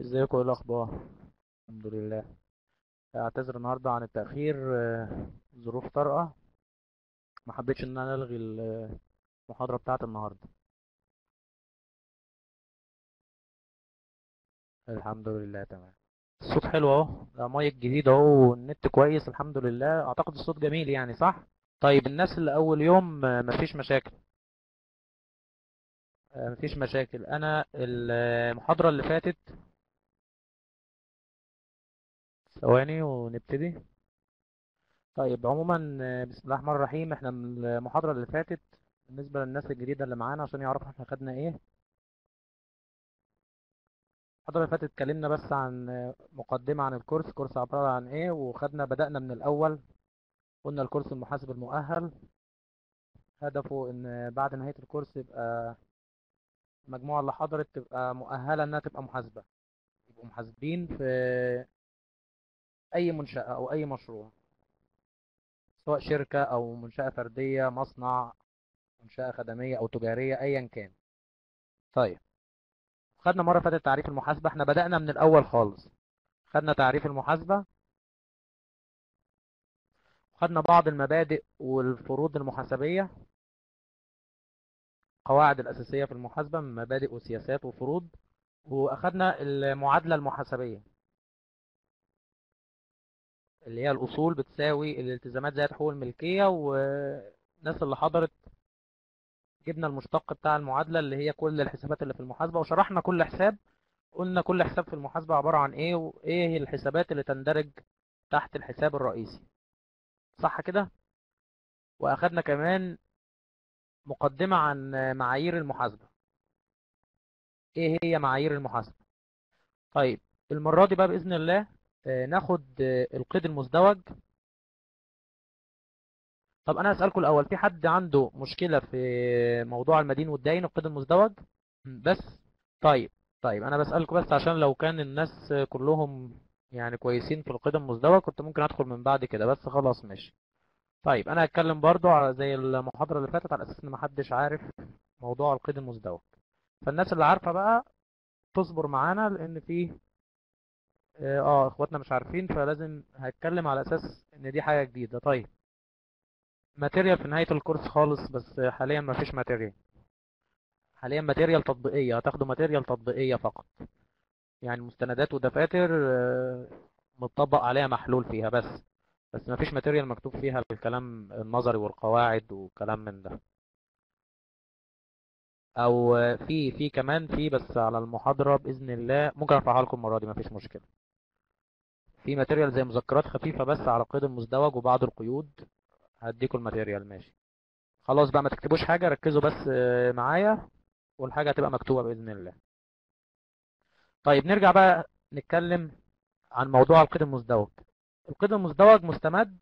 ازيكم ايه الاخبار الحمد لله اعتذر النهارده عن التاخير آه، ظروف طارئه ما حبيتش ان انا الغي المحاضره بتاعه النهارده الحمد لله تمام الصوت حلو اهو ده مايك جديد اهو والنت كويس الحمد لله اعتقد الصوت جميل يعني صح طيب الناس اللي اول يوم آه، مفيش مشاكل آه، مفيش مشاكل انا المحاضره اللي فاتت ثواني ونبتدي طيب عموما آه، بسم الله الرحمن الرحيم احنا من المحاضرة اللي فاتت بالنسبة للناس الجديدة اللي معانا عشان يعرفوا احنا خدنا ايه المحاضرة اللي فاتت اتكلمنا بس عن آه، مقدمة عن الكورس كورس عبارة عن ايه وخدنا بدأنا من الأول قلنا الكورس المحاسب المؤهل هدفه ان بعد نهاية الكورس يبقى المجموعة اللي حضرت تبقى مؤهلة انها تبقى محاسبة يبقوا محاسبين في أي منشأة أو أي مشروع سواء شركة أو منشأة فردية مصنع منشأة خدمية أو تجارية أيا كان طيب خدنا مرة فاتت تعريف المحاسبة احنا بدأنا من الأول خالص خدنا تعريف المحاسبة خدنا بعض المبادئ والفروض المحاسبية قواعد الأساسية في المحاسبة من مبادئ وسياسات وفروض وأخدنا المعادلة المحاسبية اللي هي الأصول بتساوي الالتزامات زائد حقوق الملكية والناس اللي حضرت جبنا المشتق بتاع المعادلة اللي هي كل الحسابات اللي في المحاسبة وشرحنا كل حساب قلنا كل حساب في المحاسبة عبارة عن ايه وايه هي الحسابات اللي تندرج تحت الحساب الرئيسي صح كده واخدنا كمان مقدمة عن معايير المحاسبة ايه هي معايير المحاسبة طيب المرة دي بقى بإذن الله آه، ناخد آه، القيد المزدوج طب انا اسالكم الاول في حد عنده مشكله في موضوع المدين والداين القيد المزدوج بس طيب طيب انا بسالكم بس عشان لو كان الناس كلهم يعني كويسين في القيد المزدوج كنت ممكن ادخل من بعد كده بس خلاص ماشي طيب انا هتكلم برضو على زي المحاضره اللي فاتت على اساس ان محدش عارف موضوع القيد المزدوج فالناس اللي عارفه بقى تصبر معانا لان في اه آه، اخواتنا مش عارفين فلازم هتكلم على اساس ان دي حاجه جديده طيب ماتيريال في نهاية الكورس خالص بس حاليا ما فيش ماتيريال حاليا ماتيريال تطبيقية هتاخدوا ماتيريال تطبيقية فقط يعني مستندات ودفاتر آه، متطبق عليها محلول فيها بس بس ما فيش ماتيريال مكتوب فيها الكلام النظري والقواعد وكلام من ده او آه، في في كمان في بس على المحاضرة بإذن الله ممكن ارفعها لكم المرة دي ما فيش مشكلة في ماتيريال زي مذكرات خفيفة بس على قيد المزدوج وبعض القيود هديكم الماتيريال ماشي خلاص بقى ما تكتبوش حاجة ركزوا بس آه، معايا والحاجة هتبقى مكتوبة بإذن الله طيب نرجع بقى نتكلم عن موضوع القيد المزدوج القيد المزدوج مستمد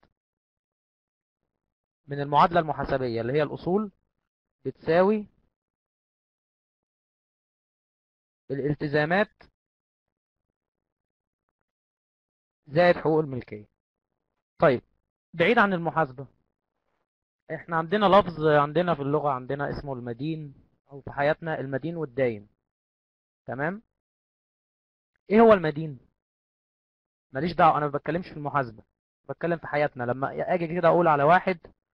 من المعادلة المحاسبية اللي هي الأصول بتساوي الالتزامات زائد حقوق الملكية طيب بعيد عن المحاسبة احنا عندنا لفظ عندنا في اللغة عندنا اسمه المدين او في حياتنا المدين والداين تمام ايه هو المدين ماليش دعوة انا ما بتكلمش في المحاسبة بتكلم في حياتنا لما اجي كده اقول على واحد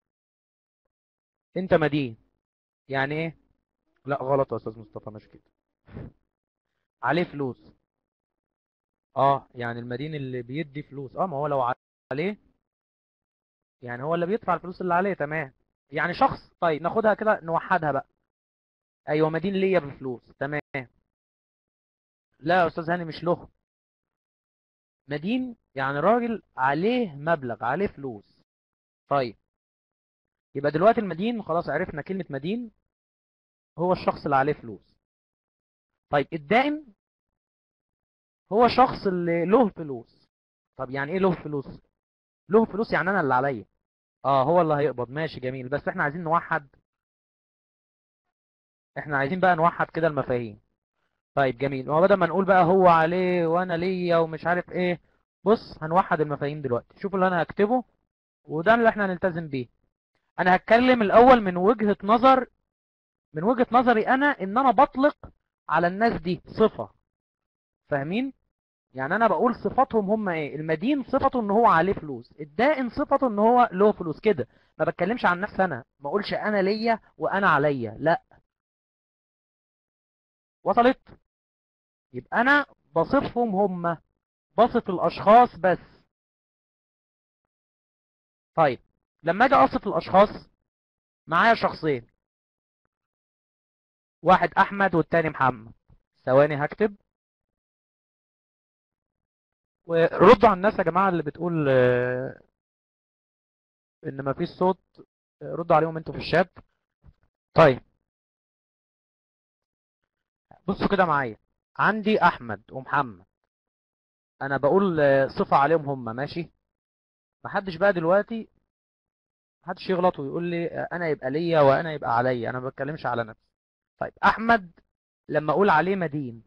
انت مدين يعني ايه لا غلط يا استاذ مصطفى مش كده عليه فلوس اه يعني المدين اللي بيدي فلوس اه ما هو لو عليه يعني هو اللي بيدفع الفلوس اللي عليه تمام يعني شخص طيب ناخدها كده نوحدها بقى ايوه مدين ليا بفلوس تمام لا يا استاذ هاني مش له مدين يعني راجل عليه مبلغ عليه فلوس طيب يبقى دلوقتي المدين خلاص عرفنا كلمة مدين هو الشخص اللي عليه فلوس طيب الدائن هو الشخص اللي له فلوس طب يعني ايه له فلوس له فلوس يعني انا اللي عليا اه هو اللي هيقبض ماشي جميل بس احنا عايزين نوحد احنا عايزين بقى نوحد كده المفاهيم طيب جميل هو بدل ما نقول بقى هو عليه وانا ليا ومش عارف ايه بص هنوحد المفاهيم دلوقتي شوفوا اللي انا هكتبه وده اللي احنا هنلتزم بيه انا هتكلم الاول من وجهة نظر من وجهة نظري انا ان انا بطلق على الناس دي صفة فاهمين يعني انا بقول صفاتهم هم ايه المدين صفته ان هو عليه فلوس الدائن صفته ان هو له فلوس كده ما بتكلمش عن نفسي انا ما اقولش انا ليا وانا عليا لا وصلت يبقى انا بصفهم هم بصف الاشخاص بس طيب لما اجي اصف الاشخاص معايا شخصين واحد احمد والتاني محمد ثواني هكتب وردوا على الناس يا جماعة اللي بتقول آه، ان مفيش صوت آه، ردوا عليهم انتوا في الشات طيب بصوا كده معايا عندي احمد ومحمد انا بقول آه، صفة عليهم هم ماشي محدش بقى دلوقتي محدش يغلط ويقول لي آه، انا يبقى ليا وانا يبقى عليا انا ما بتكلمش على نفسي طيب احمد لما اقول عليه مدين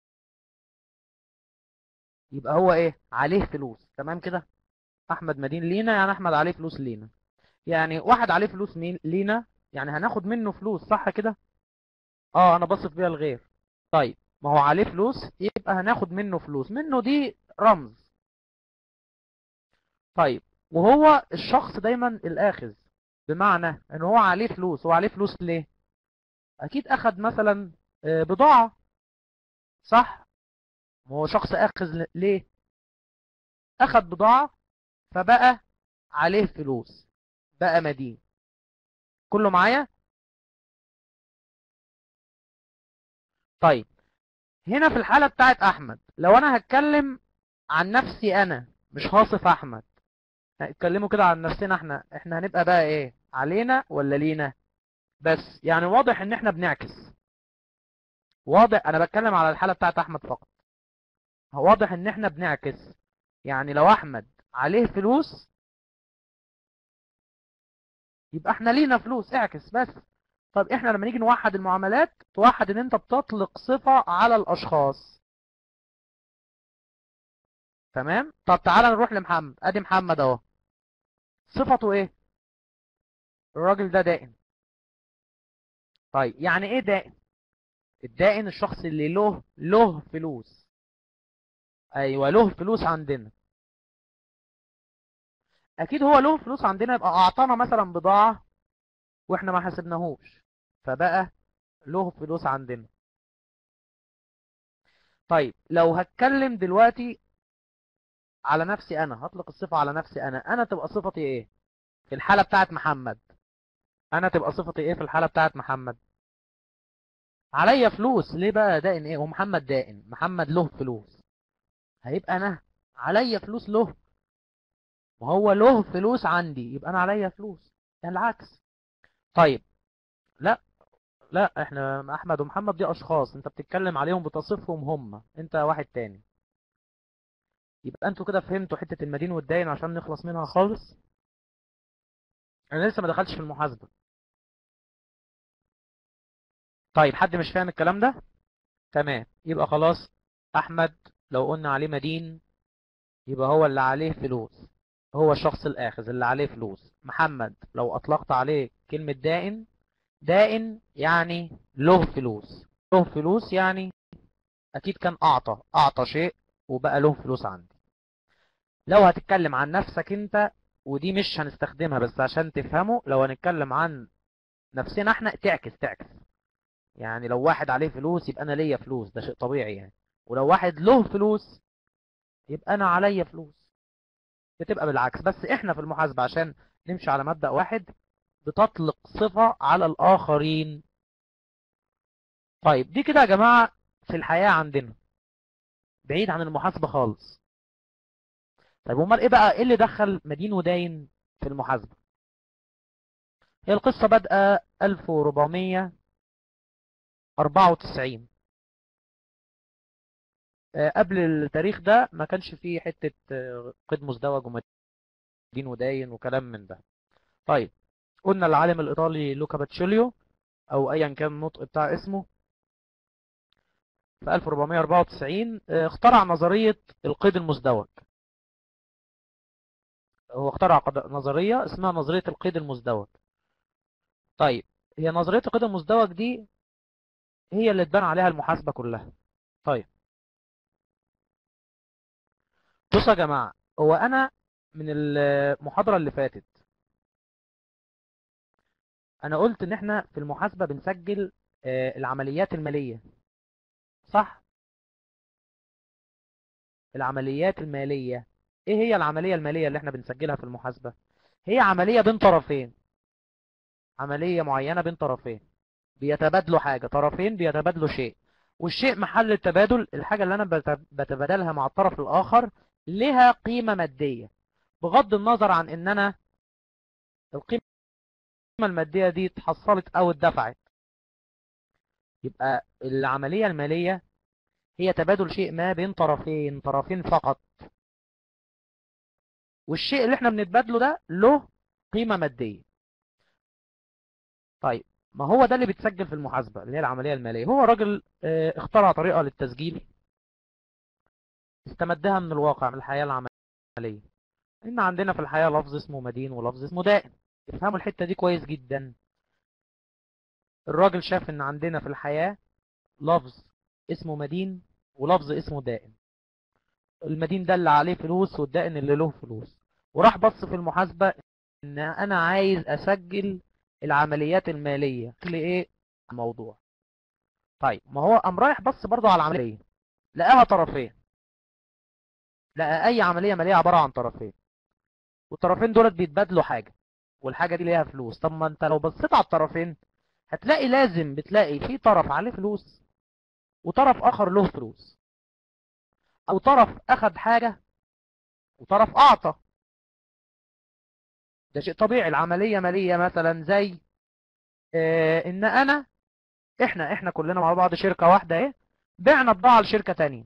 يبقى هو ايه عليه فلوس تمام كده احمد مدين لينا يعني احمد عليه فلوس لينا يعني واحد عليه فلوس مين لينا يعني هناخد منه فلوس صح كده اه انا بصف بيها الغير طيب ما هو عليه فلوس يبقى هناخد منه فلوس منه دي رمز طيب وهو الشخص دايما الاخذ بمعنى ان هو عليه فلوس هو عليه فلوس ليه اكيد اخد مثلا آه، بضاعة صح ما هو شخص اخذ ل- ليه اخد بضاعة فبقى عليه فلوس بقى مدين كله معايا طيب هنا في الحالة بتاعت احمد لو انا هتكلم عن نفسي انا مش هصف احمد هنتكلموا كده عن نفسنا احنا احنا هنبقى بقى ايه علينا ولا لينا بس يعني واضح ان احنا بنعكس واضح انا بتكلم على الحالة بتاعت احمد فقط واضح ان احنا بنعكس يعني لو احمد عليه فلوس يبقى احنا لينا فلوس اعكس بس طب احنا لما نيجي نوحد المعاملات توحد ان انت بتطلق صفة على الاشخاص تمام طب تعالى نروح لمحمد ادي محمد اهو صفته ايه الراجل ده دائن طيب يعني ايه دائن الدائن الشخص اللي له له فلوس ايوه له فلوس عندنا اكيد هو له فلوس عندنا يبقى اعطانا مثلا بضاعة واحنا ما حسبناهوش فبقى له فلوس عندنا طيب لو هتكلم دلوقتي على نفسي انا هطلق الصفة على نفسي انا انا تبقى صفتي ايه في الحالة بتاعت محمد انا تبقى صفتي ايه في الحالة بتاعت محمد عليا فلوس ليه بقى دائن ايه ومحمد دائن محمد له فلوس هيبقى انا عليا فلوس له وهو له فلوس عندي يبقى انا عليا فلوس يعني العكس طيب لا لا احنا احمد ومحمد دي اشخاص انت بتتكلم عليهم بتصفهم هم انت واحد تاني يبقى انتوا كده فهمتوا حتة المدين والداين عشان نخلص منها خالص انا لسه ما دخلتش في المحاسبة طيب حد مش فاهم الكلام ده تمام يبقى خلاص احمد لو قلنا عليه مدين يبقى هو اللي عليه فلوس هو الشخص الاخذ اللي عليه فلوس محمد لو اطلقت عليه كلمة دائن دائن يعني له فلوس له فلوس يعني اكيد كان اعطى اعطى شيء وبقى له فلوس عندي لو هتتكلم عن نفسك انت ودي مش هنستخدمها بس عشان تفهموا لو هنتكلم عن نفسنا احنا تعكس تعكس يعني لو واحد عليه فلوس يبقى انا ليا فلوس ده شيء طبيعي يعني ولو واحد له فلوس يبقى انا عليا فلوس بتبقى بالعكس بس احنا في المحاسبة عشان نمشي على مبدأ واحد بتطلق صفة على الآخرين طيب دي كده يا جماعة في الحياة عندنا بعيد عن المحاسبة خالص طيب امال ايه بقى ايه اللي دخل مدين وداين في المحاسبة هي القصة بادئة 1494 آه، قبل التاريخ ده ما كانش فيه حتة آه، قيد مزدوج ومدين وداين وكلام من ده طيب قلنا العالم الإيطالي لوكا باتشيليو أو أيا كان النطق بتاع اسمه في 1494 آه، اخترع نظرية القيد المزدوج هو اخترع قد- نظرية اسمها نظرية القيد المزدوج طيب هي نظرية القيد المزدوج دي هي اللي اتبنى عليها المحاسبة كلها طيب بصوا يا جماعة هو أنا من المحاضرة اللي فاتت أنا قلت إن إحنا في المحاسبة بنسجل آه، العمليات المالية صح؟ العمليات المالية إيه هي العملية المالية اللي إحنا بنسجلها في المحاسبة؟ هي عملية بين طرفين عملية معينة بين طرفين بيتبادلوا حاجة طرفين بيتبادلوا شيء والشيء محل التبادل الحاجة اللي أنا بت- بتبادلها مع الطرف الآخر لها قيمة مادية بغض النظر عن إن أنا القيمة المادية دي اتحصلت أو اتدفعت يبقى العملية المالية هي تبادل شيء ما بين طرفين طرفين فقط والشيء اللي احنا بنتبادله ده له قيمة مادية طيب ما هو ده اللي بيتسجل في المحاسبة اللي هي العملية المالية هو راجل اه، اخترع طريقة للتسجيل استمدها من الواقع من الحياة العملية ان عندنا في الحياة لفظ اسمه مدين ولفظ اسمه دائن افهموا الحتة دي كويس جدا الراجل شاف ان عندنا في الحياة لفظ اسمه مدين ولفظ اسمه دائن المدين ده اللي عليه فلوس والدائن اللي له فلوس وراح بص في المحاسبة ان انا عايز اسجل العمليات المالية لايه الموضوع طيب ما هو قام رايح بص برضه على العملية لقاها طرفين لقى اي عملية مالية عبارة عن طرفين والطرفين دولت بيتبادلوا حاجة والحاجة دي ليها فلوس طب ما انت لو بصيت على الطرفين هتلاقي لازم بتلاقي في طرف عليه فلوس وطرف اخر له فلوس او طرف اخد حاجة وطرف اعطى ده شيء طبيعي العملية مالية مثلا زي اه ان انا احنا احنا كلنا مع بعض شركة واحدة ايه بعنا بضاعة لشركة تانية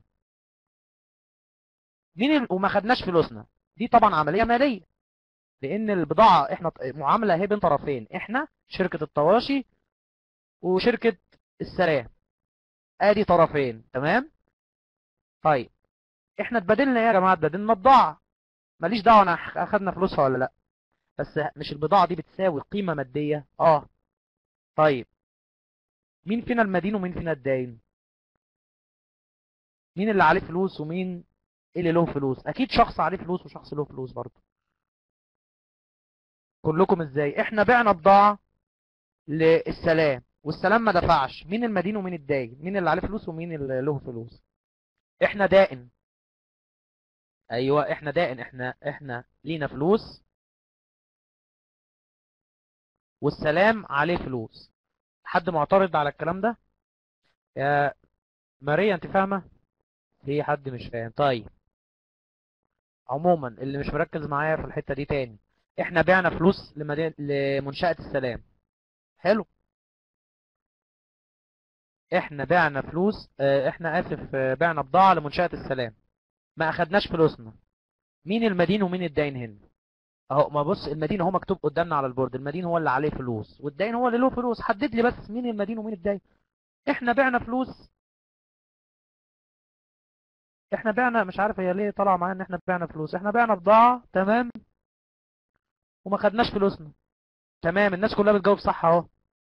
مين ال... وما خدناش فلوسنا دي طبعا عملية مالية لان البضاعة احنا معاملة هي بين طرفين احنا شركة الطواشي وشركة السلام ادي طرفين تمام طيب احنا اتبادلنا ايه يا جماعة اتبادلنا بضاعة ماليش دعوة انا اخدنا فلوسها ولا لا بس مش البضاعة دي بتساوي قيمة مادية اه طيب مين فينا المدين ومين فينا الداين مين اللي عليه فلوس ومين اللي له فلوس اكيد شخص عليه فلوس وشخص له فلوس برضه كلكم ازاي احنا بعنا بضاعة للسلام والسلام ما دفعش مين المدين ومين الداين مين اللي عليه فلوس ومين اللي له فلوس احنا دائن ايوه احنا دائن احنا احنا لينا فلوس والسلام عليه فلوس حد معترض على الكلام ده يا ماريا انت فاهمة في حد مش فاهم طيب عموما اللي مش مركز معايا في الحتة دي تاني احنا بعنا فلوس لمدين... لمنشأة السلام حلو احنا بعنا فلوس اه، احنا اسف اه، بعنا بضاعة لمنشأة السلام ما اخدناش فلوسنا مين المدين ومين الداين هنا اهو ما بص المدين هو مكتوب قدامنا على البورد المدين هو اللي عليه فلوس والداين هو اللي له فلوس حدد لي بس مين المدين ومين الداين احنا بعنا فلوس احنا بعنا مش عارف هي ليه طالعه معايا ان احنا بعنا فلوس احنا بعنا بضاعة تمام وما خدناش فلوسنا تمام الناس كلها بتجاوب صح اهو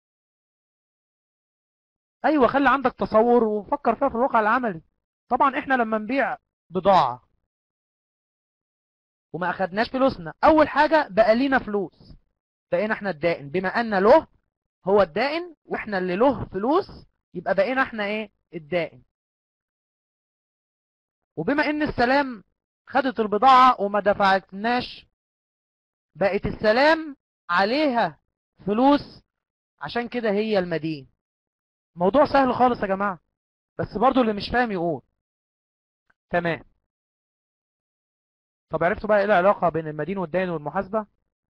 ايوه خلي عندك تصور وفكر فيها في الواقع العملي طبعا احنا لما نبيع بضاعة وما اخدناش فلوسنا اول حاجة بقى لينا فلوس بقينا احنا الدائن بما ان له هو الدائن واحنا اللي له فلوس يبقى بقينا احنا ايه الدائن وبما ان السلام خدت البضاعة وما دفعتناش بقت السلام عليها فلوس عشان كده هي المدين موضوع سهل خالص يا جماعة بس برضو اللي مش فاهم يقول تمام طب عرفتوا بقى ايه العلاقة بين المدين والدين والمحاسبة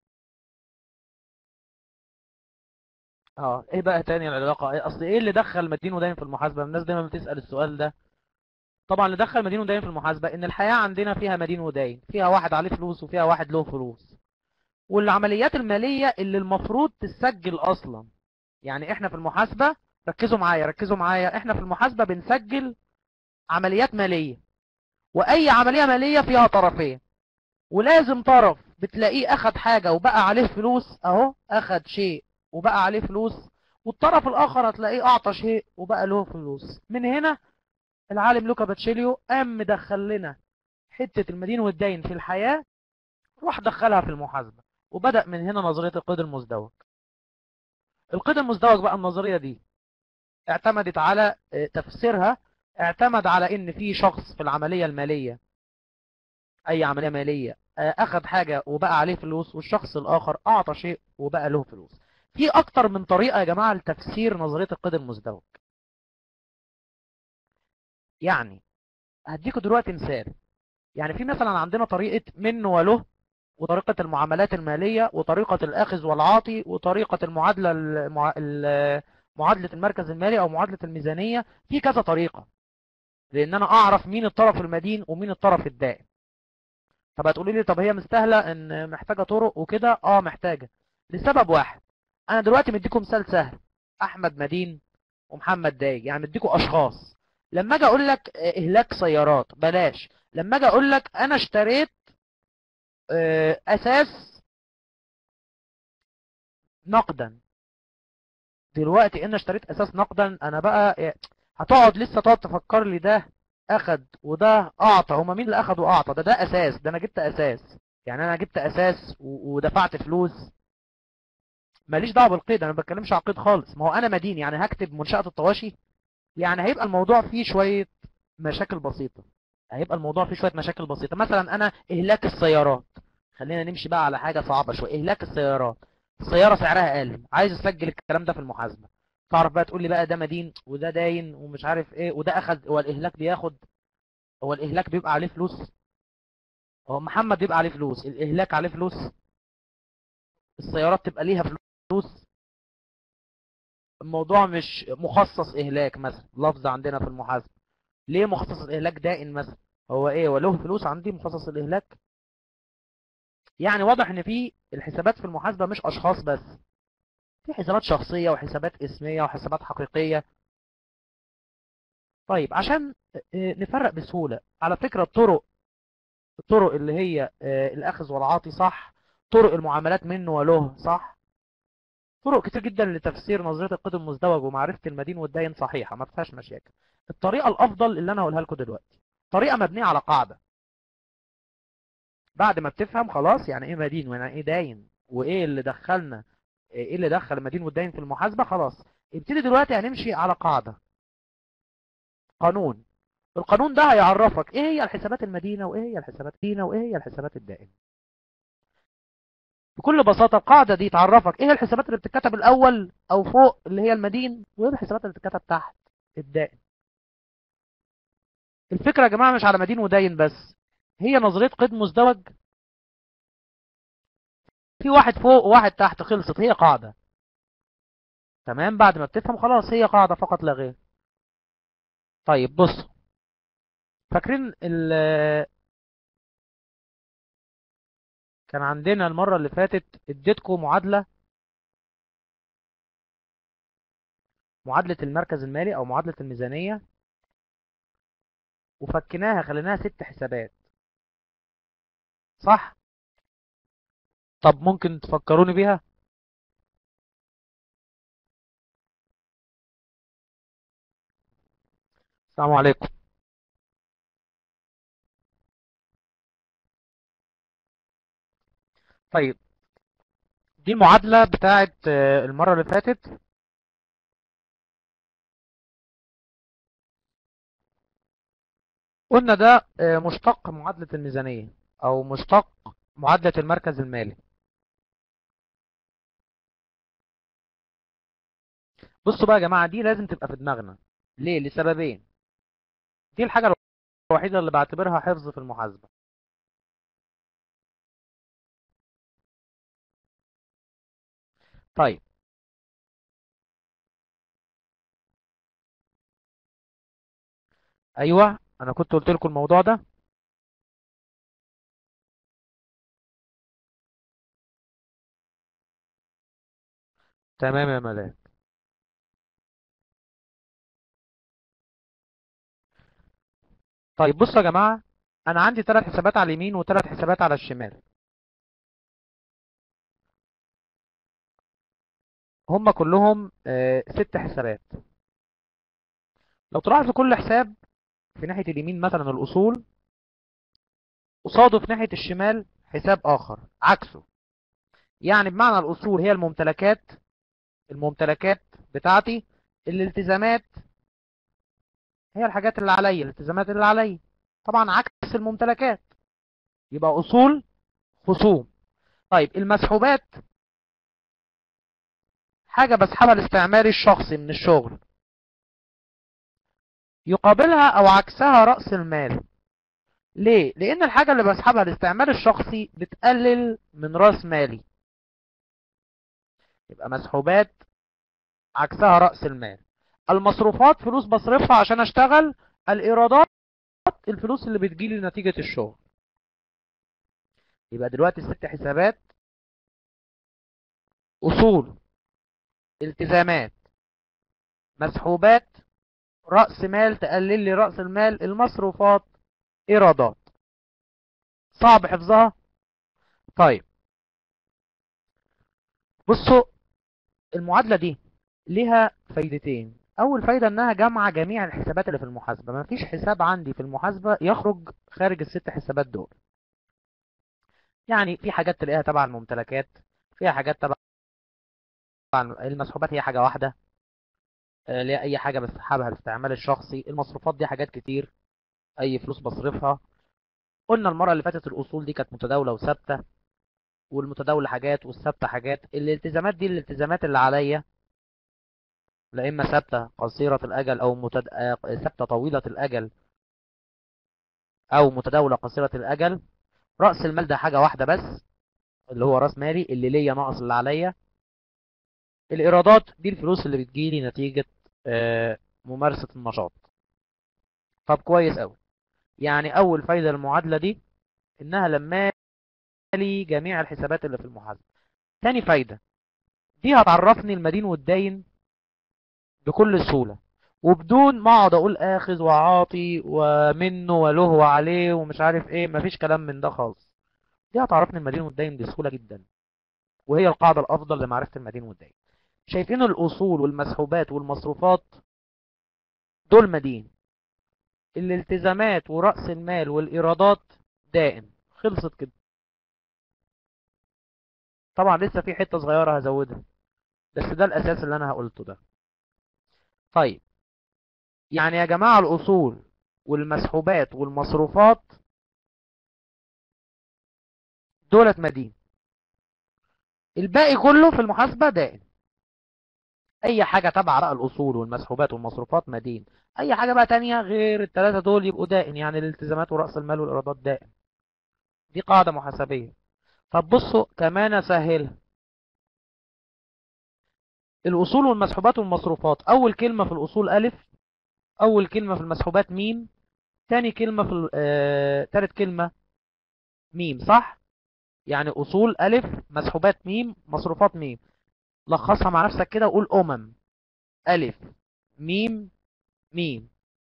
اه ايه بقى تاني العلاقة ايه اصل ايه اللي دخل مدين ودين في المحاسبة الناس دايما بتسأل السؤال ده طبعا اللي دخل مدين ودين في المحاسبة ان الحياة عندنا فيها مدين ودين فيها واحد عليه فلوس وفيها واحد له فلوس والعمليات المالية اللي المفروض تسجل اصلا يعني احنا في المحاسبة ركزوا معايا ركزوا معايا احنا في المحاسبة بنسجل عمليات مالية واي عملية مالية فيها طرفين ولازم طرف بتلاقيه اخد حاجة وبقى عليه فلوس اهو اخد شيء وبقى عليه فلوس والطرف الاخر هتلاقيه اعطى شيء وبقى له فلوس من هنا العالم لوكا باتشيليو قام مدخل لنا حتة المدين والدين في الحياة راح دخلها في المحاسبة وبدأ من هنا نظرية القيد المزدوج القيد المزدوج بقى النظرية دي اعتمدت على تفسيرها اعتمد على ان في شخص في العملية المالية اي عملية مالية اخذ حاجة وبقى عليه فلوس والشخص الاخر اعطى شيء وبقى له فلوس في اكتر من طريقة يا جماعة لتفسير نظرية القيد المزدوج يعني هديكوا دلوقتي مثال يعني في مثلا عندنا طريقة من وله وطريقة المعاملات المالية وطريقة الأخذ والعاطي وطريقة المعادلة المع... معادلة المركز المالي أو معادلة الميزانية في كذا طريقة لأن أنا أعرف مين الطرف المدين ومين الطرف الدائم طب هتقولي لي طب هي مستاهلة إن محتاجة طرق وكده آه محتاجة لسبب واحد أنا دلوقتي مديكم مثال سهل أحمد مدين ومحمد دايج يعني مديكم أشخاص لما أجي أقول لك إهلاك سيارات بلاش لما أجي أقول لك أنا اشتريت اساس نقدا دلوقتي انا اشتريت اساس نقدا انا بقى هتقعد لسه تقعد تفكر لي ده اخد وده اعطى هما مين اللي اخد واعطى ده ده اساس ده انا جبت اساس يعني انا جبت اساس ودفعت فلوس ماليش دعوه بالقيد انا ما بتكلمش على القيد خالص ما هو انا مدين يعني هكتب منشاه الطواشي يعني هيبقى الموضوع فيه شويه مشاكل بسيطه هيبقى الموضوع فيه شوية مشاكل بسيطة مثلا أنا إهلاك السيارات خلينا نمشي بقى على حاجة صعبة شوية إهلاك السيارات السيارة سعرها أقل عايز أسجل الكلام ده في المحاسبة تعرف بقى تقول لي بقى ده مدين وده داين ومش عارف إيه وده أخد هو الإهلاك بياخد هو الإهلاك بيبقى عليه فلوس هو محمد بيبقى عليه فلوس الإهلاك عليه فلوس السيارات تبقى ليها فلوس الموضوع مش مخصص إهلاك مثلا لفظ عندنا في المحاسبة ليه مخصص الاهلاك دائن مثلا هو ايه وله فلوس عندي مخصص الاهلاك يعني واضح ان في الحسابات في المحاسبه مش اشخاص بس في حسابات شخصيه وحسابات اسميه وحسابات حقيقيه طيب عشان نفرق بسهوله على فكره الطرق الطرق اللي هي الاخذ والعاطي صح طرق المعاملات منه وله صح طرق كتير جدا لتفسير نظريه القيد المزدوج ومعرفه المدين والداين صحيحه ما فيهاش مشاكل الطريقة الأفضل اللي أنا هقولها لكم دلوقتي طريقة مبنية على قاعدة بعد ما بتفهم خلاص يعني إيه مدين ويعني إيه داين وإيه اللي دخلنا إيه اللي دخل المدين والداين في المحاسبة خلاص ابتدي دلوقتي هنمشي على قاعدة قانون القانون ده هيعرفك إيه هي الحسابات المدينة وإيه هي الحسابات الدينة وإيه هي الحسابات الدائمة بكل بساطة القاعدة دي تعرفك إيه الحسابات اللي بتتكتب الأول أو فوق اللي هي المدين وإيه الحسابات اللي بتتكتب تحت الدائم الفكرة يا جماعة مش على مدين وداين بس هي نظرية قيد مزدوج في واحد فوق وواحد تحت خلصت هي قاعدة تمام بعد ما بتفهم خلاص هي قاعدة فقط لا غير طيب بص فاكرين ال كان عندنا المرة اللي فاتت اديتكم معادلة معادلة المركز المالي او معادلة الميزانية وفكناها خليناها ست حسابات صح طب ممكن تفكروني بيها السلام عليكم طيب دي المعادلة بتاعت المرة اللي فاتت قلنا ده مشتق معادلة الميزانية أو مشتق معادلة المركز المالي بصوا بقى يا جماعة دي لازم تبقى في دماغنا ليه لسببين دي الحاجة الوحيدة اللي بعتبرها حفظ في المحاسبة طيب ايوه انا كنت قلت لكم الموضوع ده تمام يا ملاك طيب بصوا يا جماعة انا عندي ثلاث حسابات على اليمين وثلاث حسابات على الشمال هم كلهم آه، ست حسابات لو تلاحظوا كل حساب في ناحية اليمين مثلا الأصول قصاده في ناحية الشمال حساب آخر عكسه يعني بمعنى الأصول هي الممتلكات الممتلكات بتاعتي الالتزامات هي الحاجات اللي عليا الالتزامات اللي عليا طبعا عكس الممتلكات يبقى أصول خصوم طيب المسحوبات حاجة بسحبها الاستعماري الشخصي من الشغل يقابلها أو عكسها رأس المال ليه؟ لأن الحاجة اللي بسحبها الاستعمال الشخصي بتقلل من رأس مالي يبقى مسحوبات عكسها رأس المال المصروفات فلوس بصرفها عشان اشتغل الإيرادات الفلوس اللي بتجيلي نتيجة الشغل يبقى دلوقتي الست حسابات أصول التزامات مسحوبات رأس مال تقلل لي رأس المال المصروفات إيرادات صعب حفظها طيب بصوا المعادلة دي ليها فايدتين أول فايدة إنها جمع جميع الحسابات اللي في المحاسبة مفيش حساب عندي في المحاسبة يخرج خارج الست حسابات دول يعني في حاجات تلاقيها تبع الممتلكات فيها حاجات تبع المسحوبات هي حاجة واحدة ليها أي حاجة بسحبها الاستعمال الشخصي المصروفات دي حاجات كتير أي فلوس بصرفها قلنا المرة اللي فاتت الأصول دي كانت متداولة وثابتة والمتداولة حاجات والثابتة حاجات الالتزامات دي الالتزامات اللي عليا لا إما ثابتة قصيرة الأجل أو متد... ثابتة طويلة الأجل أو متداولة قصيرة الأجل رأس المال ده حاجة واحدة بس اللي هو رأس مالي اللي ليا ناقص اللي عليا الإيرادات دي الفلوس اللي بتجيلي نتيجة ممارسة النشاط طب كويس أوي يعني أول فايدة للمعادلة دي إنها لما لي جميع الحسابات اللي في المحاسبة تاني فايدة دي هتعرفني المدين والداين بكل سهولة وبدون ما اقعد اقول اخذ وعاطي ومنه وله وعليه ومش عارف ايه مفيش كلام من ده خالص دي هتعرفني المدين والداين بسهولة جدا وهي القاعدة الافضل لمعرفة المدين والداين شايفين الاصول والمسحوبات والمصروفات دول مدين الالتزامات ورأس المال والايرادات دائم خلصت كده طبعا لسه في حتة صغيرة هزودها بس ده الاساس اللي انا قلته ده طيب يعني يا جماعة الأصول والمسحوبات والمصروفات دولت مدين الباقي كله في المحاسبة دائم أي حاجة تبع بقى الأصول والمسحوبات والمصروفات مدين أي حاجة بقى تانية غير التلاتة دول يبقوا دائم يعني الالتزامات ورأس المال والإيرادات دائم دي قاعدة محاسبية طب بصوا كمان أسهلها الأصول والمسحوبات والمصروفات أول كلمة في الأصول ألف أول كلمة في المسحوبات ميم تاني كلمة في آه... تالت كلمة ميم صح؟ يعني أصول ألف مسحوبات ميم مصروفات ميم لخصها مع نفسك كده وقول أمم ألف ميم ميم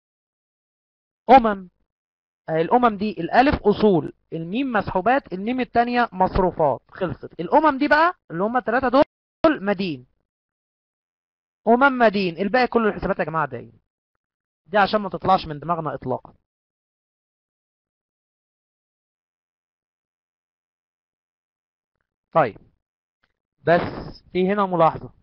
أمم الأمم دي الألف أصول الميم مسحوبات الميم التانية مصروفات خلصت الأمم دي بقى اللي هم التلاتة دول مدين أمم مدين الباقي كل الحسابات يا جماعة داين دي عشان ما تطلعش من دماغنا إطلاقا طيب بس في هنا ملاحظة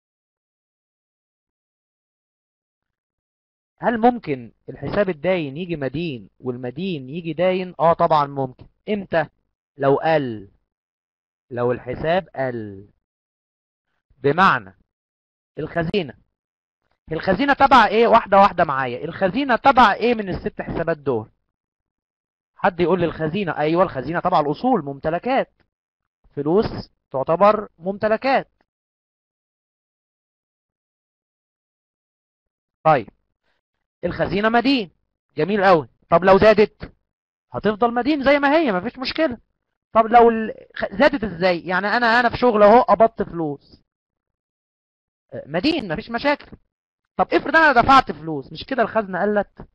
هل ممكن الحساب الداين يجي مدين والمدين يجي داين اه طبعا ممكن امتى لو قل لو الحساب قل بمعنى الخزينة الخزينة تبع ايه واحدة واحدة معايا الخزينة تبع ايه من الست حسابات دول حد يقول لي الخزينة ايوه الخزينة تبع الاصول ممتلكات فلوس تعتبر ممتلكات طيب الخزينة مدين جميل قوي طب لو زادت هتفضل مدين زي ما هي مفيش مشكلة طب لو زادت ازاي يعني انا انا في شغل اهو قبضت فلوس مدين مفيش مشاكل طب افرض انا دفعت فلوس مش كده الخزنة قلت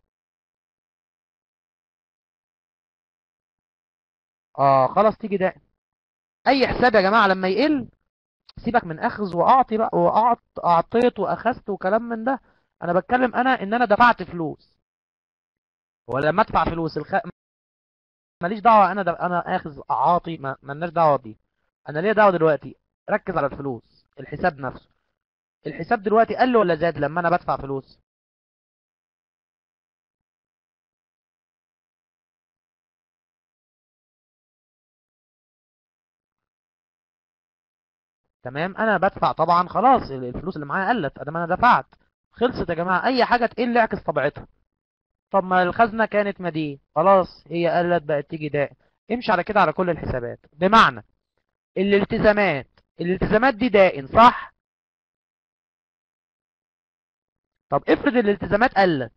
اه خلاص تيجي ده اي حساب يا جماعة لما يقل سيبك من اخذ واعطي بقى واعط اعطيت واخذت وكلام من ده انا بتكلم انا ان انا دفعت فلوس ولما ادفع فلوس الخ... ماليش دعوه انا ده انا اخذ اعاطي ما مالناش دعوه بيه انا ليا دعوه دلوقتي ركز على الفلوس الحساب نفسه الحساب دلوقتي قل ولا زاد لما انا بدفع فلوس تمام انا بدفع طبعا خلاص الفلوس اللي معايا قلت ادام انا دفعت خلصت يا جماعه اي حاجه تقل اعكس طبيعتها طب ما الخزنه كانت مدين خلاص هي قلت بقت تيجي دائم امشي على كده على كل الحسابات بمعنى الالتزامات الالتزامات دي دائن صح طب افرض الالتزامات قلت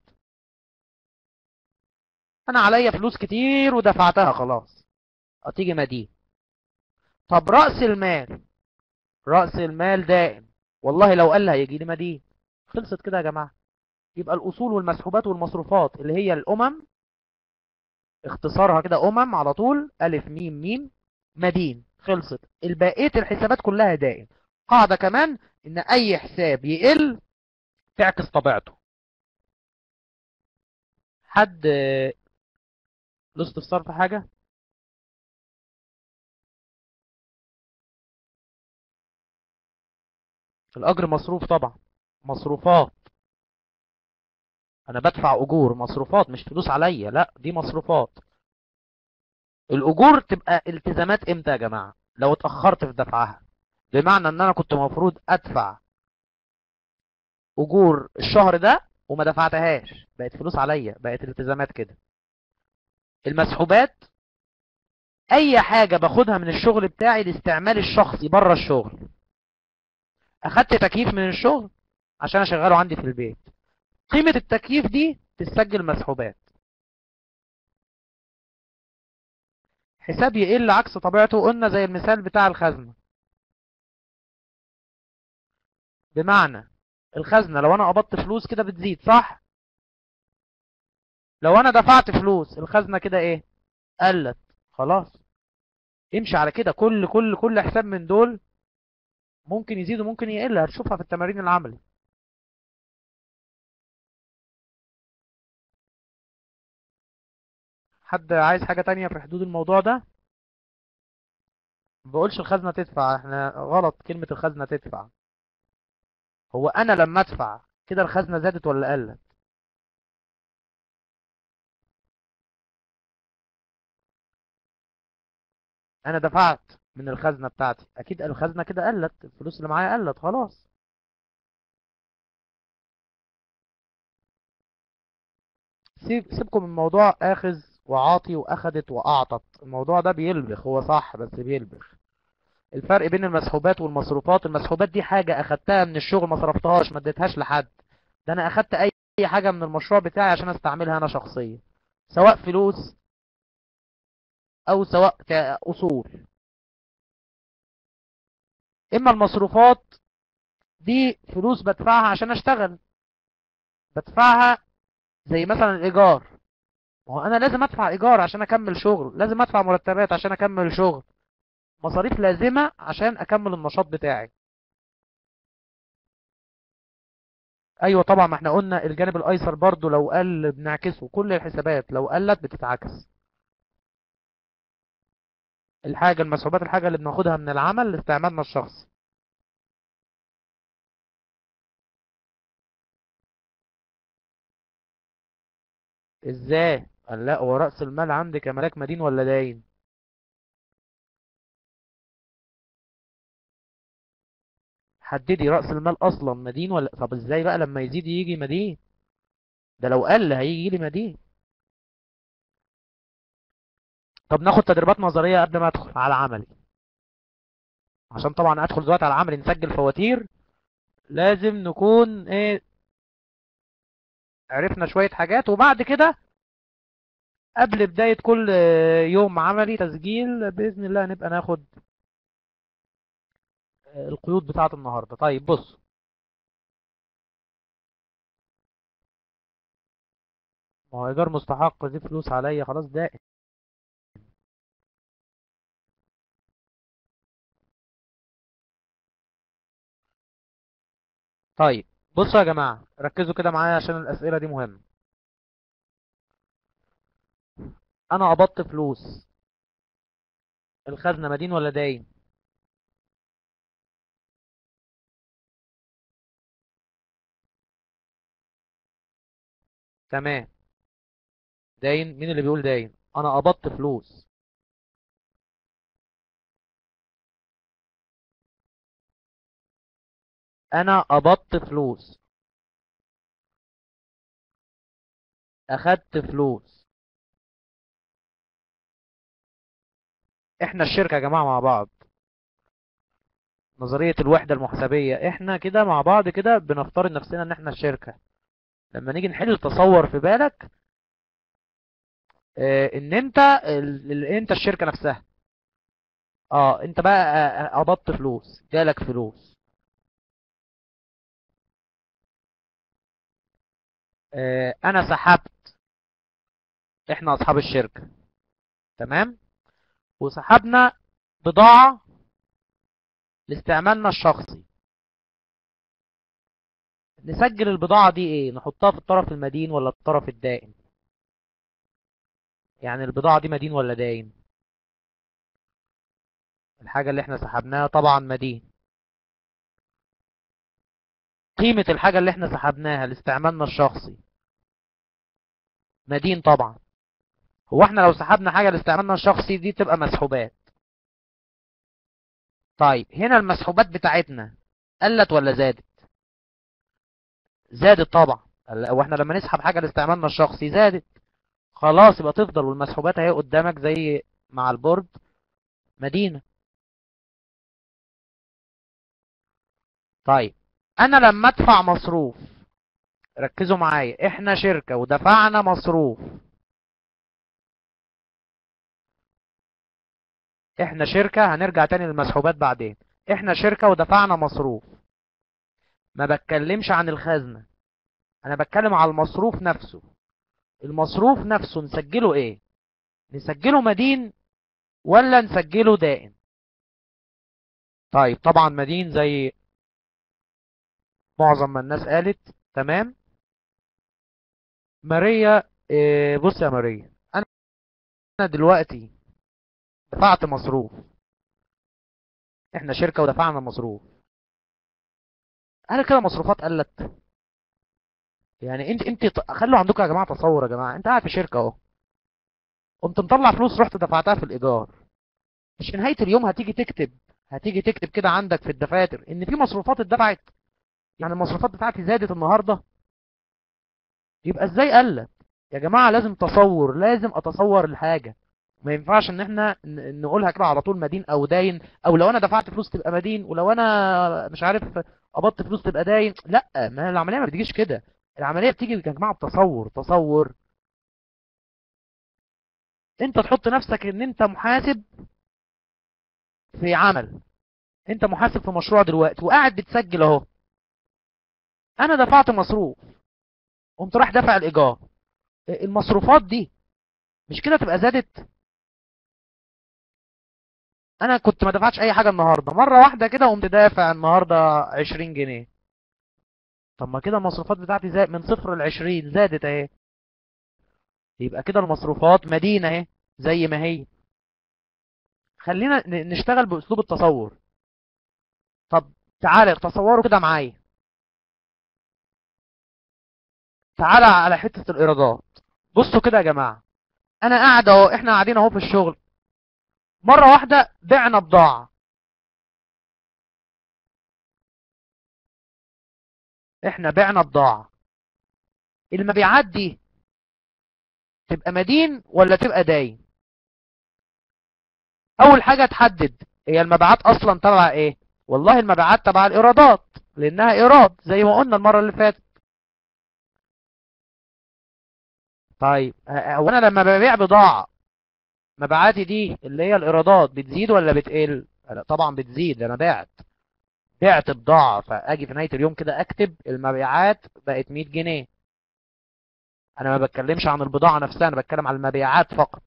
انا عليا فلوس كتير ودفعتها خلاص هتيجي مدين طب رأس المال رأس المال دائم والله لو قل هيجي لي مدين خلصت كده يا جماعة يبقى الأصول والمسحوبات والمصروفات اللي هي الأمم اختصارها كده أمم على طول ألف ميم ميم مدين خلصت الباقية الحسابات كلها دائم قاعدة كمان إن أي حساب يقل تعكس طبيعته حد له استفسار في حاجة الأجر مصروف طبعا مصروفات أنا بدفع أجور مصروفات مش فلوس عليا لا دي مصروفات الأجور تبقى التزامات إمتى يا جماعة لو اتأخرت في دفعها بمعنى إن أنا كنت مفروض أدفع أجور الشهر ده وما دفعتهاش بقت فلوس عليا بقت التزامات كده المسحوبات أي حاجة باخدها من الشغل بتاعي لاستعمال الشخصي بره الشغل اخدت تكييف من الشغل عشان اشغله عندي في البيت قيمة التكييف دي تسجل مسحوبات حساب يقل عكس طبيعته قلنا زي المثال بتاع الخزنة بمعنى الخزنة لو انا قبضت فلوس كده بتزيد صح لو انا دفعت فلوس الخزنة كده ايه قلت خلاص امشي على كده كل كل كل حساب من دول ممكن يزيد وممكن يقل هتشوفها في التمارين العملي حد عايز حاجة تانية في حدود الموضوع ده ما بقولش الخزنة تدفع احنا غلط كلمة الخزنة تدفع هو انا لما ادفع كده الخزنة زادت ولا قلت انا دفعت من الخزنة بتاعتي اكيد الخزنة كده قلت الفلوس اللي معايا قلت خلاص سيب سيبكم من موضوع اخذ وعاطي واخدت واعطت الموضوع ده بيلبخ هو صح بس بيلبخ الفرق بين المسحوبات والمصروفات المسحوبات دي حاجة اخدتها من الشغل ما صرفتهاش ما اديتهاش لحد ده انا اخدت اي حاجة من المشروع بتاعي عشان استعملها انا شخصيا سواء فلوس او سواء اصول اما المصروفات دي فلوس بدفعها عشان اشتغل بدفعها زي مثلا الايجار ما هو انا لازم ادفع ايجار عشان اكمل شغل لازم ادفع مرتبات عشان اكمل شغل مصاريف لازمة عشان اكمل النشاط بتاعي ايوه طبعا ما احنا قلنا الجانب الايسر برضو لو قل بنعكسه كل الحسابات لو قلت بتتعكس الحاجة المسحوبات الحاجة اللي بناخدها من العمل لاستعمالنا الشخصي ازاي قال لا هو رأس المال عندك يا ملاك مدين ولا داين حددي رأس المال اصلا مدين ولا طب ازاي بقى لما يزيد يجي مدين ده لو قل هيجي لي مدين طب ناخد تدريبات نظرية قبل ما ادخل على عملي عشان طبعا ادخل دلوقتي على عملي نسجل فواتير لازم نكون ايه عرفنا شوية حاجات وبعد كده قبل بداية كل يوم عملي تسجيل بإذن الله نبقى ناخد القيود بتاعة النهاردة طيب بص ما هو إيجار مستحق دي فلوس عليا خلاص ده طيب بصوا يا جماعة ركزوا كده معايا عشان الأسئلة دي مهمة انا قبضت فلوس الخزنة مدين ولا داين تمام داين مين اللي بيقول داين انا قبضت فلوس انا قبضت فلوس اخدت فلوس احنا الشركة يا جماعة مع بعض نظرية الوحدة المحاسبية احنا كده مع بعض كده بنفترض نفسنا ان احنا الشركة لما نيجي نحل تصور في بالك اه ان انت ال... ال... انت الشركة نفسها اه انت بقى آه، آه، قبضت فلوس جالك فلوس اه انا سحبت احنا اصحاب الشركة تمام وسحبنا بضاعة لاستعمالنا الشخصي نسجل البضاعة دي ايه نحطها في الطرف المدين ولا الطرف الدائن يعني البضاعة دي مدين ولا داين الحاجة اللي احنا سحبناها طبعا مدين قيمة الحاجة اللي احنا سحبناها لاستعمالنا الشخصي مدين طبعا هو احنا لو سحبنا حاجة لاستعمالنا الشخصي دي تبقى مسحوبات طيب هنا المسحوبات بتاعتنا قلت ولا زادت زادت طبعا واحنا لما نسحب حاجة لاستعمالنا الشخصي زادت خلاص يبقى تفضل والمسحوبات اهي قدامك زي مع البورد مدينة طيب انا لما ادفع مصروف ركزوا معايا احنا شركة ودفعنا مصروف احنا شركة هنرجع تاني للمسحوبات بعدين احنا شركة ودفعنا مصروف ما بتكلمش عن الخزنة انا بتكلم على المصروف نفسه المصروف نفسه نسجله ايه نسجله مدين ولا نسجله دائن طيب طبعا مدين زي معظم ما الناس قالت تمام ماريا إيه بص يا ماريا انا أنا دلوقتي دفعت مصروف احنا شركة ودفعنا مصروف هل كده مصروفات قلت يعني انت انت ط- خلوا عندكم يا جماعة تصور يا جماعة انت قاعد في شركة اهو قمت مطلع فلوس رحت دفعتها في الايجار مش في نهاية اليوم هتيجي تكتب هتيجي تكتب كده عندك في الدفاتر ان في مصروفات اتدفعت يعني المصروفات بتاعتي زادت النهاردة يبقى ازاي قلت يا جماعة لازم تصور لازم اتصور الحاجة ما ينفعش ان احنا ن- نقولها كده على طول مدين او داين او لو انا دفعت فلوس تبقى مدين ولو انا مش عارف قبضت فلوس تبقى داين لا ما هي العملية ما بتجيش كده العملية بتيجي يا جماعة بتصور تصور انت تحط نفسك ان انت محاسب في عمل انت محاسب في مشروع دلوقتي وقاعد بتسجل اهو انا دفعت مصروف قمت راح دافع الايجار المصروفات دي مش كده تبقى زادت انا كنت ما دفعتش اي حاجة النهاردة مرة واحدة كده قمت دافع النهاردة 20 جنيه طب ما كده المصروفات بتاعتي زاد من صفر ل 20 زادت اهي يبقى كده المصروفات مدينة اهي زي ما هي خلينا ن- نشتغل باسلوب التصور طب تعالى تصوروا كده معايا تعالى على حتة الايرادات بصوا كده يا جماعة انا قاعد اهو احنا قاعدين اهو في الشغل مرة واحدة بعنا بضاعة احنا بعنا بضاعة المبيعات دي تبقى مدين ولا تبقى داين اول حاجة تحدد هي المبيعات اصلا تبع ايه والله المبيعات تبع الايرادات لانها ايراد زي ما قلنا المرة اللي فاتت طيب ه- هو انا لما ببيع بضاعة مبيعاتي دي اللي هي الايرادات بتزيد ولا بتقل لا طبعا بتزيد انا بعت بعت بضاعة فاجي في نهاية اليوم كده اكتب المبيعات بقت 100 جنيه انا ما بتكلمش عن البضاعة نفسها انا بتكلم عن المبيعات فقط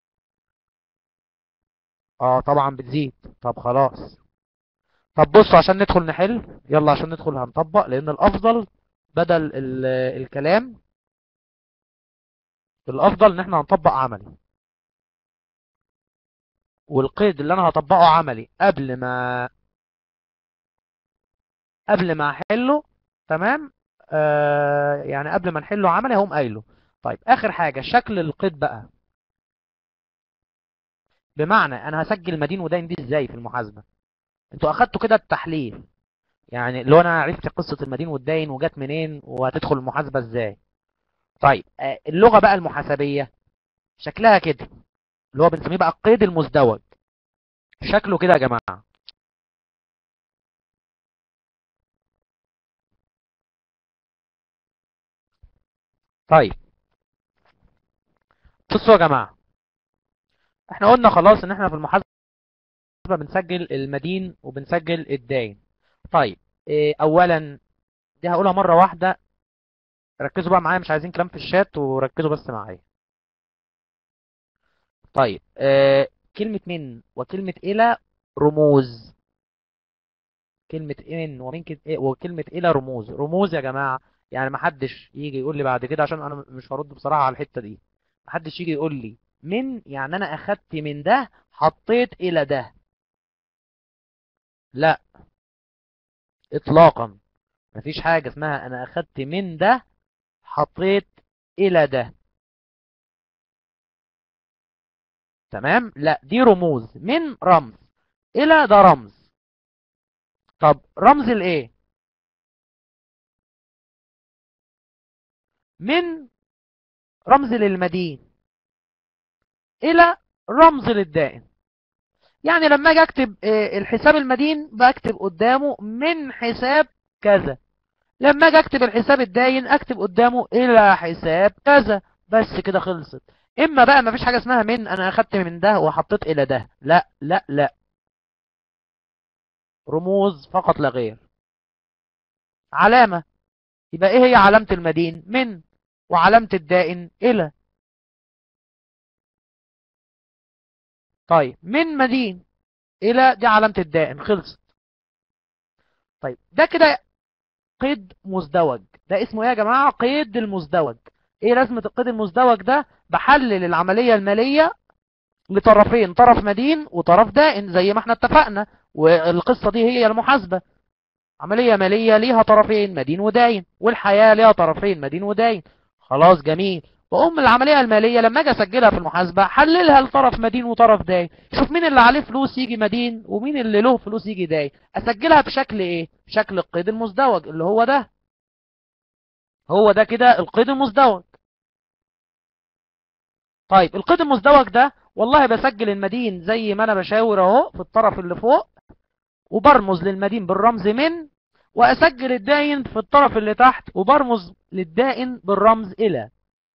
اه طبعا بتزيد طب خلاص طب بصوا عشان ندخل نحل يلا عشان ندخل هنطبق لان الافضل بدل ال- الكلام الافضل ان احنا هنطبق عملي والقيد اللي انا هطبقه عملي قبل ما قبل ما احله تمام آه يعني قبل ما نحله عملي هقوم قايله طيب اخر حاجة شكل القيد بقى بمعنى انا هسجل مدين وداين دي ازاي في المحاسبة انتوا اخدتوا كده التحليل يعني لو انا عرفت قصة المدين والداين وجات منين وهتدخل المحاسبة ازاي طيب آه اللغة بقى المحاسبية شكلها كده اللي هو بنسميه بقى القيد المزدوج شكله كده يا جماعة طيب بصوا يا جماعة احنا قلنا خلاص ان احنا في المحاسبة بنسجل المدين وبنسجل الداين طيب ايه اولا دي هقولها مرة واحدة ركزوا بقى معايا مش عايزين كلام في الشات وركزوا بس معايا طيب اه كلمة من وكلمة إلى رموز كلمة من ومن وكلمة إلى رموز رموز يا جماعة يعني ما حدش يجي يقول لي بعد كده عشان انا مش هرد بصراحة على الحتة دي ما حدش يجي يقول لي من يعني انا اخدت من ده حطيت الى ده لا اطلاقا مفيش حاجة اسمها انا اخدت من ده حطيت الى ده تمام لا دي رموز من رمز الى ده رمز طب رمز الايه من رمز للمدين الى رمز للدائن يعني لما اجي اكتب الحساب المدين بكتب قدامه من حساب كذا لما اجي اكتب الحساب الداين اكتب قدامه الى حساب كذا بس كده خلصت اما بقى ما فيش حاجة اسمها من انا اخدت من ده وحطيت الى ده لا لا لا رموز فقط لا غير علامة يبقى ايه هي علامة المدين من وعلامة الدائن الى طيب من مدين الى دي علامة الدائن خلصت طيب ده كده قيد مزدوج ده اسمه ايه يا جماعة قيد المزدوج ايه لازمة القيد المزدوج ده بحلل العملية المالية لطرفين طرف مدين وطرف دائن زي ما احنا اتفقنا والقصة دي هي المحاسبة عملية مالية ليها طرفين مدين وداين والحياة ليها طرفين مدين وداين خلاص جميل وأم العملية المالية لما اجي اسجلها في المحاسبة حللها لطرف مدين وطرف داين شوف مين اللي عليه فلوس يجي مدين ومين اللي له فلوس يجي داين اسجلها بشكل ايه شكل القيد المزدوج اللي هو ده هو ده كده القيد المزدوج طيب القيد المزدوج ده والله بسجل المدين زي ما انا بشاور اهو في الطرف اللي فوق وبرمز للمدين بالرمز من واسجل الدائن في الطرف اللي تحت وبرمز للدائن بالرمز الى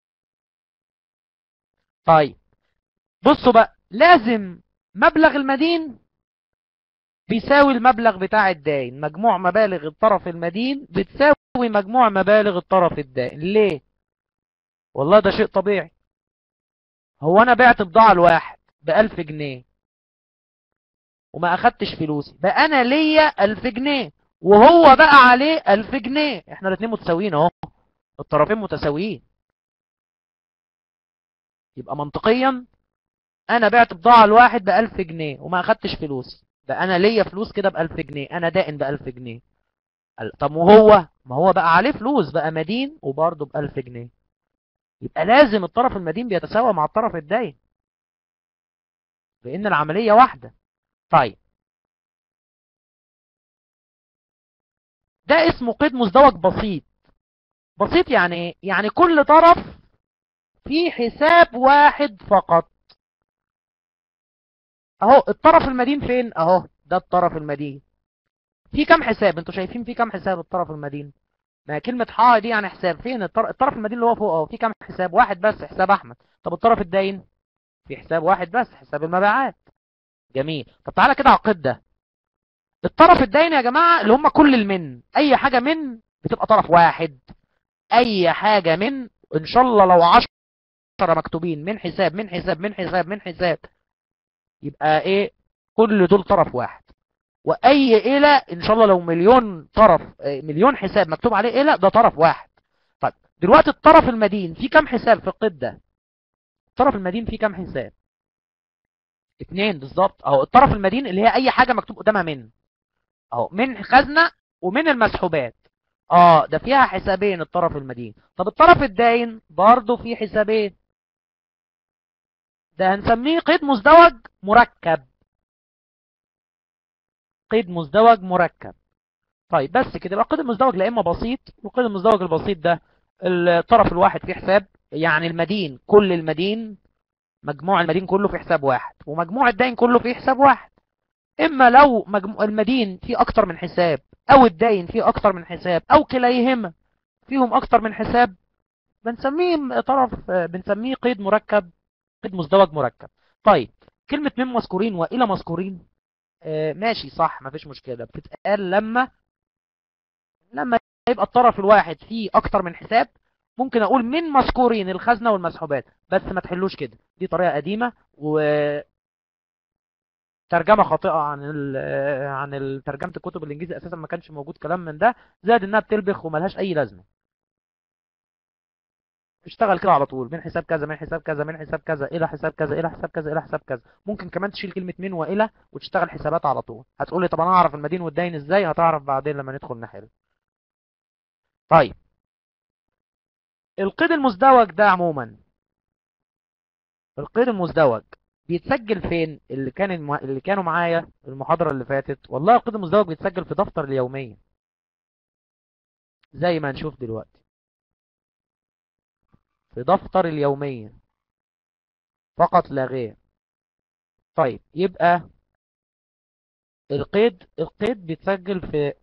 طيب بصوا بقى لازم مبلغ المدين بيساوي المبلغ بتاع الدائن مجموع مبالغ الطرف المدين بتساوي مجموع مبالغ الطرف الدائن ليه والله ده شيء طبيعي هو انا بعت بضاعة لواحد بألف جنيه وما اخدتش فلوسي بقى انا ليا ألف جنيه وهو بقى عليه ألف جنيه احنا الاتنين متساويين اهو الطرفين متساويين يبقى منطقيا انا بعت بضاعة لواحد بألف جنيه وما اخدتش فلوسي بقى انا ليا فلوس كده بألف جنيه انا دائن بألف جنيه طب وهو ما هو بقى عليه فلوس بقى مدين وبرضه بألف جنيه يبقى لازم الطرف المدين بيتساوى مع الطرف الداين لان العملية واحدة طيب ده اسمه قيد مزدوج بسيط بسيط يعني ايه يعني كل طرف في حساب واحد فقط اهو الطرف المدين فين اهو ده الطرف المدين في كم حساب انتوا شايفين في كم حساب الطرف المدين ما كلمة حا دي يعني حساب فين الطرف المدين اللي هو فوق اهو في كم حساب واحد بس حساب احمد طب الطرف الداين في حساب واحد بس حساب المبيعات جميل طب تعالى كده على القيد ده الطرف الداين يا جماعة اللي هم كل المن اي حاجة من بتبقى طرف واحد اي حاجة من ان شاء الله لو عشرة مكتوبين من حساب من حساب من حساب من حساب يبقى ايه كل دول طرف واحد واي الى ان شاء الله لو مليون طرف مليون حساب مكتوب عليه الى ده طرف واحد طيب دلوقتي الطرف المدين في كام حساب في القيد ده الطرف المدين فيه كام حساب اتنين بالظبط اهو الطرف المدين اللي هي اي حاجة مكتوب قدامها من اهو من خزنة ومن المسحوبات اه ده فيها حسابين الطرف المدين طب الطرف الداين برضه فيه حسابين ده هنسميه قيد مزدوج مركب قيد مزدوج مركب طيب بس كده يبقى القيد المزدوج لا اما بسيط والقيد المزدوج البسيط ده الطرف الواحد فيه حساب يعني المدين كل المدين مجموع المدين كله في حساب واحد ومجموع الداين كله في حساب واحد اما لو مجموع المدين فيه اكتر من حساب او الداين فيه اكتر من حساب او كليهما فيهم اكتر من حساب بنسميه طرف بنسميه قيد مركب قيد مزدوج مركب طيب كلمة من مذكورين والى مذكورين آه ماشي صح مفيش مشكلة بتتقال لما لما يبقى الطرف الواحد فيه اكتر من حساب ممكن اقول من مذكورين الخزنة والمسحوبات بس ما تحلوش كده دي طريقة قديمة و ترجمة خاطئة عن ال عن ترجمة الكتب الانجليزي اساسا ما كانش موجود كلام من ده زائد انها بتلبخ وملهاش اي لازمة اشتغل كده على طول من حساب كذا من حساب كذا من حساب كذا الى حساب كذا الى حساب كذا الى حساب كذا ممكن كمان تشيل كلمة من والى وتشتغل حسابات على طول هتقول لي طب انا اعرف المدين والدين ازاي هتعرف بعدين لما ندخل نحل طيب القيد المزدوج ده عموما القيد المزدوج بيتسجل فين اللي كان الم... اللي كانوا معايا المحاضرة اللي فاتت والله القيد المزدوج بيتسجل في دفتر اليومية زي ما هنشوف دلوقتي في دفتر اليومية فقط لا غير طيب يبقى القيد القيد بيتسجل في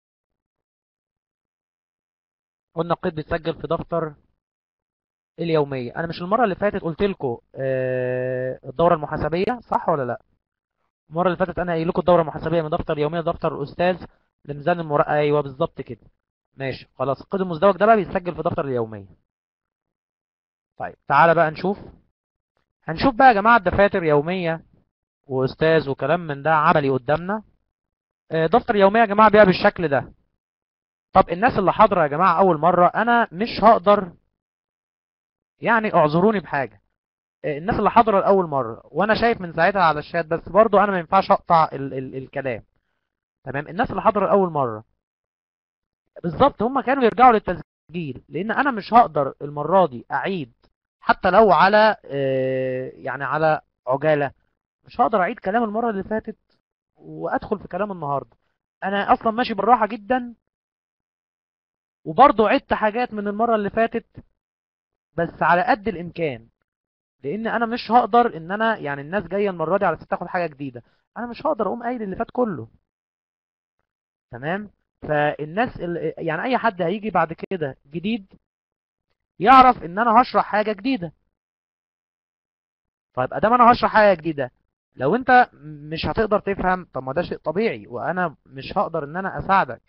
قلنا القيد بيتسجل في دفتر اليومية انا مش المرة اللي فاتت قلت لكم آه الدورة المحاسبية صح ولا لا المرة اللي فاتت انا قايل لكم الدورة المحاسبية من دفتر اليومية دفتر الاستاذ لميزان المراقبة ايوه بالظبط كده ماشي خلاص القيد المزدوج ده بقى بيتسجل في دفتر اليومية طيب تعالى بقى نشوف هنشوف بقى يا جماعة دفاتر يومية واستاذ وكلام من ده عملي قدامنا آه دفتر يومية يا جماعة بيبقى بالشكل ده طب الناس اللي حاضرة يا جماعة اول مرة انا مش هقدر يعني اعذروني بحاجة الناس اللي حاضرة لأول مرة وانا شايف من ساعتها على الشات بس برضو انا ما ينفعش اقطع ال ال الكلام تمام الناس اللي حاضرة لأول مرة بالظبط هم كانوا يرجعوا للتسجيل لان انا مش هقدر المرة دي اعيد حتى لو على يعني على عجالة مش هقدر اعيد كلام المرة اللي فاتت وادخل في كلام النهاردة انا اصلا ماشي بالراحة جدا وبرضو عدت حاجات من المرة اللي فاتت بس على قد الامكان لان انا مش هقدر ان انا يعني الناس جايه المره دي على اساس تاخد حاجه جديده انا مش هقدر اقوم قايل اللي فات كله تمام فالناس اللي يعني اي حد هيجي بعد كده جديد يعرف ان انا هشرح حاجه جديده طيب ادام انا هشرح حاجه جديده لو انت مش هتقدر تفهم طب ما ده شيء طبيعي وانا مش هقدر ان انا اساعدك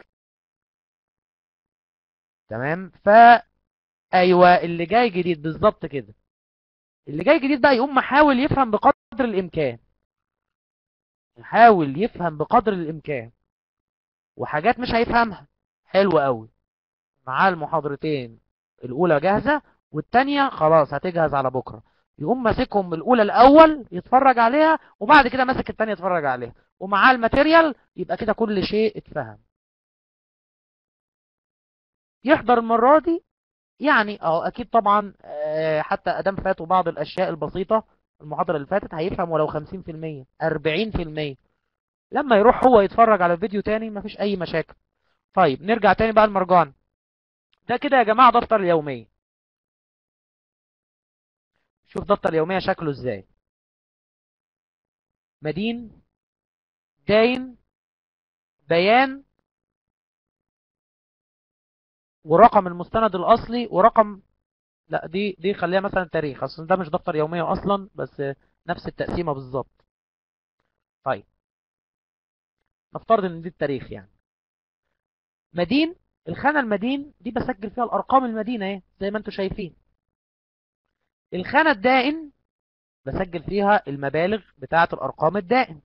تمام ف ايوه اللي جاي جديد بالظبط كده اللي جاي جديد بقى يقوم محاول يفهم بقدر الامكان يحاول يفهم بقدر الامكان وحاجات مش هيفهمها حلوة قوي معاه المحاضرتين الاولى جاهزة والتانية خلاص هتجهز على بكرة يقوم ماسكهم الاولى الاول يتفرج عليها وبعد كده ماسك التانية يتفرج عليها ومعاه الماتيريال يبقى كده كل شيء اتفهم يحضر المرة دي يعني اهو اكيد طبعا حتى ادام فاتوا بعض الاشياء البسيطة المحاضرة اللي فاتت هيفهم ولو 50% 40% لما يروح هو يتفرج على الفيديو تاني مفيش اي مشاكل طيب نرجع تاني بقى المرجان ده كده يا جماعة دفتر اليومية شوف دفتر اليومية شكله ازاي مدين داين بيان ورقم المستند الاصلي ورقم لا دي دي خليها مثلا تاريخ اصلا ده مش دفتر يوميه اصلا بس نفس التقسيمه بالظبط طيب نفترض ان دي التاريخ يعني مدين الخانه المدين دي بسجل فيها الارقام المدينه اهي زي ما انتم شايفين الخانه الدائن بسجل فيها المبالغ بتاعه الارقام الدائن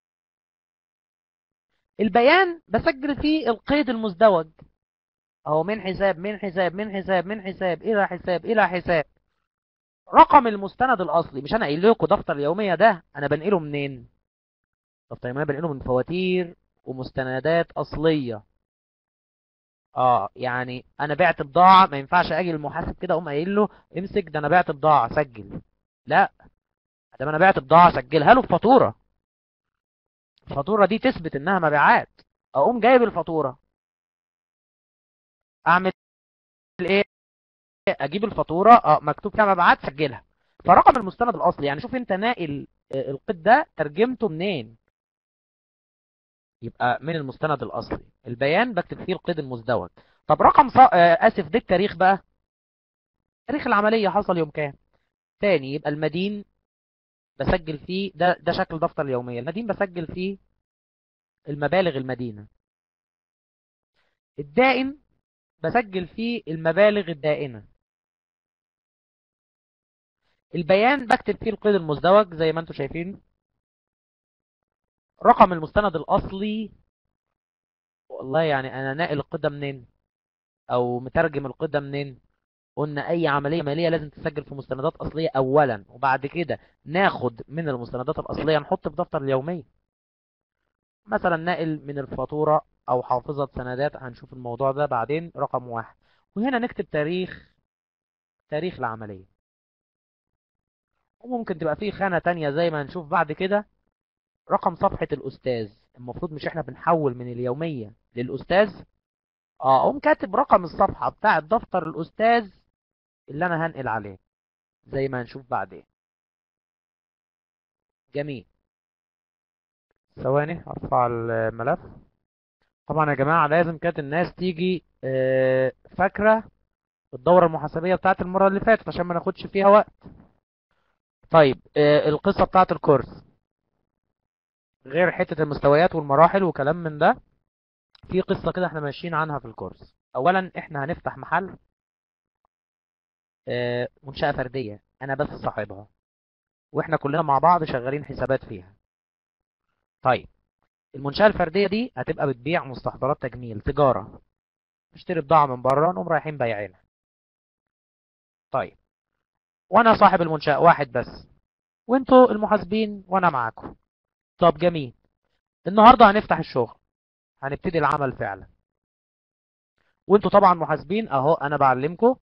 البيان بسجل فيه القيد المزدوج اهو من حساب من حساب من حساب من حساب الى حساب الى حساب رقم المستند الاصلي مش انا قايل لكم دفتر اليوميه ده انا بنقله منين دفتر اليوميه بنقله من فواتير ومستندات اصليه اه يعني انا بعت بضاعه ما ينفعش اجي للمحاسب كده اقوم قايل له امسك ده انا بعت بضاعه سجل لا ده انا بعت بضاعه سجلها له بفاتوره الفاتوره دي تثبت انها مبيعات اقوم جايب الفاتوره اعمل ايه اجيب الفاتوره اه مكتوب فيها مبيعات سجلها فرقم المستند الاصلي يعني شوف انت ناقل آه، القيد ده ترجمته منين يبقى من المستند الاصلي البيان بكتب فيه القيد المزدوج طب رقم ص... آه، اسف ده التاريخ بقى تاريخ العمليه حصل يوم كام تاني يبقى المدين بسجل فيه ده ده شكل دفتر اليوميه المدين بسجل فيه المبالغ المدينه الدائن بسجل فيه المبالغ الدائنه البيان بكتب فيه القيد المزدوج زي ما انتم شايفين رقم المستند الاصلي والله يعني انا ناقل القيد ده منين او مترجم القيد ده منين قلنا اي عمليه ماليه لازم تسجل في مستندات اصليه اولا وبعد كده ناخد من المستندات الاصليه نحط في دفتر اليوميه مثلا ناقل من الفاتوره او حافظه سندات هنشوف الموضوع ده بعدين رقم واحد وهنا نكتب تاريخ تاريخ العمليه وممكن تبقى فيه خانه تانية زي ما هنشوف بعد كده رقم صفحه الاستاذ المفروض مش احنا بنحول من اليوميه للاستاذ اه اقوم كاتب رقم الصفحه بتاع دفتر الاستاذ اللي انا هنقل عليه زي ما هنشوف بعدين جميل ثواني ارفع الملف طبعا يا جماعه لازم كانت الناس تيجي آه، فاكره الدوره المحاسبيه بتاعت المره اللي فاتت عشان ما ناخدش فيها وقت طيب آه، القصه بتاعت الكورس غير حته المستويات والمراحل وكلام من ده في قصه كده احنا ماشيين عنها في الكورس اولا احنا هنفتح محل آه، منشأة فردية أنا بس صاحبها وإحنا كلنا مع بعض شغالين حسابات فيها طيب المنشأة الفردية دي هتبقى بتبيع مستحضرات تجميل تجارة نشتري بضاعة من بره نقوم رايحين بايعينها طيب وأنا صاحب المنشأة واحد بس وانتوا المحاسبين وأنا معاكم طب جميل النهاردة هنفتح الشغل هنبتدي العمل فعلا وانتوا طبعا محاسبين اهو انا بعلمكم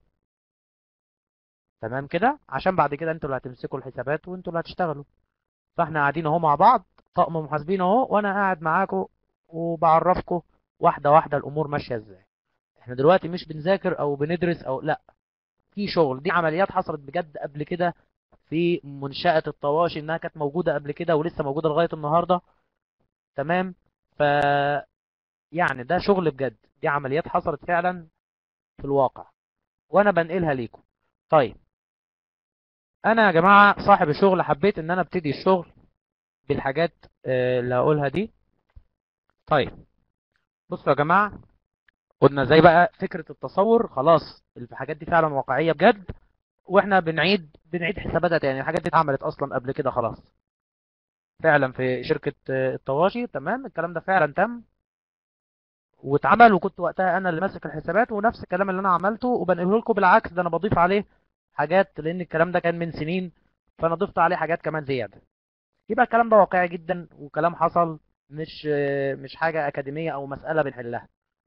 تمام كده عشان بعد كده انتوا اللي هتمسكوا الحسابات وانتوا اللي هتشتغلوا فاحنا قاعدين اهو مع بعض طقم محاسبين اهو وانا قاعد معاكم وبعرفكم واحده واحده الامور ماشيه ازاي احنا دلوقتي مش بنذاكر او بندرس او لا في شغل دي عمليات حصلت بجد قبل كده في منشأة الطواشي انها كانت موجودة قبل كده ولسه موجودة لغاية النهاردة تمام ف يعني ده شغل بجد دي عمليات حصلت فعلا في الواقع وانا بنقلها ليكم طيب انا يا جماعه صاحب الشغل حبيت ان انا ابتدي الشغل بالحاجات آه، اللي هقولها دي طيب بصوا يا جماعه قلنا زي بقى فكره التصور خلاص الحاجات دي فعلا واقعيه بجد واحنا بنعيد بنعيد حساباتها تاني الحاجات دي اتعملت اصلا قبل كده خلاص فعلا في شركه آه، الطواشي تمام الكلام ده فعلا تم واتعمل وكنت وقتها انا اللي ماسك الحسابات ونفس الكلام اللي انا عملته وبنقله لكم بالعكس ده انا بضيف عليه حاجات لان الكلام ده كان من سنين فانا ضفت عليه حاجات كمان زياده يبقى الكلام ده واقعي جدا وكلام حصل مش مش حاجه اكاديميه او مساله بنحلها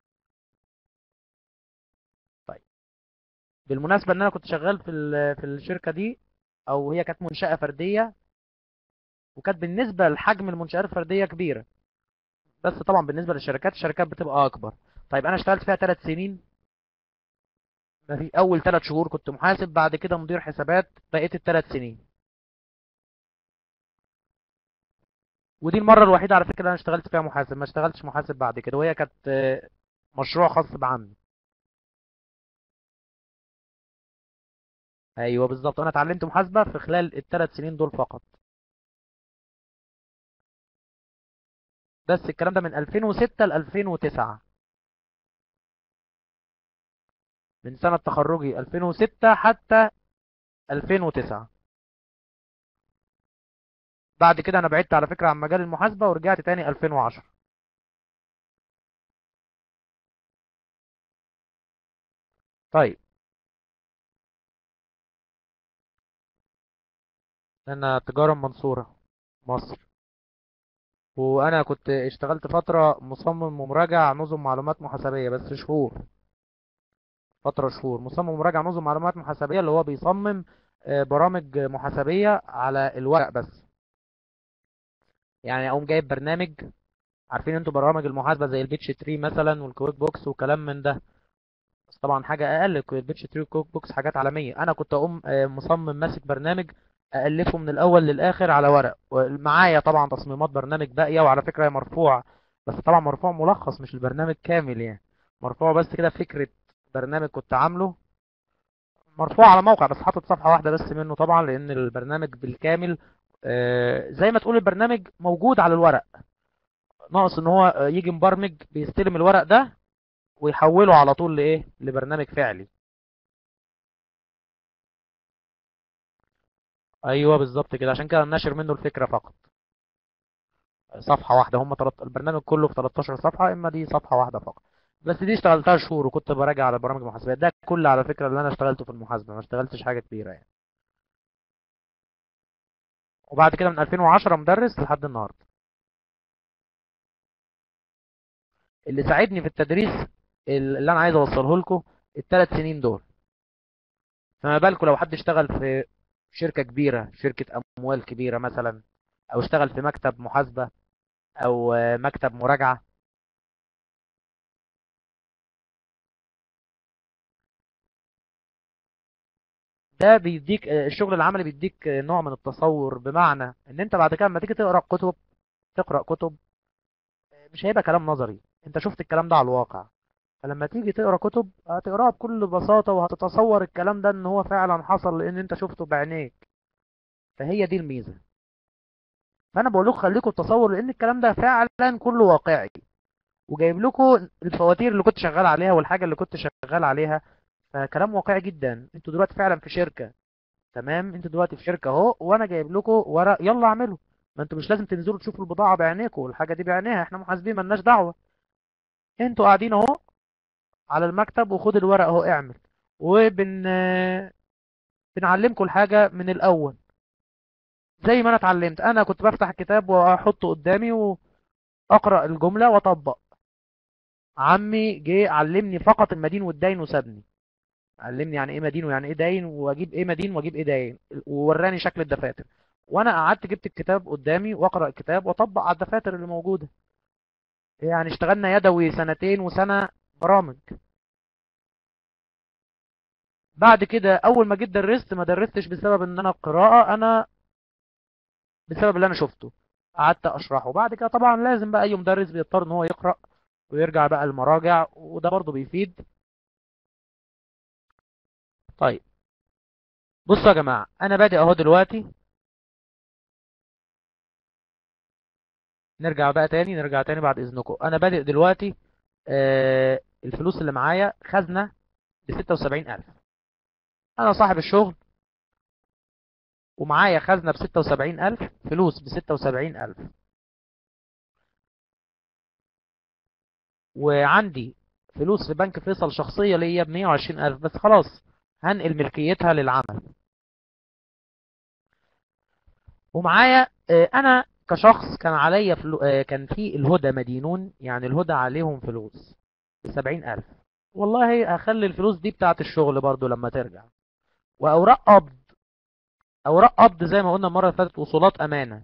طيب بالمناسبه ان انا كنت شغال في ال- في الشركه دي او هي كانت منشاه فرديه وكانت بالنسبه لحجم المنشآت الفرديه كبيره بس طبعا بالنسبه للشركات الشركات بتبقى اكبر طيب انا اشتغلت فيها ثلاث سنين ما في اول ثلاث شهور كنت محاسب بعد كده مدير حسابات بقيت الثلاث سنين ودي المره الوحيده على فكره اللي انا اشتغلت فيها محاسب ما اشتغلتش محاسب بعد كده وهي كانت آه، مشروع خاص بعمي ايوه بالظبط انا اتعلمت محاسبه في خلال الثلاث سنين دول فقط بس الكلام ده من 2006 ل 2009 من سنه تخرجي 2006 حتى 2009 بعد كده انا بعدت على فكره عن مجال المحاسبه ورجعت تاني 2010 طيب انا تجارة منصورة مصر وانا كنت اشتغلت فترة مصمم ومراجع نظم معلومات محاسبية بس شهور فترة شهور مصمم ومراجع نظم معلومات محاسبية اللي هو بيصمم آه، برامج محاسبية على الورق بس يعني اقوم جايب برنامج عارفين انتوا برامج المحاسبة زي البيتش تري مثلا والكويك بوكس وكلام من ده بس طبعا حاجة اقل البيتش تري والكويك بوكس حاجات عالمية انا كنت اقوم آه، مصمم ماسك برنامج ألفه من الأول للآخر على ورق معايا طبعا تصميمات برنامج باقية وعلى فكرة هي مرفوع بس طبعا مرفوع ملخص مش البرنامج كامل يعني مرفوع بس كده فكرة برنامج كنت عامله مرفوع على موقع بس حاطط صفحة واحدة بس منه طبعا لأن البرنامج بالكامل آه، زي ما تقول البرنامج موجود على الورق ناقص ان هو يجي مبرمج بيستلم الورق ده ويحوله على طول لايه لبرنامج فعلي ايوه بالظبط كده عشان كده ناشر منه الفكرة فقط صفحة واحدة هم تلت... البرنامج كله في 13 صفحة اما دي صفحة واحدة فقط بس دي اشتغلتها شهور وكنت براجع على برامج المحاسبات ده كل على فكرة اللي انا اشتغلته في المحاسبة ما اشتغلتش حاجة كبيرة يعني وبعد كده من 2010 مدرس لحد النهاردة اللي ساعدني في التدريس اللي انا عايز اوصله لكم الثلاث سنين دول فما بالكم لو حد اشتغل في شركة كبيرة شركة اموال كبيرة مثلا او اشتغل في مكتب محاسبة او مكتب مراجعة ده بيديك الشغل العملي بيديك نوع من التصور بمعنى ان انت بعد كده لما تيجي تقرا كتب تقرا كتب مش هيبقى كلام نظري انت شفت الكلام ده على الواقع فلما تيجي تقرا كتب هتقراها بكل بساطة وهتتصور الكلام ده ان هو فعلا حصل لان انت شفته بعينيك فهي دي الميزة فانا بقول لكم خليكم التصور لان الكلام ده فعلا كله واقعي وجايب لكم الفواتير اللي كنت شغال عليها والحاجة اللي كنت شغال عليها فكلام واقعي جدا انتوا دلوقتي فعلا في شركة تمام انتوا دلوقتي في شركة اهو وانا جايب لكم ورق يلا اعملوا ما انتوا مش لازم تنزلوا تشوفوا البضاعة بعينيكم والحاجة دي بعينيها احنا محاسبين ملناش دعوة انتوا قاعدين اهو على المكتب وخد الورق اهو اعمل وبن بنعلمكم الحاجة من الاول زي ما انا اتعلمت انا كنت بفتح الكتاب واحطه قدامي واقرا الجملة واطبق عمي جه علمني فقط المدين والدين وسابني علمني يعني ايه مدين ويعني ايه داين واجيب ايه مدين واجيب ايه داين ووراني شكل الدفاتر وانا قعدت جبت الكتاب قدامي واقرا الكتاب واطبق على الدفاتر اللي موجوده يعني اشتغلنا يدوي سنتين وسنه برامج بعد كده اول ما جيت درست ما درستش بسبب ان انا القراءه انا بسبب اللي انا شفته قعدت اشرحه بعد كده طبعا لازم بقى اي مدرس بيضطر ان هو يقرا ويرجع بقى المراجع وده برضه بيفيد طيب بصوا يا جماعة أنا بادئ أهو دلوقتي نرجع بقى تاني نرجع تاني بعد إذنكم أنا بادئ دلوقتي آه الفلوس اللي معايا خزنة بستة وسبعين ألف أنا صاحب الشغل ومعايا خزنة بستة وسبعين ألف فلوس بستة وسبعين ألف وعندي فلوس في بنك فيصل شخصية ليا بمية وعشرين ألف بس خلاص هنقل ملكيتها للعمل ومعايا انا كشخص كان عليا فلو... كان في الهدى مدينون يعني الهدى عليهم فلوس بسبعين ألف والله هخلي الفلوس دي بتاعت الشغل برضو لما ترجع وأوراق قبض أوراق قبض زي ما قلنا المرة اللي فاتت وصولات أمانة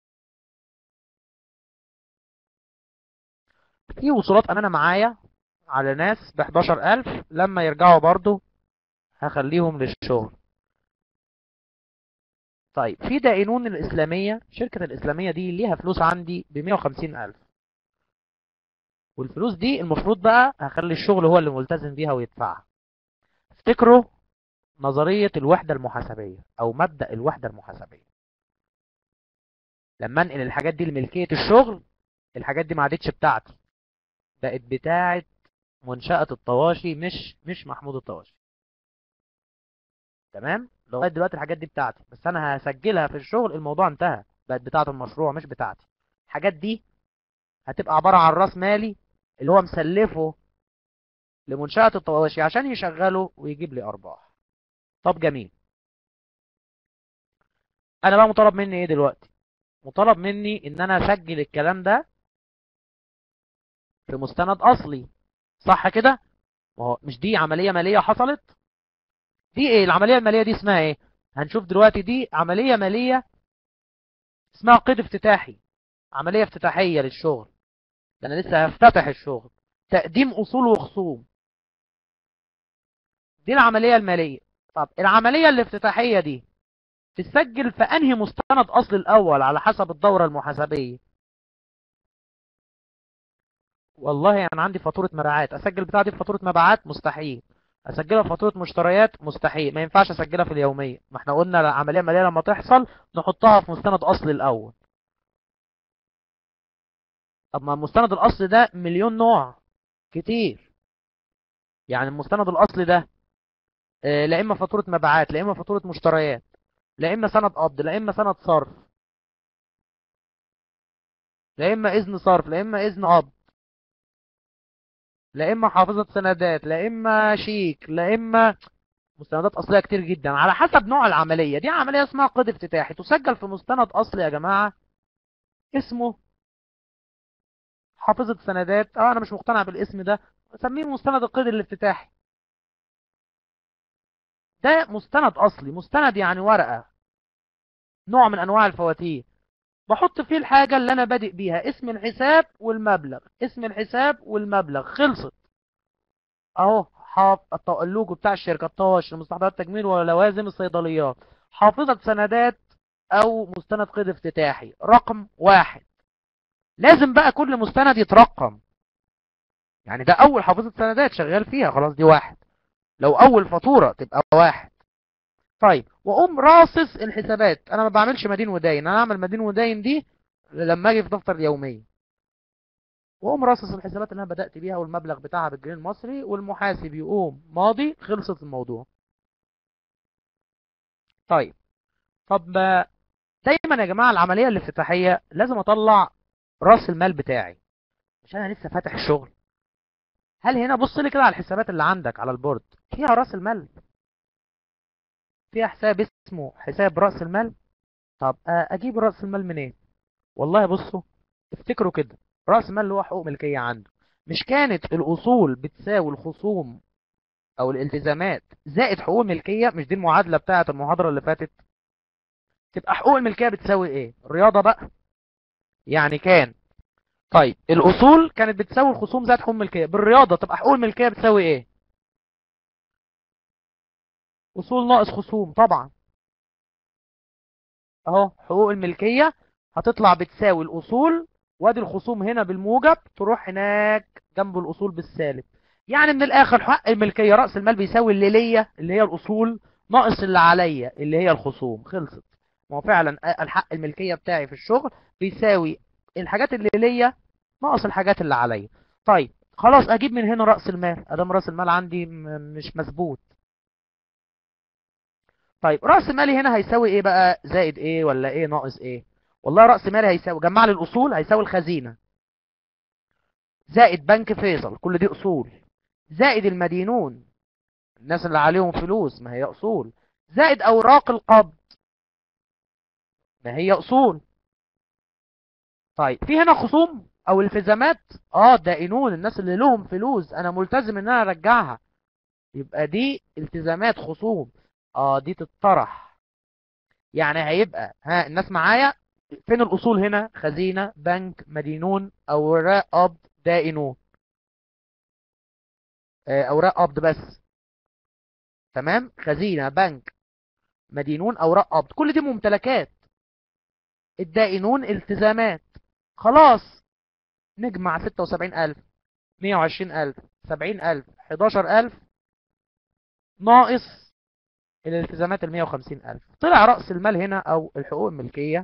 في وصولات أمانة معايا على ناس بحداشر ألف لما يرجعوا برضو هخليهم للشغل طيب في دائنون الإسلامية شركة الإسلامية دي ليها فلوس عندي بمية وخمسين ألف والفلوس دي المفروض بقى هخلي الشغل هو اللي ملتزم بيها ويدفعها افتكروا نظرية الوحدة المحاسبية أو مبدأ الوحدة المحاسبية لما انقل الحاجات دي لملكية الشغل الحاجات دي ما عادتش بتاعتي بقت بتاعت منشأة الطواشي مش مش محمود الطواشي تمام لغايه دلوقتي الحاجات دي بتاعتي بس انا هسجلها في الشغل الموضوع انتهى بقت بتاعه المشروع مش بتاعتي الحاجات دي هتبقى عباره عن راس مالي اللي هو مسلفه لمنشأة الطواشي عشان يشغله ويجيب لي ارباح طب جميل انا بقى مطالب مني ايه دلوقتي مطالب مني ان انا اسجل الكلام ده في مستند اصلي صح كده ما هو مش دي عملية مالية حصلت دي ايه العملية المالية دي اسمها ايه هنشوف دلوقتي دي عملية مالية اسمها قيد افتتاحي عملية افتتاحية للشغل ده انا لسه هفتتح الشغل تقديم اصول وخصوم دي العملية المالية طب العملية الافتتاحية دي تسجل في انهي مستند اصل الاول على حسب الدورة المحاسبية والله انا عندي فاتورة مبيعات اسجل بتاع دي في فاتورة مبيعات مستحيل اسجلها في فاتورة مشتريات مستحيل ما ينفعش اسجلها في اليومية ما احنا قلنا العملية المالية لما تحصل نحطها في مستند اصل الاول طب ما المستند الاصلي ده مليون نوع كتير يعني المستند الاصلي ده آه، لا اما فاتورة مبيعات لا اما فاتورة مشتريات لا اما سند قبض لا اما سند صرف لا اما اذن صرف لا اما اذن قبض لا اما حافظة سندات لا اما شيك لا اما مستندات اصليه كتير جدا على حسب نوع العمليه دي عمليه اسمها قيد افتتاحي تسجل في مستند اصلي يا جماعه اسمه حافظة سندات اه انا مش مقتنع بالاسم ده سميه مستند القيد الافتتاحي ده مستند اصلي مستند يعني ورقة نوع من انواع الفواتير بحط فيه الحاجة اللي انا بادئ بيها اسم الحساب والمبلغ اسم الحساب والمبلغ خلصت اهو حاف الط- اللوجو بتاع الشركة الطواش مستحضرات التجميل ولوازم الصيدليات حافظة سندات او مستند قيد افتتاحي رقم واحد لازم بقى كل مستند يترقم يعني ده اول حافظة سندات شغال فيها خلاص دي واحد لو اول فاتورة تبقى واحد طيب واقوم راصص الحسابات انا ما بعملش مدين وداين انا اعمل مدين وداين دي لما اجي في دفتر اليومية واقوم راصص الحسابات اللي انا بدأت بيها والمبلغ بتاعها بالجنيه المصري والمحاسب يقوم ماضي خلصت الموضوع طيب طب آه، دايما يا جماعة العملية الافتتاحية لازم اطلع راس المال بتاعي مش انا لسه فاتح الشغل هل هنا بص لي كده على الحسابات اللي عندك على البورد فيها راس المال فيها حساب اسمه حساب راس المال طب آه، اجيب راس المال منين والله بصوا افتكروا كده راس المال اللي هو حقوق ملكية عنده مش كانت الاصول بتساوي الخصوم او الالتزامات زائد حقوق الملكية مش دي المعادلة بتاعة المحاضرة اللي فاتت تبقى حقوق الملكية بتساوي ايه الرياضة بقى يعني كان طيب الاصول كانت بتساوي الخصوم زائد حقوق الملكية بالرياضة تبقى حقوق الملكية بتساوي ايه اصول ناقص خصوم طبعا اهو حقوق الملكية هتطلع بتساوي الاصول وادي الخصوم هنا بالموجب تروح هناك جنب الاصول بالسالب يعني من الاخر حق الملكية رأس المال بيساوي اللي ليا اللي هي الاصول ناقص اللي عليا اللي هي الخصوم خلصت ما هو فعلا الحق الملكية بتاعي في الشغل بيساوي الحاجات اللي ليا ناقص الحاجات اللي عليا طيب خلاص اجيب من هنا رأس المال ادام رأس المال عندي م- مش مظبوط طيب رأس مالي هنا هيساوي ايه بقى زائد ايه ولا ايه ناقص ايه والله رأس مالي هيساوي جمع لي الاصول هيساوي الخزينة زائد بنك فيصل كل دي اصول زائد المدينون الناس اللي عليهم فلوس ما هي اصول زائد اوراق القبض ما هي اصول طيب في هنا خصوم او التزامات اه دائنون الناس اللي لهم فلوس انا ملتزم ان انا ارجعها يبقى دي التزامات خصوم اه دي تتطرح يعني هيبقى ها الناس معايا فين الاصول هنا خزينة بنك مدينون اوراق قبض دائنون آه، اوراق قبض بس تمام خزينة بنك مدينون اوراق قبض كل دي ممتلكات الدائنون التزامات خلاص نجمع 76000 120000 70000 11000 ناقص الالتزامات ال 150000 طلع رأس المال هنا او الحقوق الملكية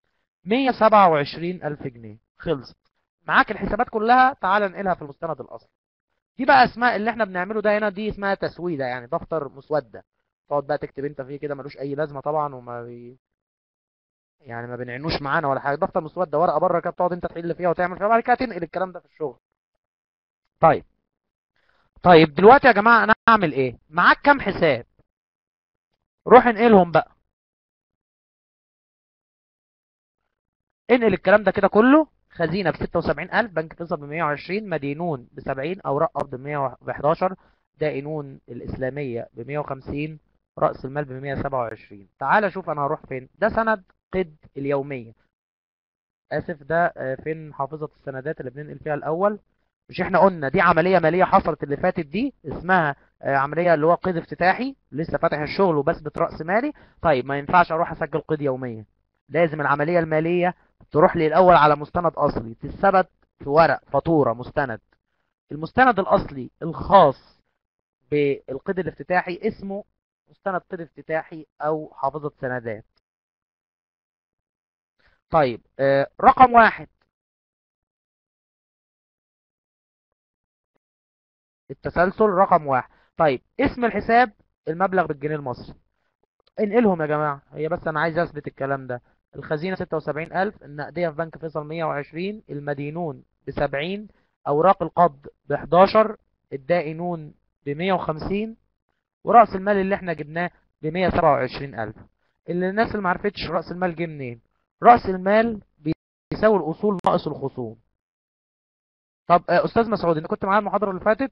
127000 جنيه خلصت معاك الحسابات كلها تعال ننقلها في المستند الاصلي دي بقى اسماء اللي احنا بنعمله ده هنا دي اسمها تسويدة يعني دفتر مسودة تقعد بقى تكتب انت فيه كده ملوش اي لازمة طبعا وما بي... يعني ما بنعنوش معانا ولا حاجة دفتر مسودة ورقة بره كده تقعد انت تحل فيها وتعمل فيها بعد كده تنقل الكلام ده في الشغل طيب طيب دلوقتي يا جماعة انا اعمل ايه معاك كام حساب روح انقلهم بقى انقل الكلام ده كده كله خزينة ب 76000 بنك فيصل ب 120 مدينون ب 70 أوراق قبض ب 111 دائنون الإسلامية ب 150 رأس المال ب 127 تعال شوف أنا هروح فين ده سند قد اليومية آسف ده فين حافظة السندات اللي بننقل فيها الأول مش احنا قلنا دي عملية مالية حصلت اللي فاتت دي اسمها عملية اللي هو قيد افتتاحي لسه فاتح الشغل وبثبت رأس مالي طيب ما ينفعش اروح اسجل قيد يومية لازم العملية المالية تروح لي الاول على مستند اصلي تثبت في ورق فاتورة مستند المستند الاصلي الخاص بالقيد الافتتاحي اسمه مستند قيد افتتاحي او حافظة سندات طيب رقم واحد التسلسل رقم واحد طيب اسم الحساب المبلغ بالجنيه المصري انقلهم يا جماعة هي بس انا عايز اثبت الكلام ده الخزينة 76000 النقدية في بنك فيصل 120 المدينون ب 70 اوراق القبض ب 11 الدائنون ب 150 ورأس المال اللي احنا جبناه ب 127000 اللي الناس اللي ما عرفتش رأس المال جه منين رأس المال بيساوي الاصول ناقص الخصوم طب استاذ مسعود انت كنت معايا المحاضرة اللي فاتت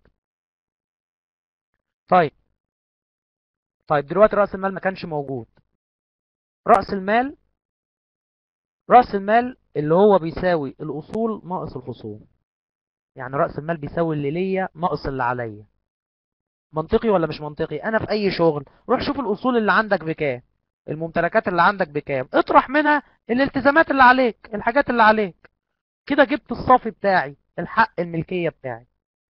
طيب طيب دلوقتي رأس المال ما كانش موجود رأس المال رأس المال اللي هو بيساوي الأصول ناقص الخصوم يعني رأس المال بيساوي اللي ليا ناقص اللي عليا منطقي ولا مش منطقي انا في اي شغل روح شوف الأصول اللي عندك بكام الممتلكات اللي عندك بكام اطرح منها الالتزامات اللي عليك الحاجات اللي عليك كده جبت الصافي بتاعي الحق الملكية بتاعي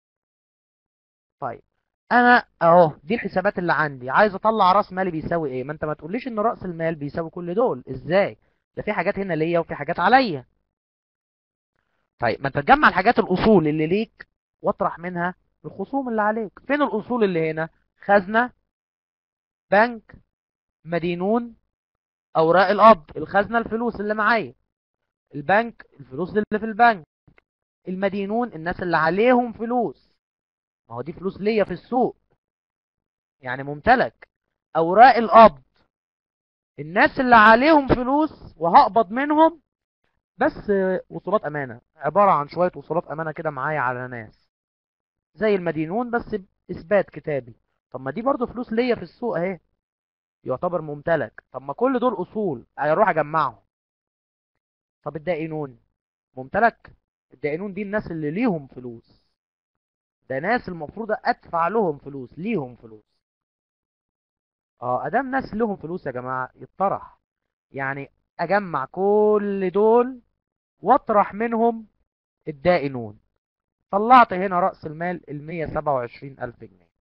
طيب انا اهو دي الحسابات اللي عندي عايز اطلع راس مالي بيساوي ايه ما انت ما تقوليش ان راس المال بيساوي كل دول ازاي ده في حاجات هنا ليا وفي حاجات عليا طيب ما انت تجمع الحاجات الاصول اللي ليك واطرح منها الخصوم اللي عليك فين الاصول اللي هنا خزنة بنك مدينون اوراق القبض الخزنة الفلوس اللي معايا البنك الفلوس اللي في البنك المدينون الناس اللي عليهم فلوس ما هو دي فلوس ليا في السوق يعني ممتلك اوراق القبض الناس اللي عليهم فلوس وهقبض منهم بس وصولات امانه عباره عن شويه وصولات امانه كده معايا على ناس زي المدينون بس باثبات كتابي طب ما دي برضو فلوس ليا في السوق اهي يعتبر ممتلك طب ما كل دول اصول اروح اجمعهم طب الدائنون ممتلك الدائنون دي الناس اللي ليهم فلوس ده ناس المفروض ادفع لهم فلوس ليهم فلوس اه ادام ناس لهم فلوس يا جماعة يطرح يعني اجمع كل دول واطرح منهم الدائنون طلعت هنا رأس المال ال 127 ألف جنيه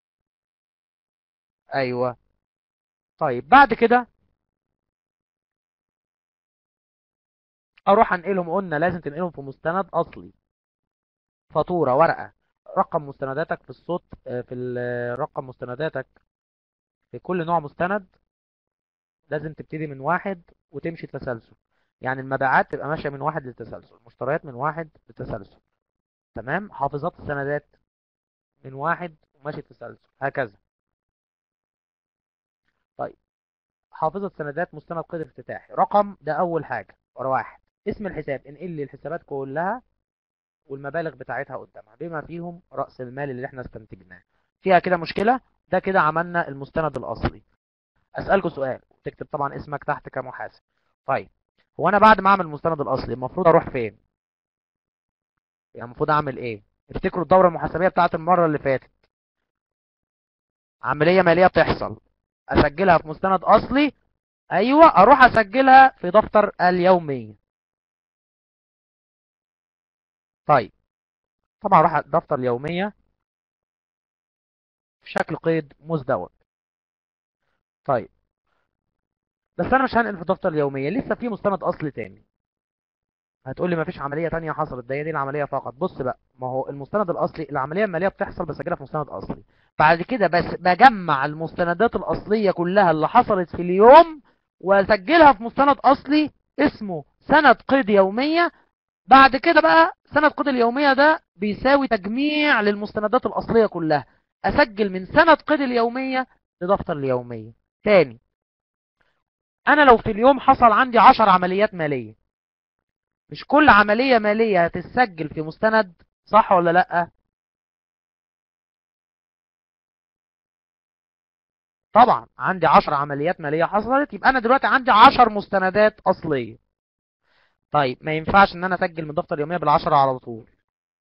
ايوه طيب بعد كده اروح انقلهم قلنا لازم تنقلهم في مستند اصلي فاتورة ورقة رقم مستنداتك في الصوت في رقم مستنداتك في كل نوع مستند لازم تبتدي من واحد وتمشي تسلسل يعني المبيعات تبقى ماشية من واحد للتسلسل المشتريات من واحد للتسلسل تمام حافظات السندات من واحد وماشي تسلسل هكذا طيب حافظة سندات مستند قيد افتتاحي رقم ده أول حاجة ورا واحد اسم الحساب انقل لي الحسابات كلها والمبالغ بتاعتها قدامها بما فيهم رأس المال اللي احنا استنتجناه فيها كده مشكلة ده كده عملنا المستند الأصلي أسألكوا سؤال تكتب طبعا اسمك تحت كمحاسب طيب هو أنا بعد ما أعمل المستند الأصلي المفروض أروح فين يعني المفروض أعمل إيه افتكروا الدورة المحاسبية بتاعت المرة اللي فاتت عملية مالية بتحصل أسجلها في مستند أصلي أيوة أروح أسجلها في دفتر اليومية طيب طبعا اروح دفتر اليومية في شكل قيد مزدوج طيب بس انا مش هنقل في دفتر اليومية لسه في مستند اصلي تاني هتقول لي مفيش عملية تانية حصلت ده هي دي العملية فقط بص بقى ما هو المستند الاصلي العملية المالية بتحصل بسجلها في مستند اصلي بعد كده بس بجمع المستندات الاصلية كلها اللي حصلت في اليوم واسجلها في مستند اصلي اسمه سند قيد يومية بعد كده بقى سند قيد اليومية ده بيساوي تجميع للمستندات الأصلية كلها أسجل من سند قيد اليومية لدفتر اليومية تاني أنا لو في اليوم حصل عندي عشر عمليات مالية مش كل عملية مالية هتتسجل في مستند صح ولا لأ طبعا عندي 10 عمليات مالية حصلت يبقى انا دلوقتي عندي 10 مستندات اصلية طيب ما ينفعش ان انا اسجل من الدفتر اليومية بالعشرة على طول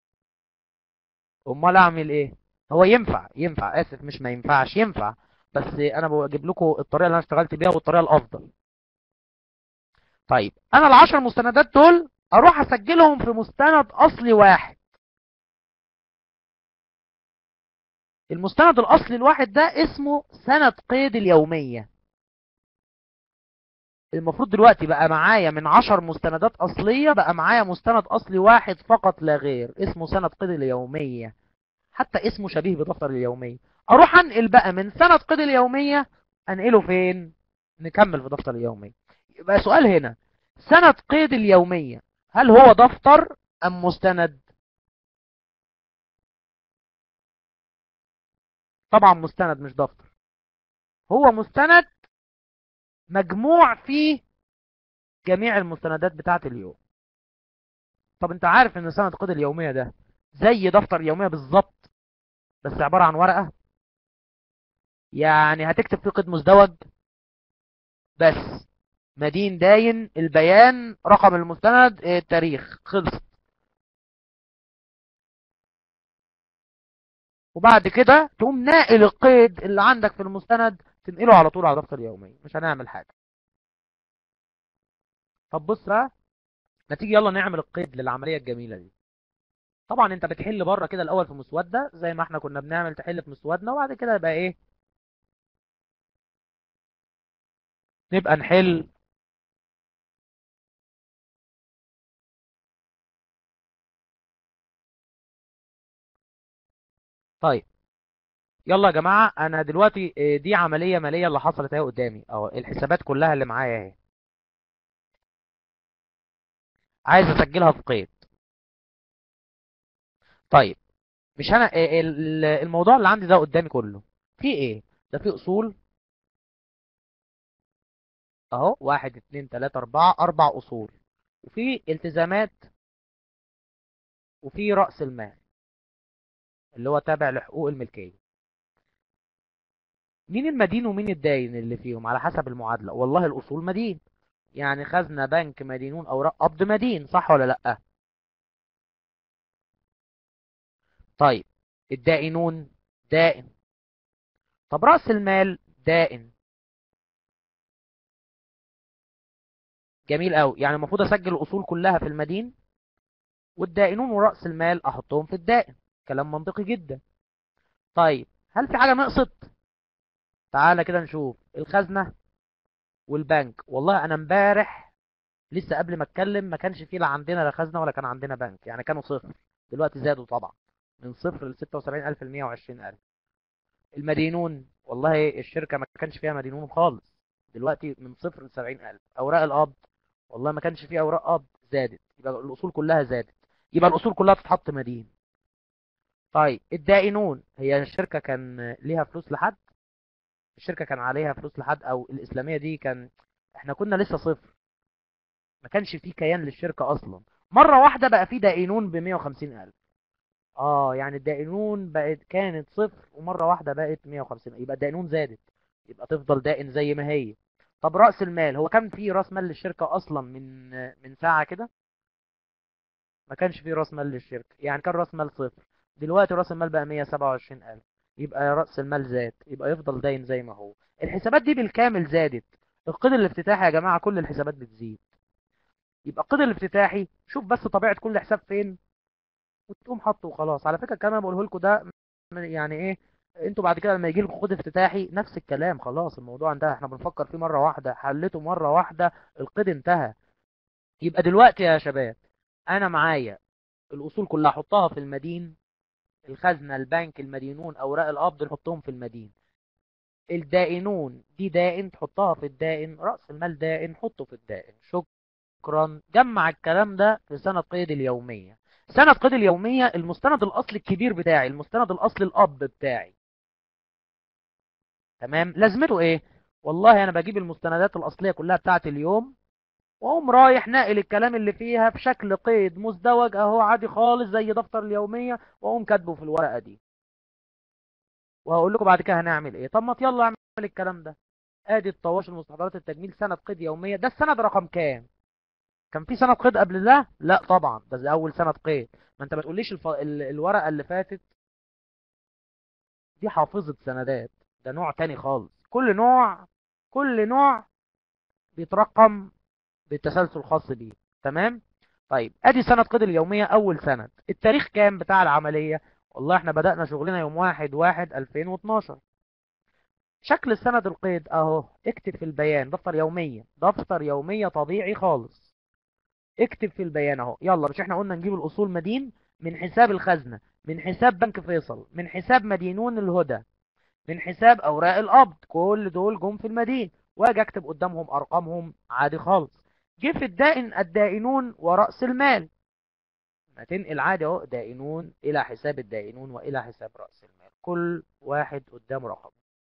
امال اعمل ايه هو ينفع ينفع اسف مش ما ينفعش ينفع بس انا بجيب لكم الطريقة اللي انا اشتغلت بيها والطريقة الافضل طيب انا العشر مستندات دول اروح اسجلهم في مستند اصلي واحد المستند الاصلي الواحد ده اسمه سند قيد اليومية المفروض دلوقتي بقى معايا من عشر مستندات اصلية بقى معايا مستند اصلي واحد فقط لا غير اسمه سند قيد اليومية حتى اسمه شبيه بدفتر اليومية اروح انقل بقى من سند قيد اليومية انقله فين نكمل في دفتر اليومية يبقى سؤال هنا سند قيد اليومية هل هو دفتر ام مستند طبعا مستند مش دفتر هو مستند مجموع فيه جميع المستندات بتاعت اليوم طب انت عارف ان سند قيد اليومية ده زي دفتر اليومية بالظبط بس عبارة عن ورقة يعني هتكتب فيه قيد مزدوج بس مدين داين البيان رقم المستند التاريخ خلص وبعد كده تقوم ناقل القيد اللي عندك في المستند تنقله على طول على دفتر يومي مش هنعمل حاجة طب بص بقى ما تيجي يلا نعمل القيد للعملية الجميلة دي طبعا انت بتحل بره كده الاول في مسودة زي ما احنا كنا بنعمل تحل في مسودنا وبعد كده يبقى ايه نبقى نحل طيب يلا يا جماعة انا دلوقتي اه، دي عملية مالية اللي حصلت اهي قدامي اهو الحسابات كلها اللي معايا اهي عايز اسجلها في قيد طيب مش انا اه، ال- الموضوع اللي عندي ده قدامي كله في ايه ده في اصول اهو واحد اتنين تلاتة اربعة اربع اصول وفي التزامات وفي رأس المال اللي هو تابع لحقوق الملكية مين المدين ومين الداين اللي فيهم على حسب المعادلة والله الأصول مدين يعني خزنة بنك مدينون أوراق قبض مدين صح ولا لأ طيب الدائنون دائن طب رأس المال دائن جميل قوي يعني المفروض أسجل الأصول كلها في المدين والدائنون ورأس المال أحطهم في الدائن كلام منطقي جدا طيب هل في حاجة نقصت تعالى كده نشوف الخزنة والبنك والله انا امبارح لسه قبل ما اتكلم ما كانش فيه لا عندنا لا خزنة ولا كان عندنا بنك يعني كانوا صفر دلوقتي زادوا طبعا من صفر ل 76000 ل 120000 المدينون والله الشركة ما كانش فيها مدينون خالص دلوقتي من صفر ل 70000 اوراق القبض والله ما كانش فيه اوراق قبض زادت يبقى الاصول كلها زادت يبقى الاصول كلها تتحط مدين طيب الدائنون هي الشركة كان ليها فلوس لحد الشركة كان عليها فلوس لحد او الاسلامية دي كان احنا كنا لسه صفر ما كانش فيه كيان للشركة اصلا مرة واحدة بقى فيه دائنون ب 150 الف اه يعني الدائنون بقت كانت صفر ومرة واحدة بقت 150 يبقى الدائنون زادت يبقى تفضل دائن زي ما هي طب رأس المال هو كان فيه رأس مال للشركة اصلا من من ساعة كده ما كانش فيه رأس مال للشركة يعني كان رأس مال صفر دلوقتي رأس المال بقى 127 الف يبقى رأس المال زاد يبقى يفضل داين زي ما هو الحسابات دي بالكامل زادت القيد الافتتاحي يا جماعة كل الحسابات بتزيد يبقى القيد الافتتاحي شوف بس طبيعة كل حساب فين وتقوم حاطه وخلاص على فكرة الكلام اللي بقوله لكم ده من- يعني ايه انتوا بعد كده لما يجي لكم قيد افتتاحي نفس الكلام خلاص الموضوع انتهى احنا بنفكر فيه مرة واحدة حلته مرة واحدة القيد انتهى يبقى دلوقتي يا شباب انا معايا الاصول كلها احطها في المدين الخزنة البنك المدينون اوراق القبض نحطهم في المدين الدائنون دي دائن تحطها في الدائن رأس المال دائن حطه في الدائن شكرا جمع الكلام ده في سنة قيد اليومية سنة قيد اليومية المستند الأصلي الكبير بتاعي المستند الأصلي الأب بتاعي تمام لازمته ايه والله انا بجيب المستندات الأصلية كلها بتاعت اليوم واقوم رايح ناقل الكلام اللي فيها في شكل قيد مزدوج اهو عادي خالص زي دفتر اليوميه واقوم كاتبه في الورقه دي وهقول لكم بعد كده هنعمل ايه طب ما يلا اعمل الكلام ده ادي الطواش المستحضرات التجميل سند قيد يوميه ده السند رقم كام كان في سند قيد قبل ده لا طبعا ده زي اول سند قيد ما انت ما تقوليش الف... ال... الورقه اللي فاتت دي حافظه سندات ده نوع تاني خالص كل نوع كل نوع بيترقم بالتسلسل الخاص بيه تمام طيب ادي سند قيد اليوميه اول سند التاريخ كام بتاع العمليه والله احنا بدأنا شغلنا يوم واحد واحد 2012 شكل السند القيد اهو اكتب في البيان دفتر يومية دفتر يومية طبيعي خالص اكتب في البيان اهو يلا مش احنا قلنا نجيب الاصول مدين من حساب الخزنة من حساب بنك فيصل من حساب مدينون الهدى من حساب اوراق القبض كل دول جم في المدين واجي اكتب قدامهم ارقامهم عادي خالص جه في الدائن الدائنون ورأس المال هتنقل عادي اهو دائنون الى حساب الدائنون والى حساب رأس المال كل واحد قدام رقم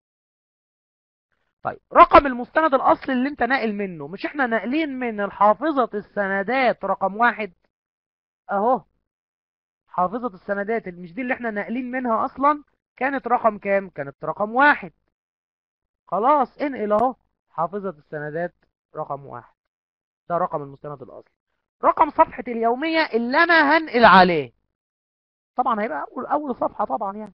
طيب رقم المستند الاصلي اللي انت ناقل منه مش احنا ناقلين من الحافظة السندات رقم واحد اهو حافظة السندات اللي مش دي اللي احنا ناقلين منها اصلا كانت رقم كام كانت رقم واحد خلاص انقل اهو حافظة السندات رقم واحد ده رقم المستند الاصلي رقم صفحة اليومية اللي انا هنقل عليه طبعا هيبقى اول اول صفحة طبعا يعني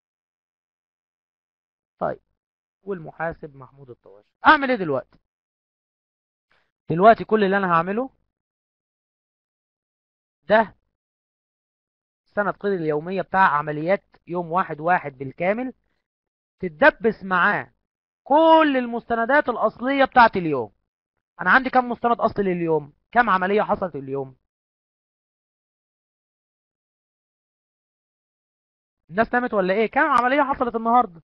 طيب والمحاسب محمود الطواشي اعمل ايه دلوقتي دلوقتي كل اللي انا هعمله ده سند قيد اليومية بتاع عمليات يوم واحد واحد بالكامل تتدبس معاه كل المستندات الأصلية بتاعت اليوم أنا عندي كم مستند أصلي لليوم كم عملية حصلت اليوم الناس نامت ولا ايه كم عملية حصلت النهاردة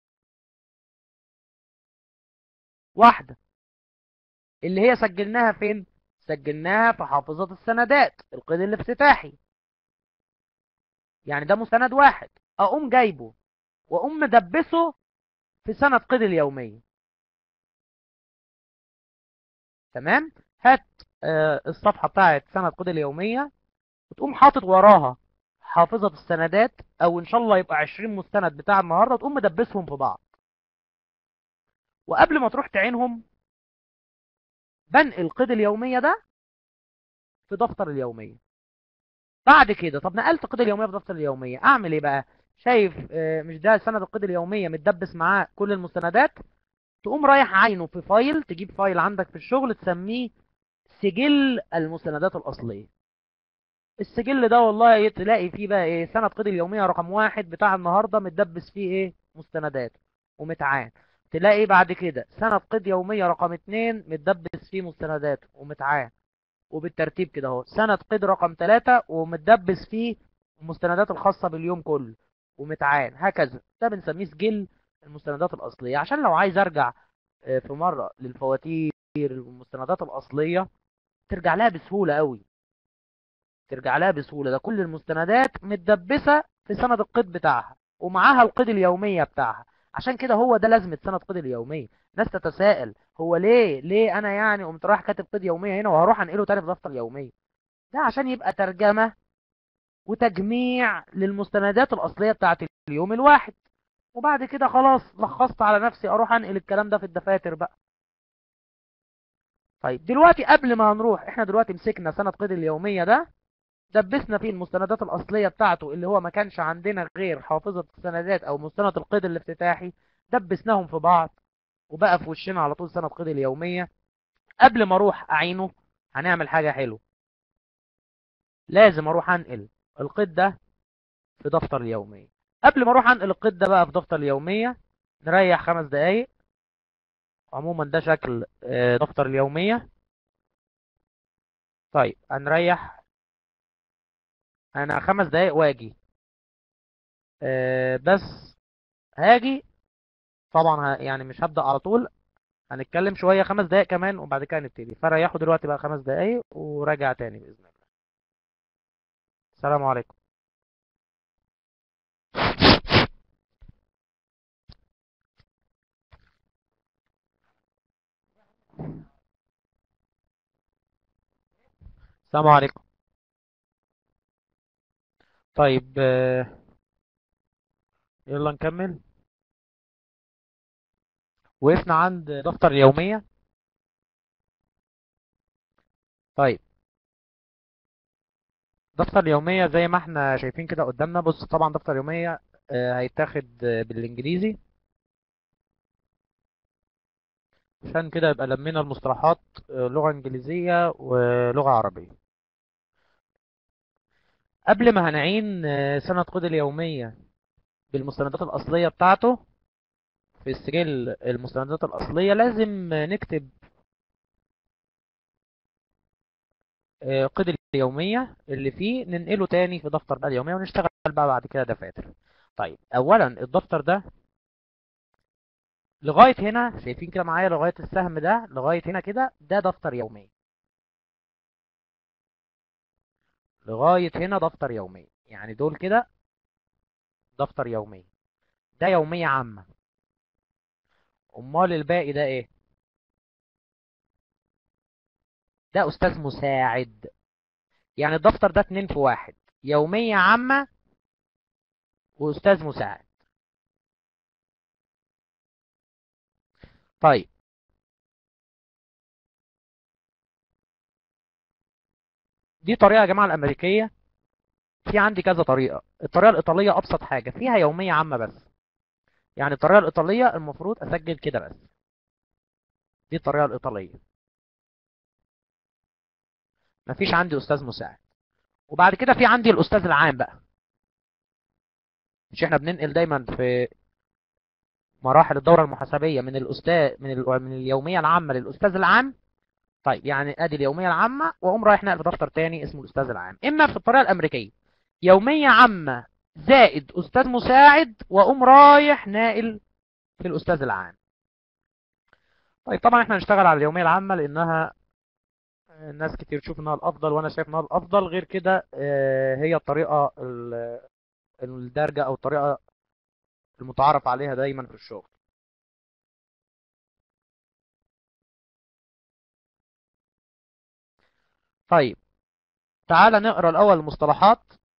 واحدة اللي هي سجلناها فين سجلناها في حافظة السندات القيد الافتتاحي يعني ده مستند واحد اقوم جايبه واقوم مدبسه في سند قيد اليومية تمام هات آه الصفحة بتاعت سند قيد اليومية وتقوم حاطط وراها حافظة السندات او ان شاء الله يبقى 20 مستند بتاع النهاردة تقوم مدبسهم في بعض وقبل ما تروح تعينهم بنقل قيد اليومية ده في دفتر اليومية بعد كده طب نقلت قيد اليومية في دفتر اليومية اعمل ايه بقى شايف آه مش ده سند القيد اليومية متدبس معاه كل المستندات تقوم رايح عينه في فايل تجيب فايل عندك في الشغل تسميه سجل المستندات الأصلية السجل ده والله تلاقي فيه بقى ايه سند قيد اليومية رقم واحد بتاع النهاردة متدبس فيه ايه مستندات ومتعان تلاقي بعد كده سند قيد يومية رقم اتنين متدبس فيه مستندات ومتعان وبالترتيب كده اهو سند قيد رقم ثلاثة ومتدبس فيه المستندات الخاصة باليوم كله ومتعان هكذا ده بنسميه سجل المستندات الأصلية عشان لو عايز ارجع في مرة للفواتير والمستندات الأصلية ترجع لها بسهولة قوي ترجع لها بسهولة ده كل المستندات متدبسة في سند القيد بتاعها ومعاها القيد اليومية بتاعها عشان كده هو ده لازمة سند قيد اليومية ناس تتساءل هو ليه ليه انا يعني قمت رايح كاتب قيد يومية هنا وهروح انقله تاني في دفتر يومية ده عشان يبقى ترجمة وتجميع للمستندات الأصلية بتاعت اليوم الواحد وبعد كده خلاص لخصت على نفسي اروح انقل الكلام ده في الدفاتر بقى طيب دلوقتي قبل ما هنروح احنا دلوقتي مسكنا سند قيد اليومية ده دبسنا فيه المستندات الأصلية بتاعته اللي هو ما كانش عندنا غير حافظة السندات او مستند القيد الافتتاحي دبسناهم في بعض وبقى في وشنا على طول سند قيد اليومية قبل ما اروح اعينه هنعمل حاجة حلوة لازم اروح انقل القيد ده في دفتر اليومية قبل ما اروح انقل القيد ده بقى في دفتر اليومية نريح خمس دقايق عموما ده شكل دفتر اليومية طيب هنريح انا خمس دقايق واجي بس هاجي طبعا يعني مش هبدأ على طول هنتكلم شوية خمس دقايق كمان وبعد كده نبتدي فريحوا دلوقتي بقى خمس دقايق وراجع تاني بإذن الله السلام عليكم السلام عليكم طيب آه، يلا نكمل وقفنا عند دفتر اليومية طيب دفتر اليومية زي ما احنا شايفين كده قدامنا بص طبعا دفتر اليومية آه، هيتاخد آه، بالانجليزي عشان كده يبقى لمينا المصطلحات آه، لغة انجليزية ولغة عربية قبل ما هنعين آه، سنة قيد اليومية بالمستندات الأصلية بتاعته في السجل المستندات الأصلية لازم آه، نكتب آه، قيد اليومية اللي فيه ننقله تاني في دفتر بقى اليومية ونشتغل بقى بعد كده دفاتر طيب أولا الدفتر ده لغاية هنا شايفين كده معايا لغاية السهم ده لغاية هنا كده ده دفتر يومي لغاية هنا دفتر يومي يعني دول كده دفتر يومي ده يومية عامة أمال الباقي ده إيه ده أستاذ مساعد يعني الدفتر ده اتنين في واحد يومية عامة وأستاذ مساعد طيب دي طريقة يا جماعة الأمريكية في عندي كذا طريقة الطريقة الإيطالية أبسط حاجة فيها يومية عامة بس يعني الطريقة الإيطالية المفروض أسجل كده بس دي الطريقة الإيطالية مفيش عندي أستاذ مساعد وبعد كده في عندي الأستاذ العام بقى مش احنا بننقل دايما في مراحل الدورة المحاسبية من الأستاذ من ال... من اليومية العامة للأستاذ العام طيب يعني ادي اليومية العامة واقوم رايح نقل في دفتر تاني اسمه الأستاذ العام إما في الطريقة الأمريكية يومية عامة زائد أستاذ مساعد واقوم رايح ناقل في الأستاذ العام طيب طبعا احنا هنشتغل على اليومية العامة لأنها الناس كتير تشوف انها الافضل وانا شايف انها الافضل غير كده آه، هي الطريقة ال- الدارجة او الطريقة المتعارف عليها دايما في الشغل طيب تعالى نقرا الاول المصطلحات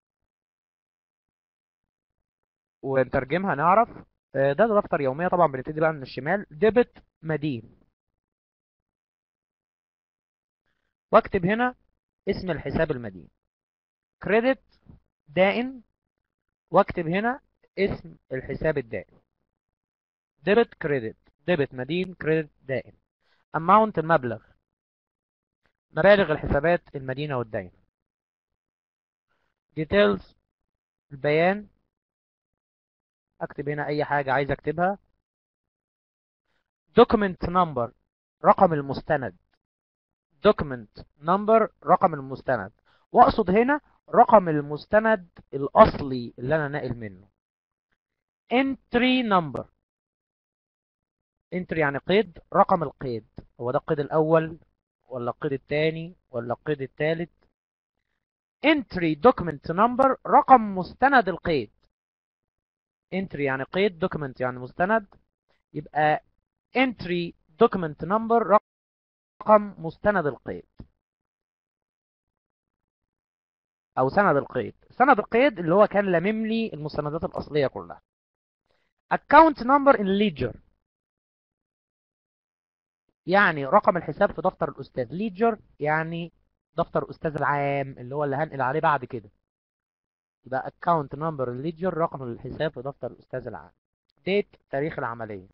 ونترجمها نعرف آه، ده دفتر يومية طبعا بنبتدي بقى من الشمال ديبت مدين واكتب هنا اسم الحساب المدين كريدت دائن واكتب هنا اسم الحساب الدائن ديبت كريدت ديبت مدين كريدت دائن اماونت المبلغ مبالغ الحسابات المدينة والدين details البيان اكتب هنا اي حاجة عايز اكتبها document number رقم المستند document number رقم المستند واقصد هنا رقم المستند الاصلي اللي انا ناقل منه entry number entry يعني قيد رقم القيد هو ده القيد الاول ولا القيد الثاني ولا القيد الثالث entry document number رقم مستند القيد entry يعني قيد document يعني مستند يبقى entry document number رقم مستند القيد او سند القيد سند القيد اللي هو كان لامم لي المستندات الاصليه كلها account number in ledger يعني رقم الحساب في دفتر الاستاذ ليدجر يعني دفتر الاستاذ العام اللي هو اللي هنقل عليه بعد كده يبقى account number in ledger رقم الحساب في دفتر الاستاذ العام date تاريخ العمليه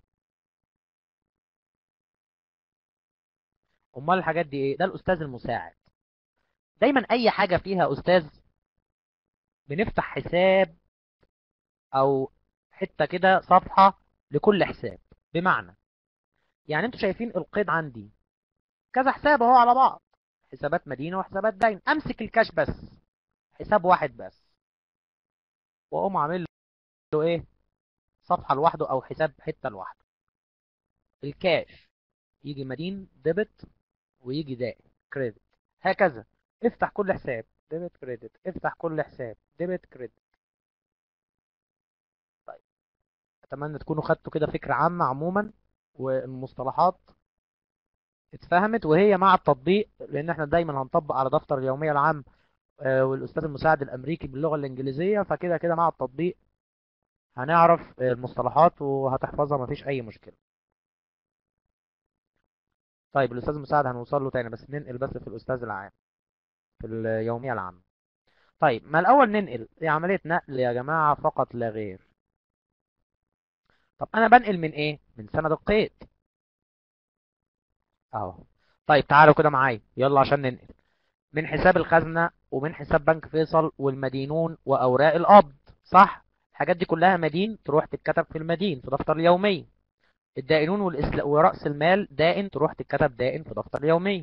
امال الحاجات دي ايه ده الاستاذ المساعد دايما اي حاجه فيها استاذ بنفتح حساب او حته كده صفحه لكل حساب بمعنى يعني انتوا شايفين القيد عندي كذا حساب اهو على بعض حسابات مدينه وحسابات دين امسك الكاش بس حساب واحد بس واقوم عامل له ايه صفحه لوحده او حساب حته لوحده الكاش يجي مدين ديبت ويجي دائم كريدت هكذا افتح كل حساب ديبت كريدت افتح كل حساب ديبت كريدت طيب اتمنى تكونوا خدتوا كده فكره عامه عموما والمصطلحات اتفهمت وهي مع التطبيق لان احنا دايما هنطبق على دفتر اليومية العام آه، والاستاذ المساعد الامريكي باللغة الانجليزية فكده كده مع التطبيق هنعرف آه، المصطلحات وهتحفظها مفيش اي مشكلة طيب الاستاذ المساعد هنوصل له تاني بس ننقل بس في الاستاذ العام في اليومية العامة طيب ما الاول ننقل دي عملية نقل يا جماعة فقط لا غير طب انا بنقل من ايه من سند القيد اهو طيب تعالوا كده معايا يلا عشان ننقل من حساب الخزنة ومن حساب بنك فيصل والمدينون واوراق القبض صح الحاجات دي كلها مدين تروح تتكتب في المدين في دفتر اليومية الدائنون والإسلا... ورأس المال دائن تروح تتكتب دائن في دفتر اليومية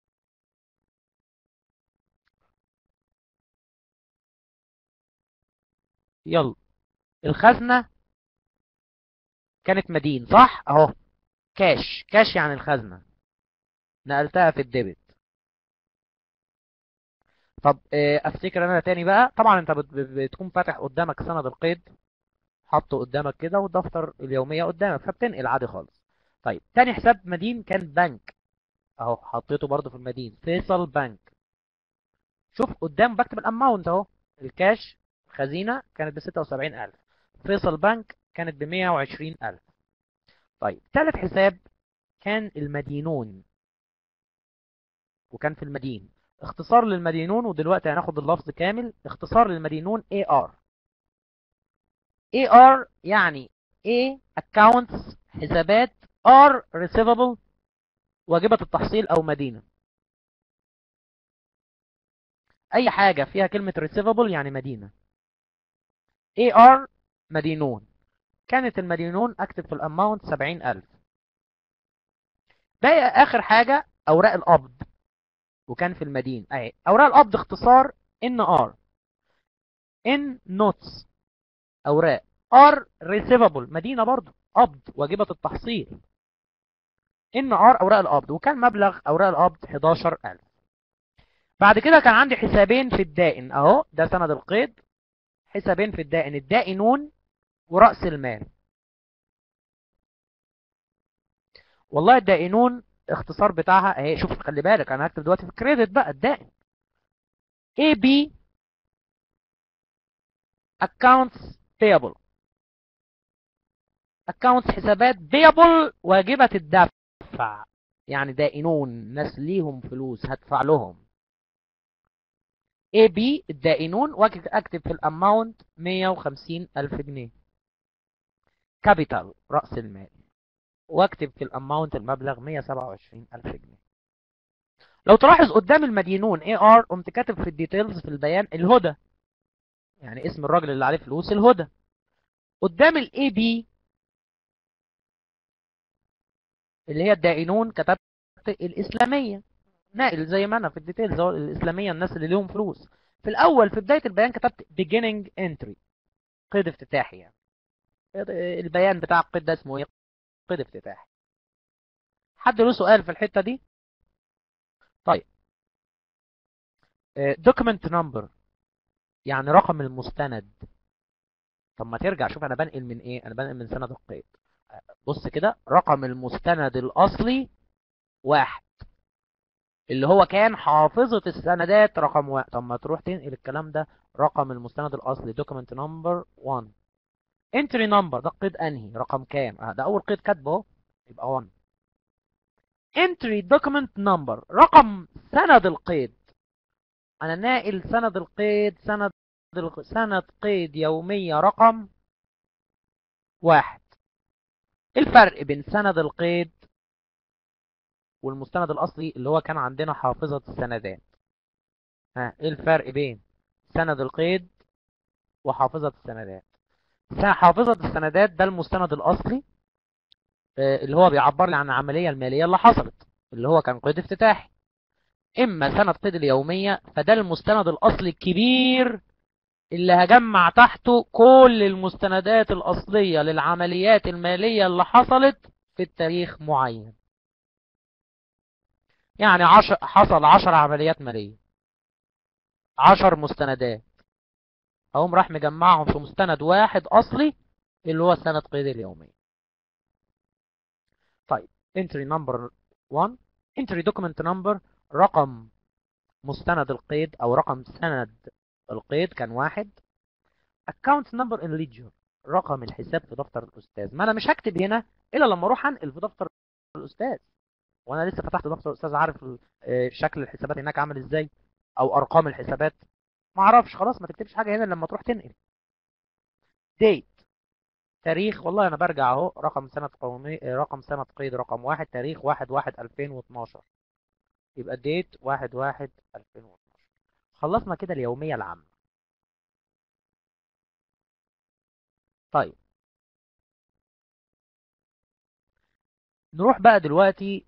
يلا الخزنة كانت مدين صح اهو كاش كاش يعني الخزنة نقلتها في الديبت طب آه، افتكر انا تاني بقى طبعا انت بت- بت- بتكون فاتح قدامك سند القيد حاطه قدامك كده والدفتر اليومية قدامك فبتنقل عادي خالص طيب تاني حساب مدين كان بنك اهو حطيته برضو في المدين فيصل بنك شوف قدام بكتب الاماونت اهو الكاش خزينة كانت ب 76000 فيصل بنك كانت ب 120000 طيب ثالث حساب كان المدينون وكان في المدين اختصار للمدينون ودلوقتي هناخد اللفظ كامل اختصار للمدينون AR AR يعني A accounts حسابات R receivable واجبة التحصيل او مدينة اي حاجة فيها كلمة receivable يعني مدينة AR مدينون كانت المدينون اكتب في الاماونت 70000 باقي اخر حاجة اوراق القبض وكان في المدين اهي اوراق القبض اختصار ان ار ان نوتس اوراق ار ريسيفبل مدينه برضو قبض واجبه التحصيل ان ار اوراق القبض وكان مبلغ اوراق القبض 11000 بعد كده كان عندي حسابين في الدائن اهو ده سند القيد حسابين في الدائن الدائنون ورأس المال والله الدائنون اختصار بتاعها اهي شوف خلي بالك انا هكتب دلوقتي في الكريدت بقى الدائن اي بي accounts payable accounts حسابات payable واجبة الدفع يعني دائنون ناس ليهم فلوس هدفع لهم اي بي الدائنون واكتب في الاماونت 150 الف جنيه كابيتال رأس المال واكتب في الاماونت المبلغ 127 الف جنيه لو تلاحظ قدام المدينون اي ار قمت كاتب في الديتيلز في البيان الهدى يعني اسم الراجل اللي عليه فلوس الهدى قدام الاي بي اللي هي الدائنون كتبت الاسلاميه ناقل زي ما انا في الديتيلز اهو الاسلاميه الناس اللي ليهم فلوس في الاول في بدايه البيان كتبت beginning entry قيد افتتاحي يعني البيان بتاع القيد ده اسمه ايه قيد افتتاحي حد له سؤال في الحته دي طيب دوكيمنت نمبر يعني رقم المستند طب ما ترجع شوف انا بنقل من ايه انا بنقل من سند القيد بص كده رقم المستند الاصلي واحد اللي هو كان حافظة السندات رقم واحد طب ما تروح تنقل الكلام ده رقم المستند الاصلي دوكيمنت نمبر 1 انتري نمبر ده قيد انهي رقم كام اه ده اول قيد كاتبه اهو يبقى 1 انتري دوكيمنت نمبر رقم سند القيد انا ناقل سند القيد سند الق- سند قيد يومية رقم واحد إيه الفرق بين سند القيد والمستند الاصلي اللي هو كان عندنا حافظة السندات ها ايه الفرق بين سند القيد وحافظة السندات س- حافظة السندات ده المستند الاصلي آه، اللي هو بيعبر لي عن العملية المالية اللي حصلت اللي هو كان قيد افتتاحي اما سند قيد اليومية فده المستند الاصلي الكبير اللي هجمع تحته كل المستندات الاصلية للعمليات المالية اللي حصلت في التاريخ معين يعني عشر حصل عشر عمليات مالية عشر مستندات اقوم راح مجمعهم في مستند واحد اصلي اللي هو سند قيد اليومية طيب entry number 1 entry document number رقم مستند القيد او رقم سند القيد كان واحد account number in ledger رقم الحساب في دفتر الاستاذ ما انا مش هكتب هنا الا لما اروح انقل في دفتر الاستاذ وانا لسه فتحت دفتر الاستاذ عارف شكل الحسابات هناك عامل ازاي او ارقام الحسابات ما اعرفش خلاص ما تكتبش حاجه هنا لما تروح تنقل date تاريخ والله انا برجع اهو رقم سنة قومي رقم سنة قيد رقم واحد تاريخ واحد واحد الفين واتناشر يبقى ديت واحد واحد الفين واتناشر خلصنا كده اليومية العامة طيب نروح بقى دلوقتي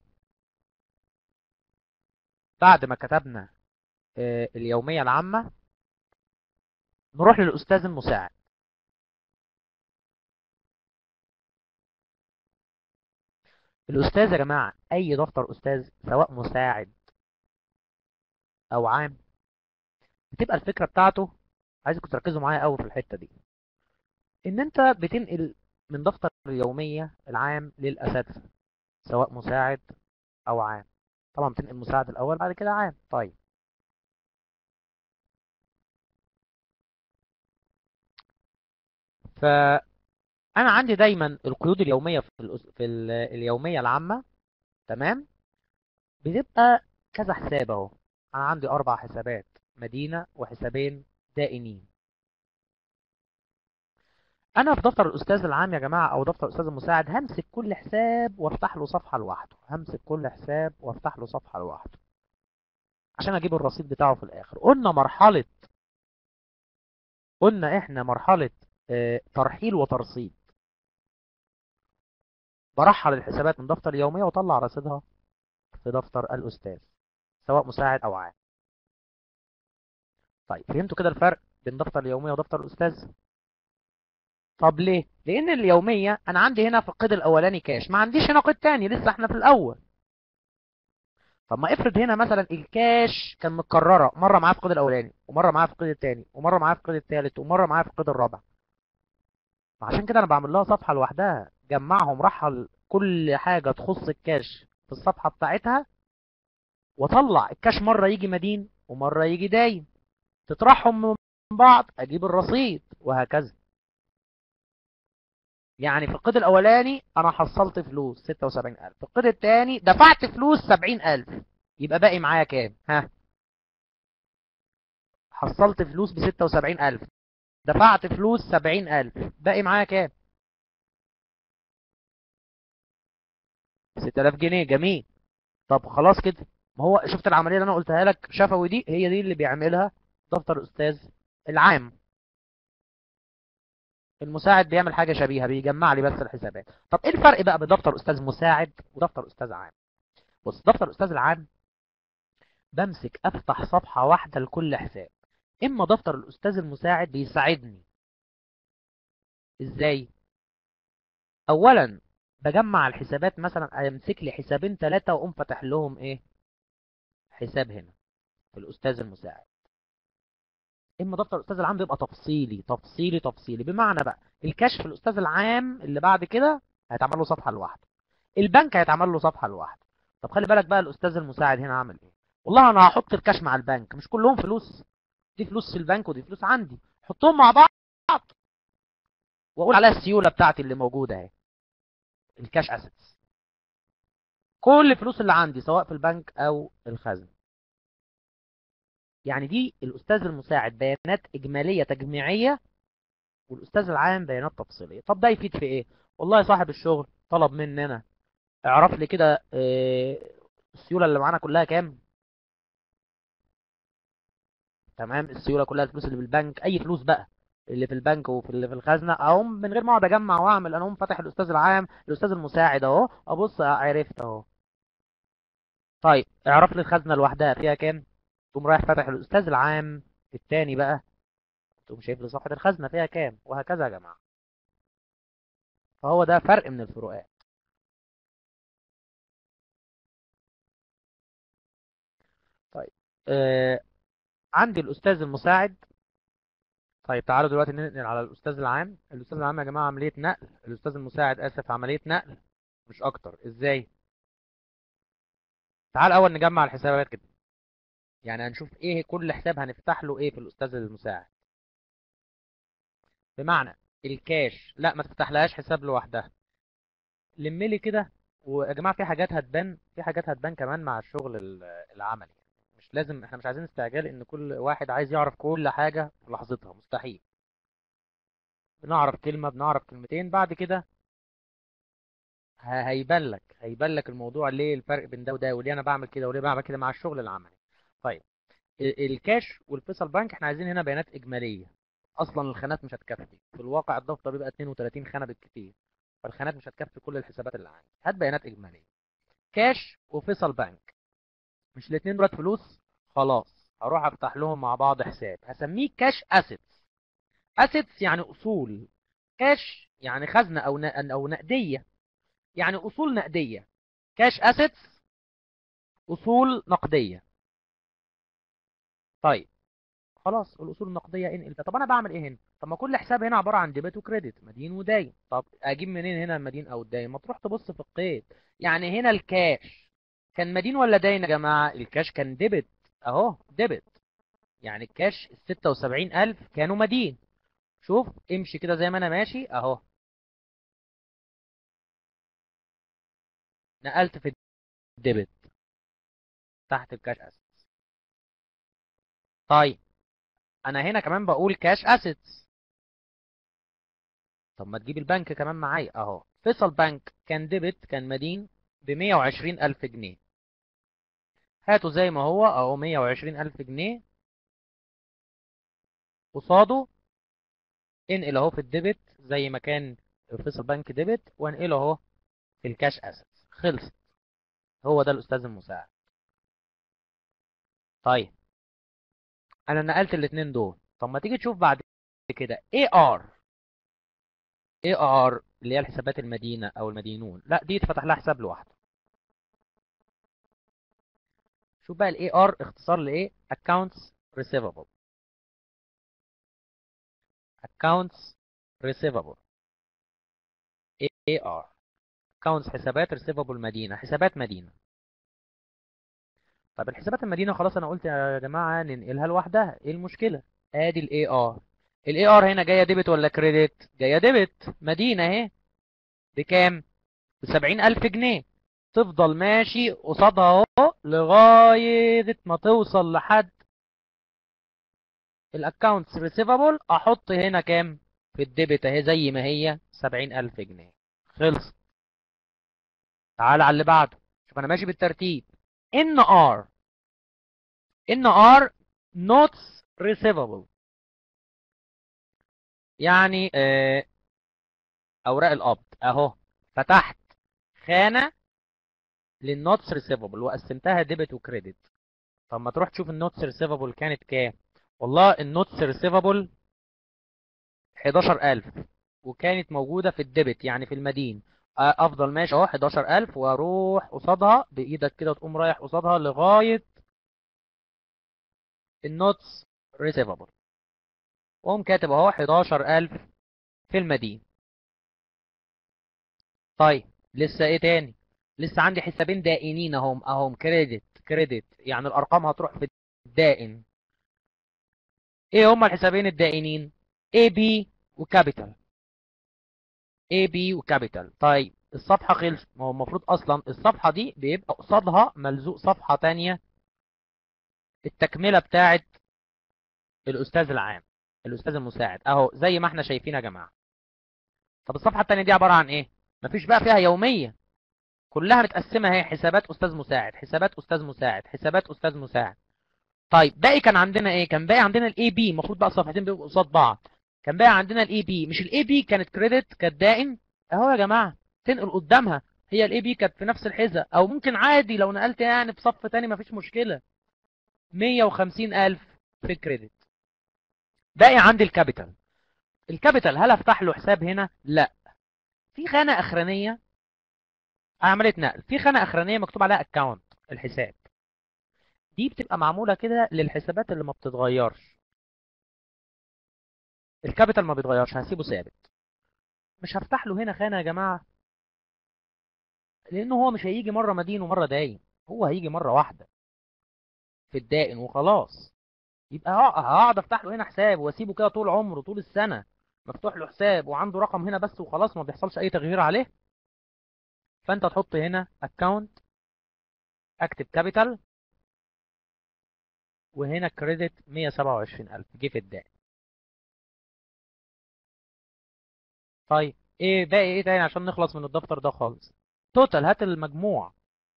بعد ما كتبنا اليومية العامة نروح للأستاذ المساعد الأستاذ يا جماعة أي دفتر أستاذ سواء مساعد أو عام بتبقى الفكرة بتاعته عايزكم تركزوا معايا قوي في الحتة دي إن أنت بتنقل من دفتر اليومية العام للأساتذة سواء مساعد أو عام طبعا بتنقل مساعد الأول بعد كده عام طيب فأنا عندي دايما القيود اليومية في, الأس... في ال... اليومية العامة تمام بتبقى كذا حساب اهو أنا عندي أربع حسابات مدينة وحسابين دائنين أنا في دفتر الأستاذ العام يا جماعة أو دفتر الأستاذ المساعد همسك كل حساب وافتح له صفحة لوحده همسك كل حساب وافتح له صفحة لوحده عشان أجيب الرصيد بتاعه في الآخر قلنا مرحلة قلنا إحنا مرحلة اه ترحيل وترصيد برحل الحسابات من دفتر اليومية وطلع رصيدها في دفتر الأستاذ سواء مساعد أو عام طيب فهمتوا كده الفرق بين دفتر اليومية ودفتر الأستاذ طب ليه لأن اليومية أنا عندي هنا في القيد الأولاني كاش ما عنديش هنا قيد تاني لسه احنا في الأول طب ما افرض هنا مثلا الكاش كان متكررة مرة معاه في القيد الأولاني ومرة معاه في القيد التاني ومرة معاه في القيد التالت ومرة معاه في القيد الرابع فعشان كده أنا بعمل لها صفحة لوحدها جمعهم رحل كل حاجة تخص الكاش في الصفحة بتاعتها واطلع الكاش مرة يجي مدين ومرة يجي داين تطرحهم من بعض اجيب الرصيد وهكذا يعني في القيد الاولاني انا حصلت فلوس 76000 في القيد الثاني دفعت فلوس 70000 يبقى باقي معايا كام ها حصلت فلوس ب 76000 دفعت فلوس 70000 باقي معايا كام 6000 جنيه جميل طب خلاص كده ما هو شفت العمليه اللي انا قلتها لك شفوي دي هي دي اللي بيعملها دفتر الاستاذ العام المساعد بيعمل حاجه شبيهه بيجمع لي بس الحسابات طب ايه الفرق بقى بين دفتر استاذ مساعد ودفتر استاذ عام بص دفتر الاستاذ العام بمسك افتح صفحه واحده لكل حساب اما دفتر الاستاذ المساعد بيساعدني ازاي اولا بجمع الحسابات مثلا امسك لي حسابين ثلاثه واقوم فاتح لهم ايه حساب هنا في الاستاذ المساعد اما دفتر الاستاذ العام بيبقى تفصيلي تفصيلي تفصيلي بمعنى بقى الكشف الاستاذ العام اللي بعد كده هيتعمل له صفحه لوحده البنك هيتعمل له صفحه لوحده طب خلي بالك بقى الاستاذ المساعد هنا عامل ايه والله انا هحط الكاش مع البنك مش كلهم فلوس دي فلوس في البنك ودي فلوس عندي حطهم مع بعض واقول عليها السيوله بتاعتي اللي موجوده اهي الكاش اسيتس كل الفلوس اللي عندي سواء في البنك او الخزنه يعني دي الاستاذ المساعد بيانات اجماليه تجميعيه والاستاذ العام بيانات تفصيليه طب ده يفيد في ايه والله صاحب الشغل طلب مننا اعرف لي كده السيوله اللي معانا كلها كام تمام السيوله كلها الفلوس اللي بالبنك اي فلوس بقى اللي في البنك وفي اللي في الخزنه اقوم من غير ما اقعد اجمع واعمل انا اقوم فاتح الاستاذ العام الاستاذ المساعد اهو ابص عرفت اهو طيب اعرف لي الخزنه لوحدها فيها كام تقوم رايح فاتح الاستاذ العام التاني بقى تقوم شايف لي صفحه الخزنه فيها كام وهكذا يا جماعه فهو ده فرق من الفروقات طيب آه عندي الاستاذ المساعد طيب تعالوا دلوقتي ننقل على الاستاذ العام الاستاذ العام يا جماعه عمليه نقل الاستاذ المساعد اسف عمليه نقل مش اكتر ازاي تعال اول نجمع الحسابات كده يعني هنشوف ايه كل حساب هنفتح له ايه في الاستاذ المساعد بمعنى الكاش لا ما تفتحلهاش حساب لوحدها لم لي كده ويا جماعه في حاجات هتبان في حاجات هتبان كمان مع الشغل ال- العملي مش لازم احنا مش عايزين استعجال ان كل واحد عايز يعرف كل حاجه في لحظتها مستحيل بنعرف كلمه بنعرف كلمتين بعد كده ه- هيبان لك هيبان لك الموضوع ليه الفرق بين ده وده وليه انا بعمل كده وليه بعمل كده مع الشغل العملي طيب ال- الكاش والفيصل بنك احنا عايزين هنا بيانات اجماليه اصلا الخانات مش هتكفي في الواقع الدفتر بيبقى 32 خانه بالكتير فالخانات مش هتكفي كل الحسابات اللي عندي هات بيانات اجماليه كاش وفيصل بنك مش الاثنين دولت فلوس خلاص هروح افتح لهم مع بعض حساب هسميه كاش اسيتس اسيتس يعني اصول كاش يعني خزنه او ن- او نقديه يعني اصول نقديه كاش اسيتس اصول نقديه طيب خلاص الاصول النقديه انقل ده طب انا بعمل ايه هنا طب ما كل حساب هنا عباره عن ديبت وكريدت مدين وداين طب اجيب منين هنا المدين او الداين ما تروح تبص في القيد يعني هنا الكاش كان مدين ولا داين يا جماعه الكاش كان ديبت اهو ديبت يعني الكاش ال 76000 كانوا مدين شوف امشي كده زي ما انا ماشي اهو نقلت في الديبت تحت الكاش اسيتس طيب انا هنا كمان بقول كاش اسيتس طب ما تجيب البنك كمان معايا اهو فيصل بنك كان ديبت كان مدين ب 120 الف جنيه هاته زي ما هو اهو 120 الف جنيه قصاده انقل اهو في الديبت زي ما كان فيصل بنك ديبت وانقله اهو في الكاش اسيتس خلصت هو ده الاستاذ المساعد طيب انا نقلت الاثنين دول طب ما تيجي تشوف بعد كده اي ار اي ار اللي هي الحسابات المدينه او المدينون لا دي اتفتح لها حساب لوحده شوف بقى الاي ار اختصار لايه accounts receivable accounts receivable AR accounts حسابات receivable مدينة حسابات مدينة طب الحسابات المدينة خلاص انا قلت يا جماعة ننقلها لوحدها ايه المشكلة ادي الاي ار الاي ار هنا جاية ديبت ولا كريدت جاية ديبت مدينة اهي بكام بسبعين الف جنيه تفضل ماشي قصادها اهو لغاية ما توصل لحد الاكونتس ريسيفابل احط هنا كام في الديبت اهي زي ما هي سبعين الف جنيه خلص تعال على اللي بعده شوف انا ماشي بالترتيب ان ار ان ار notes receivable يعني آه، اوراق القبض اهو فتحت خانة للنوتس ريسيفبل وقسمتها ديبت وكريدت طب ما تروح تشوف النوتس ريسيفبل كانت كام والله النوتس ريسيفبل 11000 وكانت موجودة في الديبت يعني في المدين آه، افضل ماشي اهو 11000 واروح قصادها بايدك كده تقوم رايح قصادها لغاية النوتس ريسيفبل واقوم كاتب اهو 11000 في المدين طيب لسه ايه تاني لسه عندي حسابين دائنين اهم اهم كريدت كريدت يعني الارقام هتروح في الدائن ايه هما الحسابين الدائنين اي بي وكابيتال اي بي وكابيتال طيب الصفحة خلصت ما هو المفروض اصلا الصفحة دي بيبقى قصادها ملزوق صفحة تانية التكملة بتاعت الاستاذ العام الاستاذ المساعد اهو زي ما احنا شايفين يا جماعة طب الصفحة التانية دي عبارة عن ايه مفيش بقى فيها يومية كلها متقسمة اهي حسابات استاذ مساعد حسابات استاذ مساعد حسابات استاذ مساعد طيب باقي كان عندنا ايه كان باقي عندنا الاي بي المفروض بقى الصفحتين بيبقوا قصاد بعض كان باقي عندنا الاي بي مش الاي بي كانت كريدت كانت دائم اهو يا جماعه تنقل قدامها هي الاي بي كانت في نفس الحزه او ممكن عادي لو نقلت يعني في صف تاني مفيش مشكله 150000 في كريدت باقي عندي الكابيتال الكابيتال هل افتح له حساب هنا لا في خانه اخرانيه عمليه نقل في خانه اخرانيه مكتوب عليها اكونت الحساب دي بتبقى معموله كده للحسابات اللي ما بتتغيرش الكابيتال ما بيتغيرش هسيبه ثابت مش هفتح له هنا خانه يا جماعه لانه هو مش هيجي مره مدين ومره داين هو هيجي مرة واحدة في الدائن وخلاص يبقى هق- هقعد افتح له هنا حساب واسيبه كده طول عمره طول السنة مفتوح له حساب وعنده رقم هنا بس وخلاص ما بيحصلش اي تغيير عليه فانت تحط هنا account اكتب كابيتال وهنا كريدت 127000 جه في الدائن طيب ايه باقي ايه تاني عشان نخلص من الدفتر ده خالص توتال هات المجموع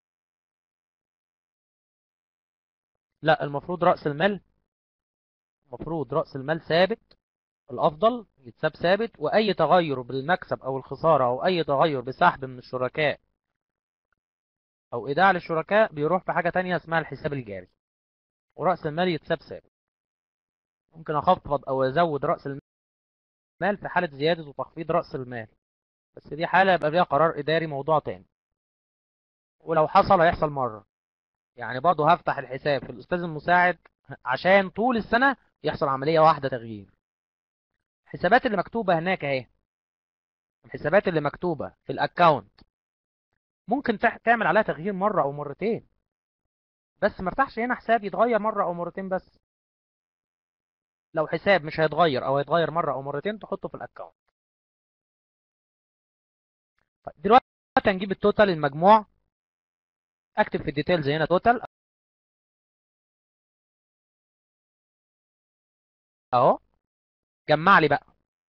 لا المفروض رأس المال المفروض رأس المال ثابت الأفضل يتساب ثابت وأي تغير بالمكسب أو الخسارة أو أي تغير بسحب من الشركاء أو إيداع للشركاء بيروح في حاجة تانية اسمها الحساب الجاري ورأس المال يتساب ثابت ممكن أخفض أو أزود رأس المال في حالة زيادة وتخفيض رأس المال بس دي حالة يبقى فيها قرار إداري موضوع تاني ولو حصل هيحصل مرة يعني برضه هفتح الحساب في الأستاذ المساعد عشان طول السنة يحصل عملية واحدة تغيير الحسابات اللي مكتوبة هناك اهي الحسابات اللي مكتوبة في الأكاونت ممكن تح- تعمل عليها تغيير مرة أو مرتين بس ما افتحش هنا حساب يتغير مرة أو مرتين بس لو حساب مش هيتغير أو هيتغير مرة أو مرتين تحطه في الأكاونت طيب دلوقتي هنجيب التوتال المجموع اكتب في الديتيلز هنا توتال اهو جمع لي بقى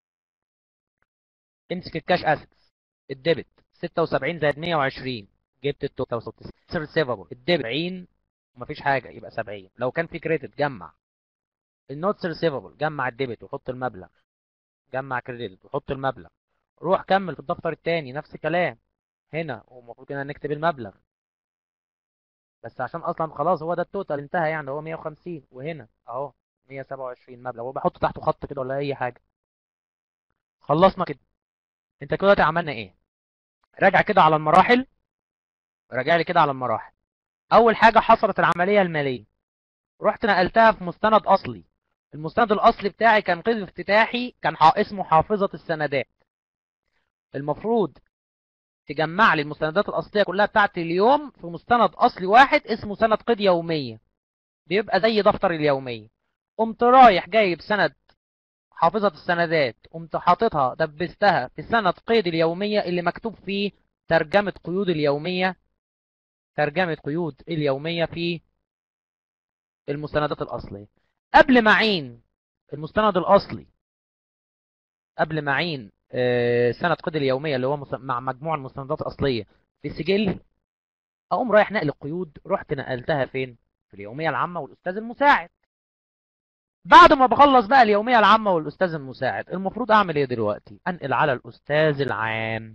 امسك الكاش اسيتس الديبت 76 زائد 120 جبت التوتال 96 ريسيفبل الديبت 70 ومفيش حاجه يبقى 70 لو كان في كريدت جمع النوتس ريسيفبل جمع الديبت وحط المبلغ جمع كريدت وحط المبلغ روح كمل في الدفتر الثاني نفس الكلام هنا والمفروض كده نكتب المبلغ بس عشان اصلا خلاص هو ده التوتال انتهى يعني هو 150 وهنا اهو 127 مبلغ وبحط تحته خط كده ولا اي حاجه خلصنا كده انت كده دلوقتي عملنا ايه راجع كده على المراحل راجع لي كده على المراحل اول حاجه حصلت العمليه الماليه رحت نقلتها في مستند اصلي المستند الاصلي بتاعي كان قيد افتتاحي كان ح- اسمه حافظه السندات المفروض تجمع لي المستندات الاصليه كلها بتاعت اليوم في مستند اصلي واحد اسمه سند قيد يوميه بيبقى زي دفتر اليوميه قمت رايح جايب سند حافظة السندات قمت حاططها دبستها في سند قيد اليومية اللي مكتوب فيه ترجمة قيود اليومية ترجمة قيود اليومية في المستندات الأصلية قبل ما أعين المستند الأصلي قبل ما أعين آه، سند قيد اليومية اللي هو مس- مع مجموع المستندات الأصلية في سجل أقوم رايح نقل القيود رحت نقلتها فين؟ في اليومية العامة والأستاذ المساعد بعد ما بخلص بقى اليومية العامة والأستاذ المساعد المفروض أعمل إيه دلوقتي؟ أنقل على الأستاذ العام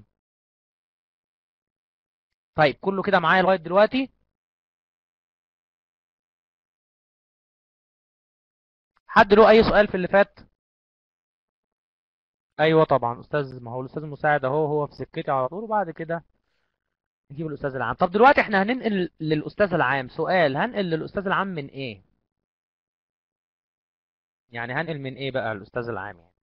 طيب كله كده معايا لغاية دلوقتي حد له أي سؤال في اللي فات؟ أيوه طبعا أستاذ ما هو الأستاذ المساعد أهو هو في سكتي على طول وبعد كده نجيب الأستاذ العام طب دلوقتي إحنا هننقل للأستاذ العام سؤال هنقل للأستاذ العام من إيه؟ يعني هنقل من إيه بقى الأستاذ العام يعني؟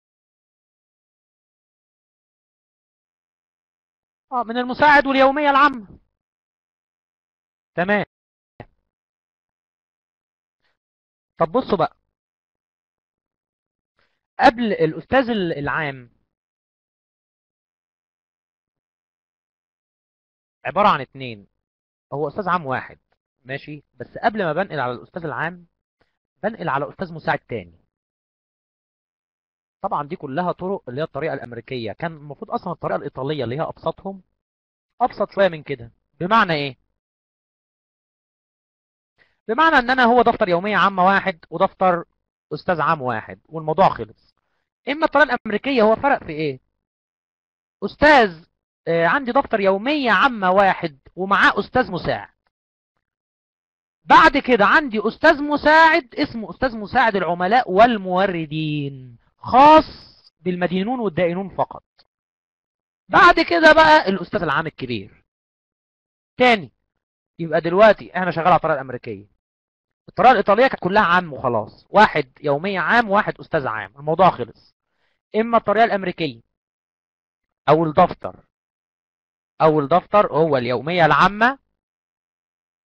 اه من المساعد واليومية العامة تمام طب بصوا بقى قبل الأستاذ العام عبارة عن اتنين هو أستاذ عام واحد ماشي بس قبل ما بنقل على الأستاذ العام بنقل على أستاذ مساعد تاني طبعا دي كلها طرق اللي هي الطريقة الأمريكية كان المفروض أصلا الطريقة الإيطالية اللي هي أبسطهم أبسط شوية من كده بمعنى إيه؟ بمعنى إن أنا هو دفتر يومية عامة واحد ودفتر أستاذ عام واحد والموضوع خلص إما الطريقة الأمريكية هو فرق في إيه؟ أستاذ آه، عندي دفتر يومية عامة واحد ومعاه أستاذ مساعد بعد كده عندي أستاذ مساعد اسمه أستاذ مساعد العملاء والموردين خاص بالمدينون والدائنون فقط بعد كده بقى الأستاذ العام الكبير تاني يبقى دلوقتي احنا شغال على الطريقة الأمريكية الطريقة الإيطالية كانت كلها عام وخلاص واحد يومية عام واحد أستاذ عام الموضوع خلص إما الطريقة الأمريكية أو الدفتر أو الدفتر هو اليومية العامة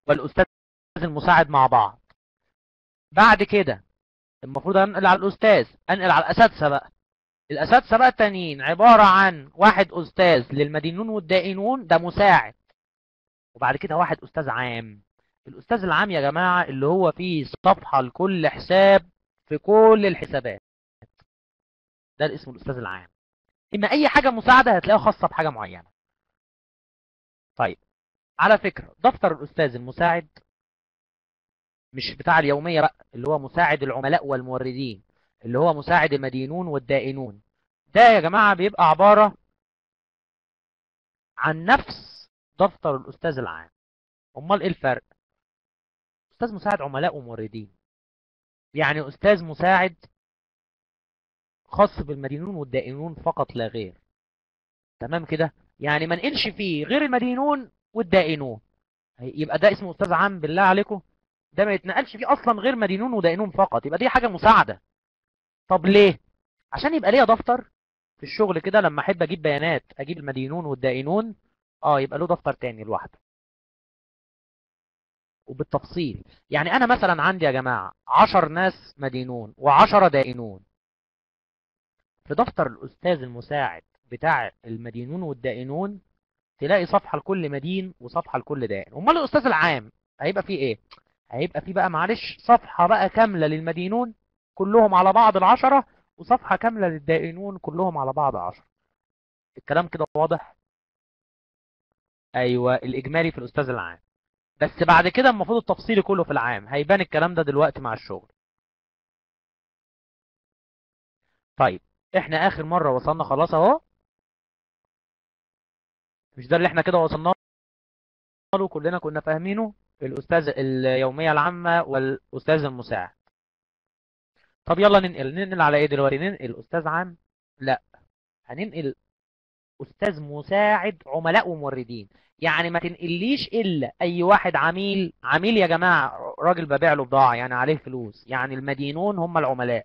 والاستاذ المساعد مع بعض بعد كده المفروض انقل على الاستاذ انقل على الاساتذه بقى الاساتذه بقى التانيين عباره عن واحد استاذ للمدينون والدائنون ده مساعد وبعد كده واحد استاذ عام الاستاذ العام يا جماعه اللي هو فيه صفحه لكل حساب في كل الحسابات ده الاسم الاستاذ العام اما اي حاجه مساعده هتلاقيها خاصه بحاجه معينه طيب على فكره دفتر الاستاذ المساعد مش بتاع اليوميه بقى اللي هو مساعد العملاء والموردين اللي هو مساعد المدينون والدائنون ده يا جماعه بيبقى عباره عن نفس دفتر الاستاذ العام امال ايه الفرق استاذ مساعد عملاء وموردين يعني استاذ مساعد خاص بالمدينون والدائنون فقط لا غير تمام كده يعني ما نقلش فيه غير المدينون والدائنون يبقى ده اسمه استاذ عام بالله عليكم ده ما يتنقلش فيه اصلا غير مدينون ودائنون فقط يبقى دي حاجه مساعده طب ليه عشان يبقى ليا دفتر في الشغل كده لما احب اجيب بيانات اجيب المدينون والدائنون اه يبقى له دفتر تاني لوحده وبالتفصيل يعني انا مثلا عندي يا جماعه 10 ناس مدينون و10 دائنون في دفتر الاستاذ المساعد بتاع المدينون والدائنون تلاقي صفحه لكل مدين وصفحه لكل دائن امال الاستاذ العام هيبقى فيه ايه هيبقى فيه بقى معلش صفحه بقى كامله للمدينون كلهم على بعض العشرة وصفحه كامله للدائنون كلهم على بعض عشرة الكلام كده واضح ايوه الاجمالي في الاستاذ العام بس بعد كده المفروض التفصيلي كله في العام هيبان الكلام ده دلوقتي مع الشغل طيب احنا اخر مرة وصلنا خلاص اهو مش ده اللي احنا كده وصلنا له كلنا كنا فاهمينه الاستاذ اليومية العامة والاستاذ المساعد طب يلا ننقل ننقل على ايه دلوقتي ننقل استاذ عام لا هننقل استاذ مساعد عملاء وموردين يعني ما تنقليش الا اي واحد عميل عميل يا جماعه راجل ببيع له بضاعه يعني عليه فلوس يعني المدينون هم العملاء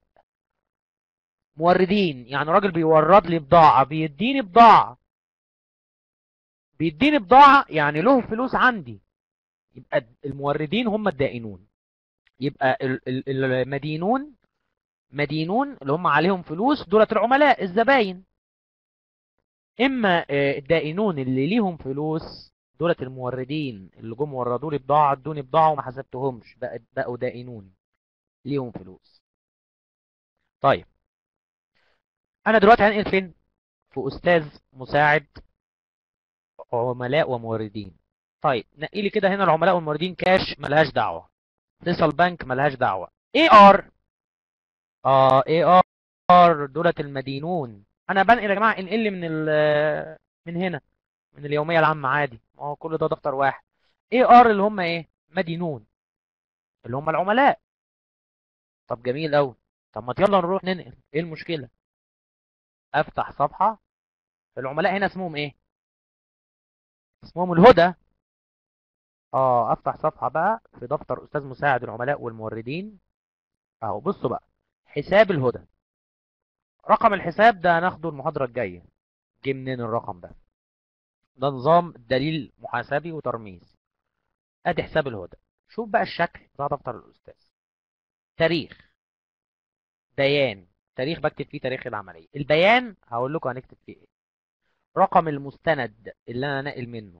موردين يعني راجل بيورد لي بضاعه بيديني بضاعه بيديني بضاعه يعني له فلوس عندي يبقى الموردين هم الدائنون يبقى المدينون مدينون اللي هم عليهم فلوس دولت العملاء الزباين اما الدائنون اللي ليهم فلوس دولت الموردين اللي جم وردوا لي بضاعه ادوني بضاعه وما حسبتهمش بقى بقوا دائنون ليهم فلوس طيب انا دلوقتي هنقل فين في استاذ مساعد عملاء وموردين طيب نقي لي كده هنا العملاء والموردين كاش ملهاش دعوه فيصل بنك ملهاش دعوه اي ار اه اي ار دولت المدينون انا بنقل يا جماعه انقل لي من من هنا من اليوميه العامه عادي ما هو كل ده دفتر واحد اي ار اللي هم ايه مدينون اللي هم العملاء طب جميل قوي طب ما يلا نروح ننقل ايه المشكله افتح صفحه العملاء هنا اسمهم ايه اسمهم الهدى اه افتح صفحه بقى في دفتر استاذ مساعد العملاء والموردين اهو بصوا بقى حساب الهدى رقم الحساب ده هناخده المحاضرة الجاية جه منين الرقم ده ده نظام دليل محاسبي وترميز ادي حساب الهدى شوف بقى الشكل بتاع دفتر الاستاذ تاريخ بيان تاريخ بكتب فيه تاريخ العملية البيان هقول لكم هنكتب فيه ايه رقم المستند اللي انا ناقل منه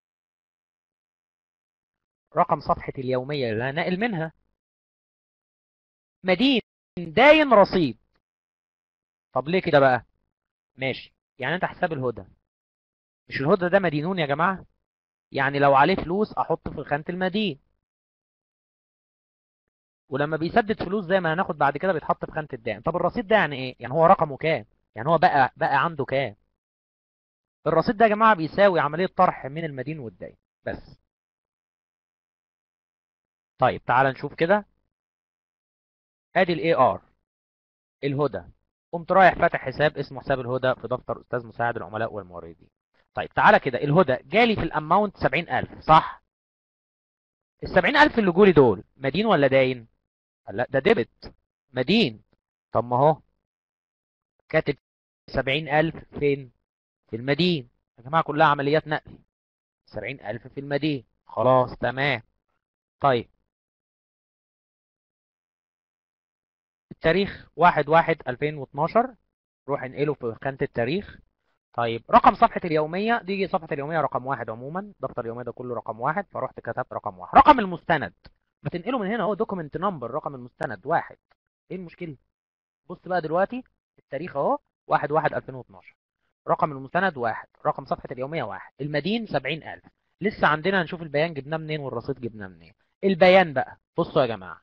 رقم صفحة اليومية اللي انا ناقل منها مدين داين رصيد طب ليه كده بقى ماشي يعني انت حساب الهدى مش الهدى ده مدينون يا جماعة يعني لو عليه فلوس احط في خانة المدين ولما بيسدد فلوس زي ما هناخد بعد كده بيتحط في خانة الدائن طب الرصيد ده يعني ايه يعني هو رقمه كام يعني هو بقى بقى عنده كام الرصيد ده يا جماعة بيساوي عملية طرح من المدين والدائن بس طيب تعال نشوف كده ادي الاي ار الهدى قمت رايح فاتح حساب اسمه حساب الهدى في دفتر استاذ مساعد العملاء والموردين طيب تعالى كده الهدى جالي في الاماونت 70000 صح ال 70000 اللي جولي دول مدين ولا داين لا ده ديبت مدين طب ما هو كاتب 70000 فين في المدين يا جماعه كلها عمليات نقل 70000 في المدين خلاص تمام طيب التاريخ واحد واحد 2012 روح انقله في خانة التاريخ طيب رقم صفحة اليومية دي صفحة اليومية رقم واحد عموما دفتر اليومية ده كله رقم واحد فرحت كتبت رقم واحد رقم المستند بتنقله من هنا اهو دوكيمنت نمبر رقم المستند واحد ايه المشكلة بص بقى دلوقتي التاريخ اهو واحد واحد 2012 رقم المستند واحد رقم صفحة اليومية واحد المدين سبعين ألف لسه عندنا هنشوف البيان جبناه منين والرصيد جبناه منين البيان بقى بصوا يا جماعة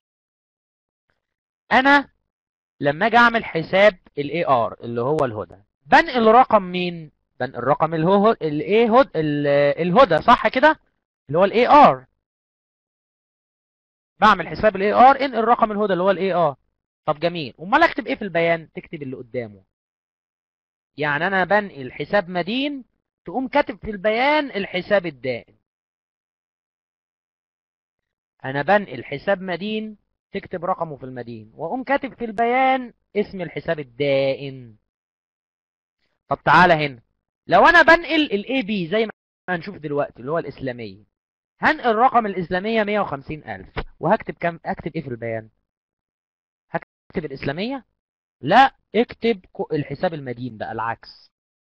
انا لما اجي اعمل حساب الاي ار اللي هو الهدى بنقل رقم مين بنقل رقم الهو الايه هد الهدى صح كده اللي هو الاي ار بعمل حساب الاي ار انقل رقم الهدى اللي هو الاي ار طب جميل امال اكتب ايه في البيان تكتب اللي قدامه يعني انا بنقل حساب مدين تقوم كاتب في البيان الحساب الدائم انا بنقل حساب مدين تكتب رقمه في المدين واقوم كاتب في البيان اسم الحساب الدائم طب تعالى هنا لو انا بنقل الاي بي زي ما هنشوف دلوقتي اللي هو الاسلاميه هنقل رقم الاسلاميه 150000 وهكتب كام اكتب ايه في البيان هكتب الاسلاميه لا اكتب الحساب المدين بقى العكس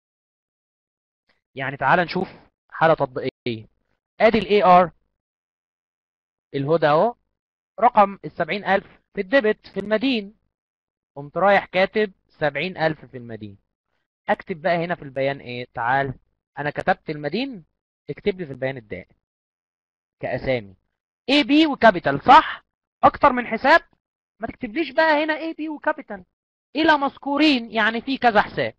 يعني تعال نشوف حالة تطبيقية ادي الاي ار الهدى اهو رقم السبعين الف في الديبت في المدين قمت رايح كاتب سبعين الف في المدين اكتب بقى هنا في البيان ايه تعال انا كتبت المدين اكتب لي في البيان الدائم كاسامي اي بي وكابيتال صح اكتر من حساب ما تكتبليش بقى هنا اي بي وكابيتال الى مذكورين يعني في كذا حساب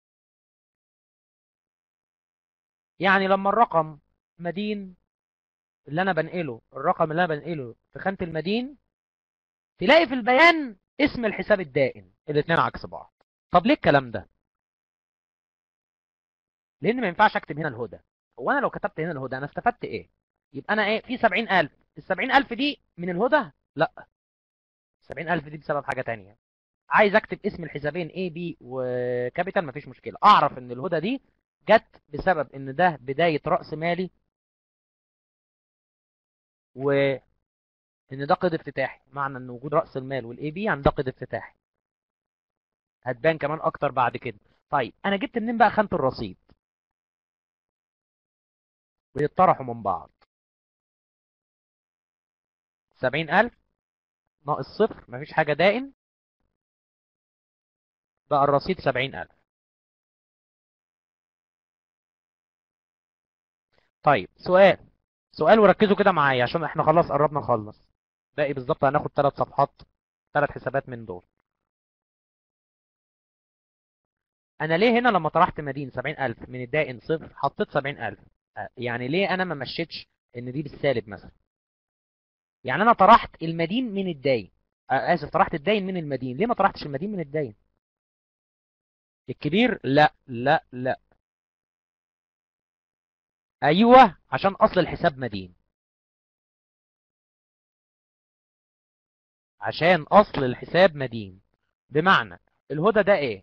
يعني لما الرقم مدين اللي انا بنقله الرقم اللي انا بنقله في خانة المدين تلاقي في البيان اسم الحساب الدائم الاثنين عكس بعض طب ليه الكلام ده لان ما ينفعش اكتب هنا الهدى هو انا لو كتبت هنا الهدى انا استفدت ايه يبقى انا ايه في 70000 ال 70000 دي من الهدى لا 70000 دي بسبب حاجة تانية عايز اكتب اسم الحسابين A B وكابيتال مفيش مشكلة اعرف ان الهدى دي جت بسبب ان ده بداية رأس مالي و ان ده قيد افتتاحي معنى ان وجود رأس المال والاي بي يعني ده قيد افتتاحي هتبان كمان اكتر بعد كده طيب انا جبت منين بقى خانة الرصيد بيطرحوا من بعض سبعين ألف ناقص صفر مفيش حاجة دائم بقى الرصيد سبعين ألف طيب سؤال سؤال وركزوا كده معايا عشان احنا خلاص قربنا نخلص باقي بالظبط هناخد ثلاث صفحات ثلاث حسابات من دول انا ليه هنا لما طرحت مدين 70000 من الدائن صفر حطيت 70000 يعني ليه انا ما مشيتش ان دي بالسالب مثلا يعني انا طرحت المدين من الداين اسف طرحت الداين من المدين ليه ما طرحتش المدين من الداين الكبير لا لا لا ايوه عشان اصل الحساب مدين عشان اصل الحساب مدين بمعنى الهدى ده ايه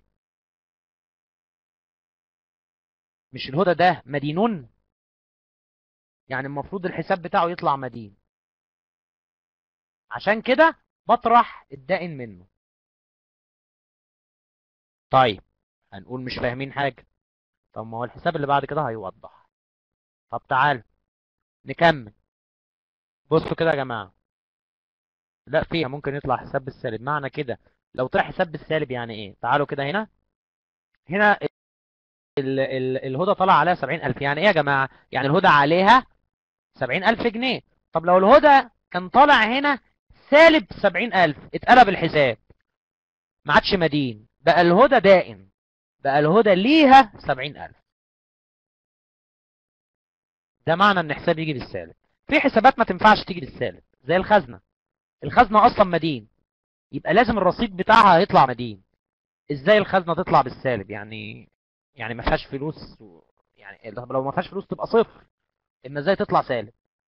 مش الهدى ده مدينون يعني المفروض الحساب بتاعه يطلع مدين عشان كده بطرح الدائن منه طيب هنقول مش فاهمين حاجة طب ما هو الحساب اللي بعد كده هيوضح طب تعال نكمل بصوا كده يا جماعة لا فيها ممكن يطلع حساب بالسالب معنى كده لو طلع حساب بالسالب يعني ايه تعالوا كده هنا هنا ال ال الهدى طلع عليها 70000 يعني ايه يا جماعة يعني الهدى عليها 70000 جنيه طب لو الهدى كان طالع هنا سالب 70000 اتقلب الحساب ما عادش مدين بقى الهدى دائم بقى الهدى ليها 70000 ده معنى ان حساب يجي بالسالب في حسابات ما تنفعش تيجي بالسالب زي الخزنة الخزنة اصلا مدين يبقى لازم الرصيد بتاعها يطلع مدين ازاي الخزنة تطلع بالسالب يعني يعني ما فيهاش فلوس و... يعني لو ما فيهاش فلوس تبقى صفر اما ازاي تطلع سالب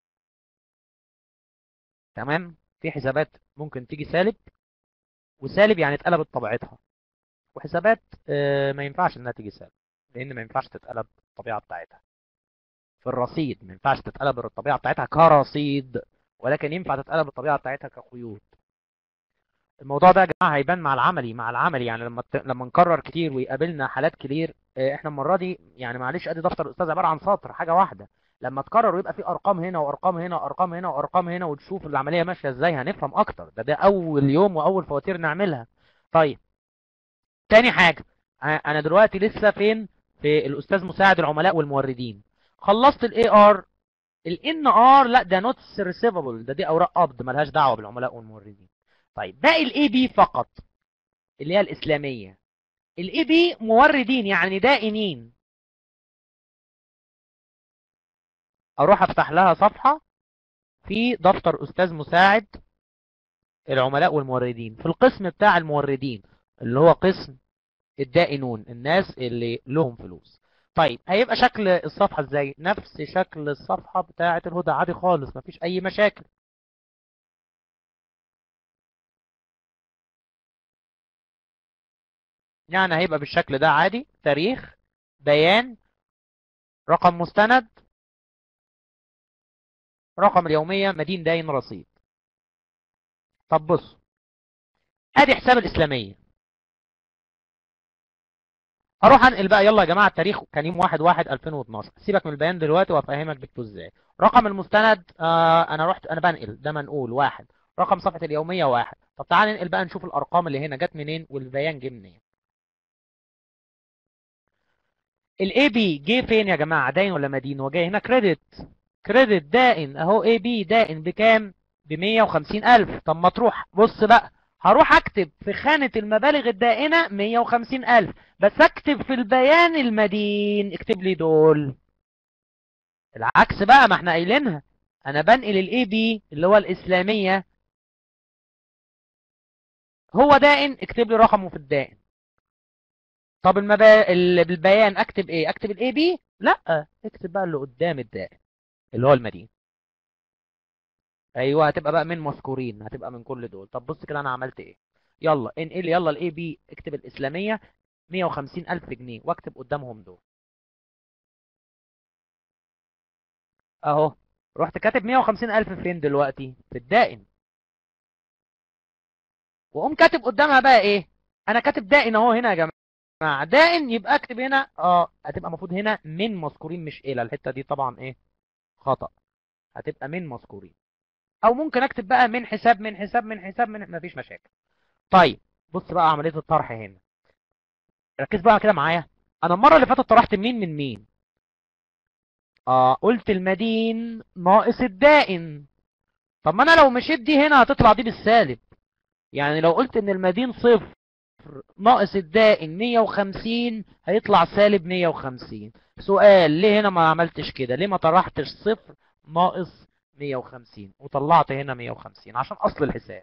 تمام في حسابات ممكن تيجي سالب وسالب يعني اتقلبت طبيعتها وحسابات آه ما ينفعش انها تيجي سالب لان ما ينفعش تتقلب الطبيعه بتاعتها في الرصيد ما ينفعش تتقلب الطبيعه بتاعتها كرصيد ولكن ينفع تتقلب الطبيعه بتاعتها كقيود الموضوع ده يا جماعه هيبان مع العملي مع العملي يعني لما ت... لما نكرر كتير ويقابلنا حالات كتير آه، احنا المره دي يعني معلش ادي دفتر الاستاذ عباره عن سطر حاجه واحده لما تكرر ويبقى في ارقام هنا وارقام هنا وارقام هنا وارقام هنا وتشوف العمليه ماشيه ازاي هنفهم اكتر ده ده اول يوم واول فواتير نعملها طيب تاني حاجه آه، انا دلوقتي لسه فين في الاستاذ مساعد العملاء والموردين خلصت الاي ار الان ار لا ده نوتس ريسيفبل ده دي اوراق قبض ملهاش دعوه بالعملاء والموردين طيب باقي الاي بي فقط اللي هي الاسلاميه الاي بي موردين يعني دائنين اروح افتح لها صفحه في دفتر استاذ مساعد العملاء والموردين في القسم بتاع الموردين اللي هو قسم الدائنون الناس اللي لهم فلوس طيب هيبقى شكل الصفحة ازاي نفس شكل الصفحة بتاعة الهدى عادي خالص مفيش اي مشاكل يعني هيبقى بالشكل ده عادي تاريخ بيان رقم مستند رقم اليومية مدين داين رصيد طب بص ادي حساب الاسلامية اروح انقل بقى يلا يا جماعة التاريخ كان يوم 1 1 2012 سيبك من البيان دلوقتي وافهمك بكتبه ازاي رقم المستند آه انا رحت انا بنقل ده منقول واحد رقم صفحة اليومية واحد طب تعال ننقل بقى نشوف الارقام اللي هنا جت منين والبيان جه منين الاي بي جه فين يا جماعة داين ولا مدين هو جاي هنا كريدت كريدت دائن اهو اي بي دائن بكام ب 150 الف طب ما تروح بص بقى هروح اكتب في خانة المبالغ الدائنة 150 الف بس اكتب في البيان المدين اكتب لي دول العكس بقى ما احنا قايلينها انا بنقل الاي بي اللي هو الاسلامية هو دائن اكتب لي رقمه في الدائن طب المبا... ال- بالبيان اكتب ايه اكتب الاي بي لا اكتب بقى اللي قدام الدائن اللي هو المدين ايوه هتبقى بقى من مذكورين هتبقى من كل دول طب بص كده انا عملت ايه يلا انقل يلا الاي بي اكتب الاسلاميه 150 الف جنيه واكتب قدامهم دول اهو رحت كاتب 150 الف فين دلوقتي في الدائن واقوم كاتب قدامها بقى ايه انا كاتب دائن اهو هنا يا جماعه دائن يبقى اكتب هنا اه هتبقى المفروض هنا من مذكورين مش الى الحته دي طبعا ايه خطأ هتبقى من مذكورين او ممكن اكتب بقى من حساب من حساب من حساب من مفيش مشاكل طيب بص بقى عملية الطرح هنا ركز بقى كده معايا انا المرة اللي فاتت طرحت مين من مين اه قلت المدين ناقص الدائن طب ما انا لو مشيت دي هنا هتطلع دي بالسالب يعني لو قلت ان المدين صفر ناقص الدائن 150 هيطلع سالب 150 سؤال ليه هنا ما عملتش كده ليه ما طرحتش صفر ناقص 150 وطلعت هنا 150 عشان اصل الحساب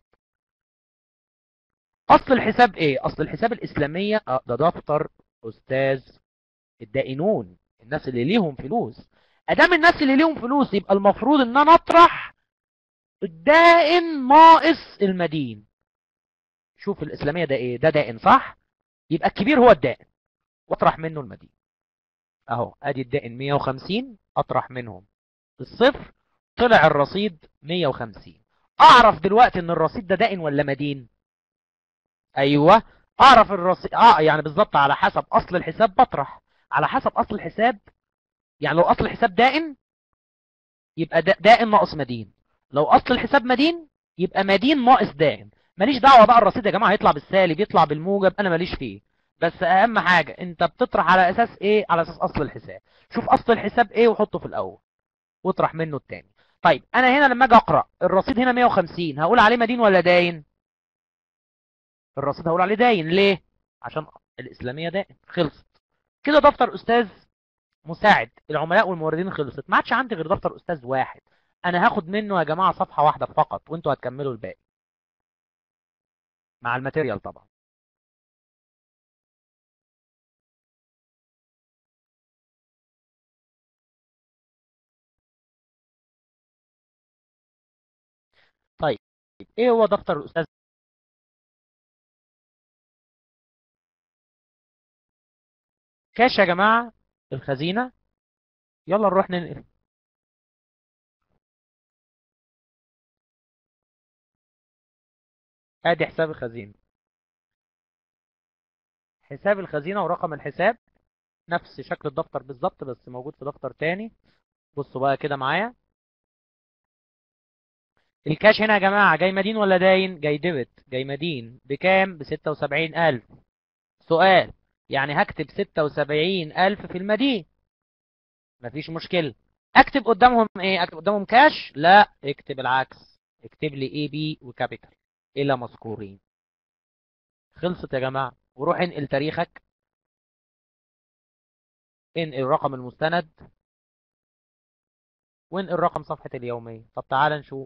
اصل الحساب ايه اصل الحساب الاسلامية آه، ده دفتر استاذ الدائنون الناس اللي ليهم فلوس ادام الناس اللي ليهم فلوس يبقى المفروض ان انا اطرح الدائن ناقص المدين شوف الاسلامية ده ايه ده دائن صح يبقى الكبير هو الدائن واطرح منه المدين اهو ادي الدائن 150 اطرح منهم الصفر طلع الرصيد 150 اعرف دلوقتي ان الرصيد ده دائن ولا مدين ايوه اعرف الرصيد اه يعني بالظبط على حسب اصل الحساب بطرح على حسب اصل الحساب يعني لو اصل الحساب دائن يبقى دا- دائن ناقص مدين لو اصل الحساب مدين يبقى مدين ناقص دائن ماليش دعوه بقى الرصيد يا جماعه هيطلع بالسالب يطلع بالموجب انا ماليش فيه بس اهم حاجه انت بتطرح على اساس ايه على اساس اصل الحساب شوف اصل الحساب ايه وحطه في الاول واطرح منه التاني طيب انا هنا لما اجي اقرا الرصيد هنا 150 هقول عليه مدين ولا داين الرصيد هقول عليه داين ليه عشان الاسلاميه دائن خلصت كده دفتر استاذ مساعد العملاء والموردين خلصت ما عادش عندي غير دفتر استاذ واحد انا هاخد منه يا جماعه صفحه واحده فقط وانتوا هتكملوا الباقي مع الماتيريال طبعا طيب ايه هو دفتر الاستاذ كاش يا جماعه الخزينه يلا نروح ننقل ادي حساب الخزينة حساب الخزينة ورقم الحساب نفس شكل الدفتر بالظبط بس موجود في دفتر تاني بصوا بقى كده معايا الكاش هنا يا جماعة جاي مدين ولا داين جاي ديبت جاي مدين بكام بستة وسبعين ألف سؤال يعني هكتب ستة وسبعين ألف في المدين مفيش مشكلة اكتب قدامهم ايه اكتب قدامهم كاش لا اكتب العكس اكتب لي اي بي وكابيتال الى مذكورين خلصت يا جماعة وروح انقل تاريخك انقل رقم المستند وانقل رقم صفحة اليومية طب تعال نشوف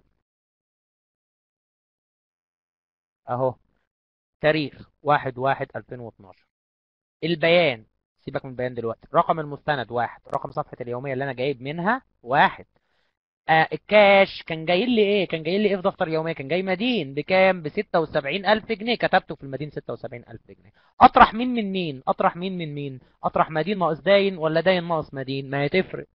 اهو تاريخ واحد واحد الفين واتناشر البيان سيبك من البيان دلوقتي رقم المستند واحد رقم صفحة اليومية اللي انا جايب منها واحد آه الكاش كان جاي لي ايه كان جاي لي ايه في دفتر يومية كان جاي مدين بكام ب 76000 جنيه كتبته في المدين 76000 جنيه اطرح مين من مين اطرح مين من مين اطرح مدين ناقص داين ولا داين ناقص مدين ما هتفرق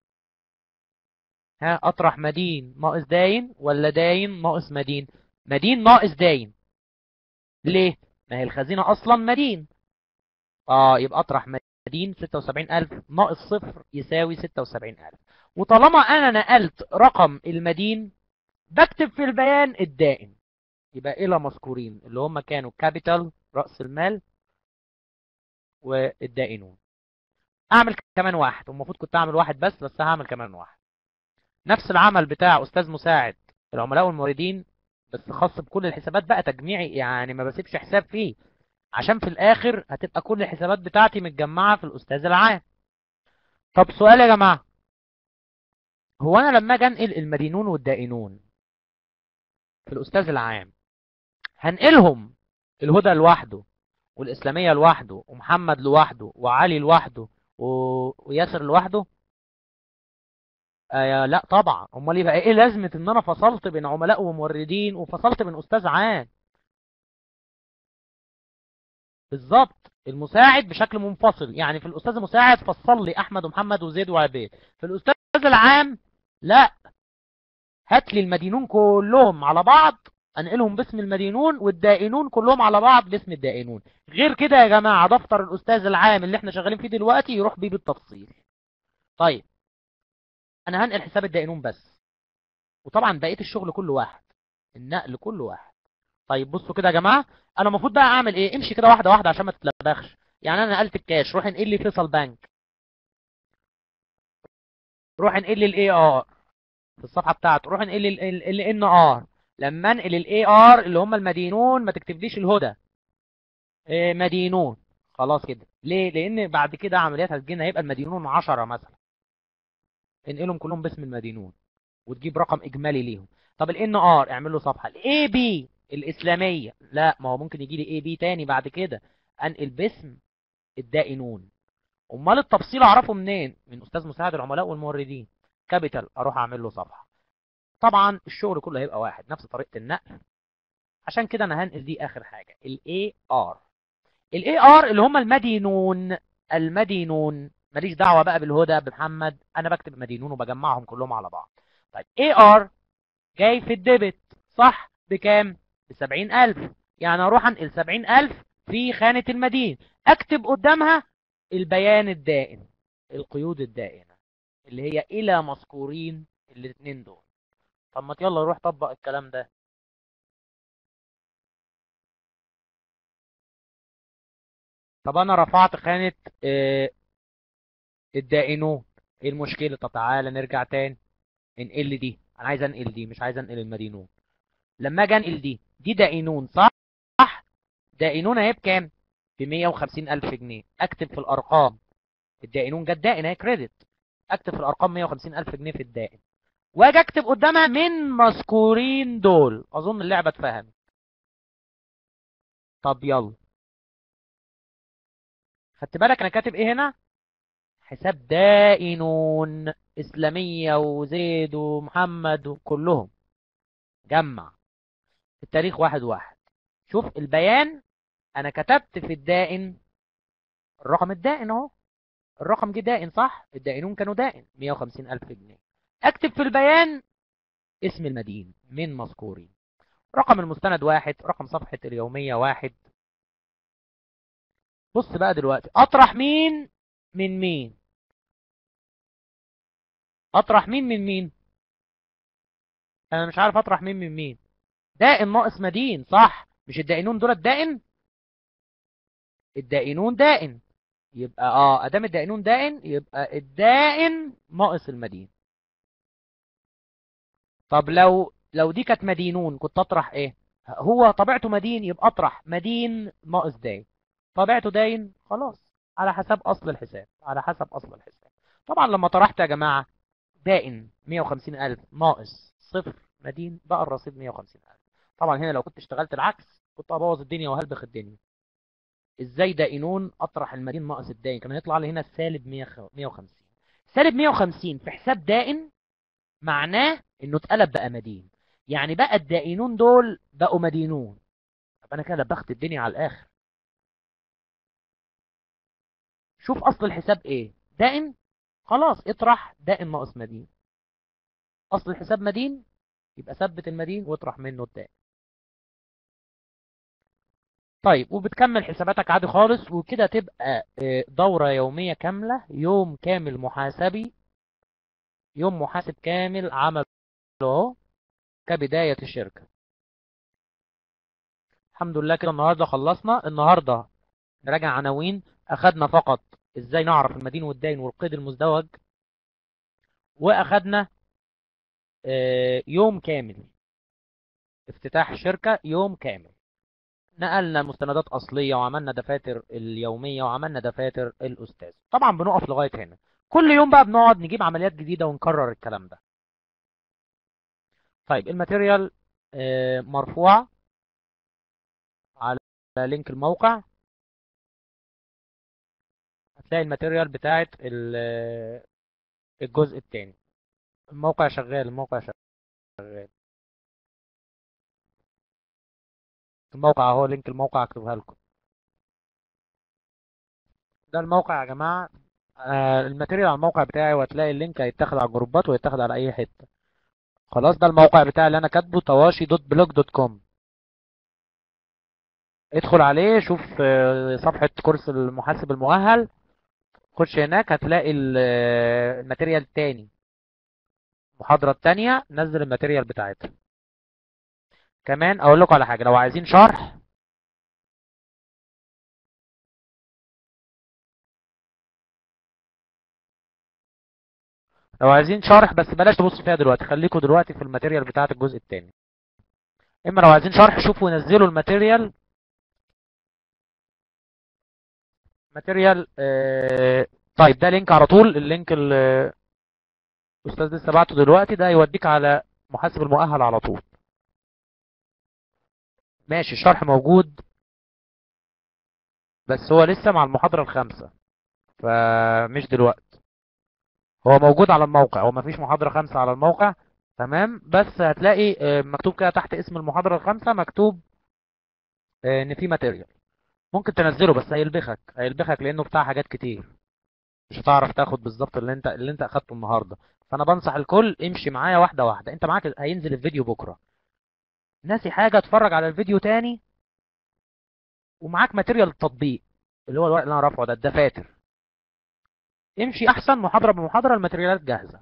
ها اطرح مدين ناقص داين ولا داين ناقص مدين مدين ناقص داين ليه ما هي الخزينة اصلا مدين اه يبقى اطرح مدين 76000 ناقص صفر يساوي 76000 وطالما انا نقلت رقم المدين بكتب في البيان الدائن يبقى الى مذكورين اللي هم كانوا كابيتال رأس المال والدائنون اعمل كمان واحد المفروض كنت اعمل واحد بس بس هعمل كمان واحد نفس العمل بتاع استاذ مساعد العملاء والموردين بس خاص بكل الحسابات بقى تجميعي يعني ما بسيبش حساب فيه عشان في الاخر هتبقى كل الحسابات بتاعتي متجمعة في الاستاذ العام طب سؤال يا جماعة هو انا لما اجي انقل المدينون والدائنون في الاستاذ العام هنقلهم الهدى لوحده والاسلامية لوحده ومحمد لوحده وعلي لوحده و... وياسر لوحده آه لا طبعا امال يبقى ايه لازمه ان انا فصلت بين عملاء وموردين وفصلت بين استاذ عام بالظبط المساعد بشكل منفصل يعني في الاستاذ المساعد فصل لي احمد ومحمد وزيد وعبيد في الاستاذ العام لا هات لي المدينون كلهم على بعض انقلهم باسم المدينون والدائنون كلهم على بعض باسم الدائنون غير كده يا جماعه دفتر الاستاذ العام اللي احنا شغالين فيه دلوقتي يروح بيه بالتفصيل طيب انا هنقل حساب الدائنون بس وطبعا بقيه الشغل كله واحد النقل كله واحد طيب بصوا كده يا جماعه انا المفروض بقى اعمل ايه امشي كده واحده واحده عشان ما تتلبخش يعني انا نقلت الكاش روح انقل لي فيصل بنك روح انقل لي الاي ار في الصفحه بتاعته روح انقل لي الان ار لما انقل الاي ار اللي هم المدينون ما تكتبليش الهدى إيه مدينون خلاص كده ليه لان بعد كده عمليات هتجينا هيبقى المدينون 10 مثلا انقلهم كلهم باسم المدينون وتجيب رقم اجمالي ليهم طب الان ار اعمل له صفحه الاي بي الاسلاميه لا ما هو ممكن يجي لي اي بي تاني بعد كده انقل باسم الدائنون امال التفصيل اعرفه منين من استاذ مساعد العملاء والموردين كابيتال اروح اعمل له صفحه طبعا الشغل كله هيبقى واحد نفس طريقه النقل عشان كده انا هنقل دي اخر حاجه الاي ار الاي ار اللي هم المدينون المدينون ماليش دعوه بقى بالهدى بمحمد انا بكتب المدينون وبجمعهم كلهم على بعض طيب اي ار جاي في الديبت صح بكام ب 70000 يعني اروح انقل 70000 في خانه المدين اكتب قدامها البيان الدائن القيود الدائنه اللي هي الى مذكورين الاثنين دول طب ما يلا روح طبق الكلام ده طب انا رفعت خانه آه الدائنون ايه المشكله طب تعالى نرجع تاني انقل لي دي انا عايز انقل دي مش عايز انقل المدينون لما اجي انقل دي دي دائنون صح صح دائنون اهي بكام ب 150 الف جنيه اكتب في الارقام الدائنون جت دائن اهي كريدت اكتب في الارقام 150 الف جنيه في الدائن واجي اكتب قدامها من مذكورين دول اظن اللعبه اتفهمت طب يلا خدت بالك انا كاتب ايه هنا حساب دائنون اسلاميه وزيد ومحمد وكلهم جمع التاريخ واحد واحد شوف البيان انا كتبت في الدائن الرقم الدائن اهو الرقم جه دائن صح الدائنون كانوا دائن 150 الف جنيه اكتب في البيان اسم المدين من مذكورين رقم المستند واحد رقم صفحة اليومية واحد بص بقى دلوقتي اطرح مين من مين اطرح مين من مين انا مش عارف اطرح مين من مين دائن ناقص مدين صح مش الدائنون دول الدائن الدائنون دائن يبقى اه ادام الدائنون دائن يبقى الدائن ناقص المدين طب لو لو دي كانت مدينون كنت اطرح ايه هو طبيعته مدين يبقى اطرح مدين ناقص داين طبيعته داين خلاص على حسب اصل الحساب على حسب اصل الحساب طبعا لما طرحت يا جماعه دائن 150000 ناقص صفر مدين بقى الرصيد 150000 طبعا هنا لو كنت اشتغلت العكس كنت ابوظ الدنيا وهلبخ الدنيا ازاي دائنون اطرح المدين ناقص الدائن كان هيطلع لي هنا سالب 150 سالب 150 في حساب دائن معناه انه اتقلب بقى مدين يعني بقى الدائنون دول بقوا مدينون طب انا كده لبخت الدنيا على الاخر شوف اصل الحساب ايه دائن خلاص اطرح دائن ناقص مدين اصل الحساب مدين يبقى ثبت المدين واطرح منه الدائن طيب وبتكمل حساباتك عادي خالص وكده تبقى دورة يومية كاملة يوم كامل محاسبي يوم محاسب كامل عمله اهو كبداية الشركة الحمد لله كده النهاردة خلصنا النهاردة نراجع عناوين أخدنا فقط إزاي نعرف المدين والدين والقيد المزدوج وأخدنا يوم كامل افتتاح الشركة يوم كامل نقلنا مستندات أصلية وعملنا دفاتر اليومية وعملنا دفاتر الأستاذ طبعا بنقف لغاية هنا كل يوم بقى بنقعد نجيب عمليات جديدة ونكرر الكلام ده طيب الماتيريال مرفوعة على لينك الموقع هتلاقي الماتيريال بتاعت الجزء الثاني الموقع شغال الموقع شغال الموقع اهو لينك الموقع اكتبها لكم ده الموقع يا جماعة آه الماتيريال على الموقع بتاعي وهتلاقي اللينك هيتاخد على الجروبات ويتاخد على اي حتة خلاص ده الموقع بتاعي اللي انا كاتبه تواشي دوت بلوج دوت كوم ادخل عليه شوف صفحة كورس المحاسب المؤهل خش هناك هتلاقي الماتيريال التاني المحاضرة التانية نزل الماتيريال بتاعتها كمان اقول لكم على حاجة لو عايزين شرح لو عايزين شرح بس بلاش تبصوا فيها دلوقتي خليكم دلوقتي في الماتيريال بتاعت الجزء الثاني اما لو عايزين شرح شوفوا نزلوا الماتيريال ماتيريال آه طيب ده لينك على طول اللينك اللي الاستاذ لسه بعته دلوقتي ده يوديك على محاسب المؤهل على طول ماشي الشرح موجود بس هو لسه مع المحاضرة الخامسة فمش دلوقتي هو موجود على الموقع هو مفيش محاضرة خامسة على الموقع تمام بس هتلاقي مكتوب كده تحت اسم المحاضرة الخامسة مكتوب ان في ماتيريال ممكن تنزله بس هيلبخك هيلبخك لانه بتاع حاجات كتير مش هتعرف تاخد بالظبط اللي انت اللي انت اخدته النهارده فانا بنصح الكل امشي معايا واحده واحده انت معاك هينزل الفيديو بكره ناسي حاجه اتفرج على الفيديو تاني ومعاك ماتيريال التطبيق اللي هو الورق اللي انا رافعه ده الدفاتر امشي احسن محاضره بمحاضره الماتيريالات جاهزه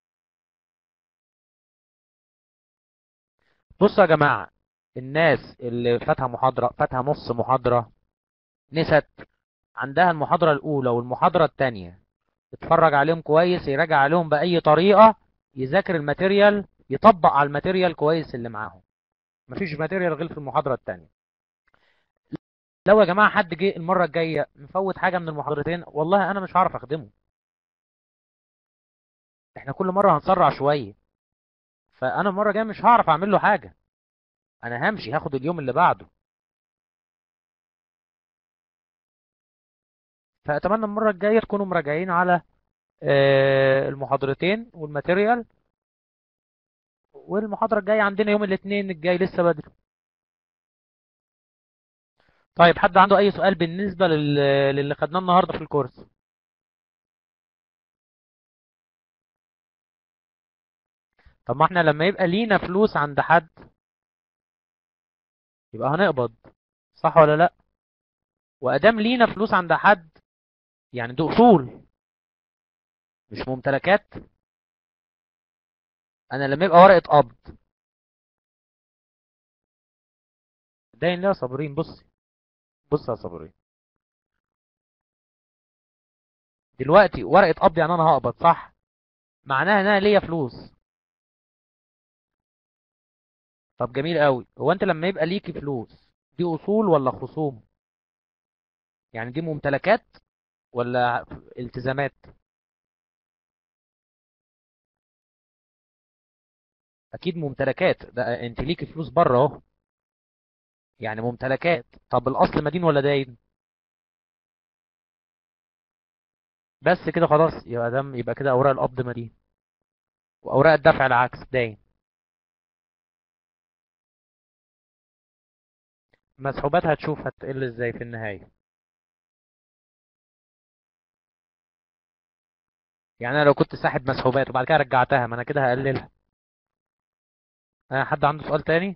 بصوا يا جماعه الناس اللي فاتها محاضره فاتها نص محاضره نست عندها المحاضره الاولى والمحاضره الثانيه اتفرج عليهم كويس يراجع عليهم باي طريقه يذاكر الماتيريال يطبق على الماتيريال كويس اللي معاهم مفيش ماتيريال غير في المحاضره الثانيه لو يا جماعه حد جه المره الجايه مفوت حاجه من المحاضرتين والله انا مش هعرف اخدمه احنا كل مره هنسرع شويه فانا المره الجايه مش هعرف اعمل له حاجه انا همشي هاخد اليوم اللي بعده فاتمنى المره الجايه تكونوا مراجعين على المحاضرتين والماتيريال والمحاضره الجايه عندنا يوم الاثنين الجاي لسه بدري طيب حد عنده اي سؤال بالنسبه للي خدناه النهارده في الكورس طب ما احنا لما يبقى لينا فلوس عند حد يبقى هنقبض صح ولا لا وادام لينا فلوس عند حد يعني دي اصول مش ممتلكات انا لما يبقى ورقه قبض داين ليه يا صابرين بصي بص يا صابرين دلوقتي ورقه قبض يعني انا هقبض صح معناها ان انا ليا فلوس طب جميل قوي هو انت لما يبقى ليكي فلوس دي اصول ولا خصوم يعني دي ممتلكات ولا التزامات اكيد ممتلكات ده انت ليكي فلوس بره اهو يعني ممتلكات طب الاصل مدين ولا داين بس كده خلاص يبقى دم يبقى كده اوراق القبض مدين واوراق الدفع العكس داين مسحوبات هتشوف هتقل ازاي في النهاية يعني انا لو كنت ساحب مسحوبات وبعد كده رجعتها ما انا كده هقللها آه، حد عنده سؤال تاني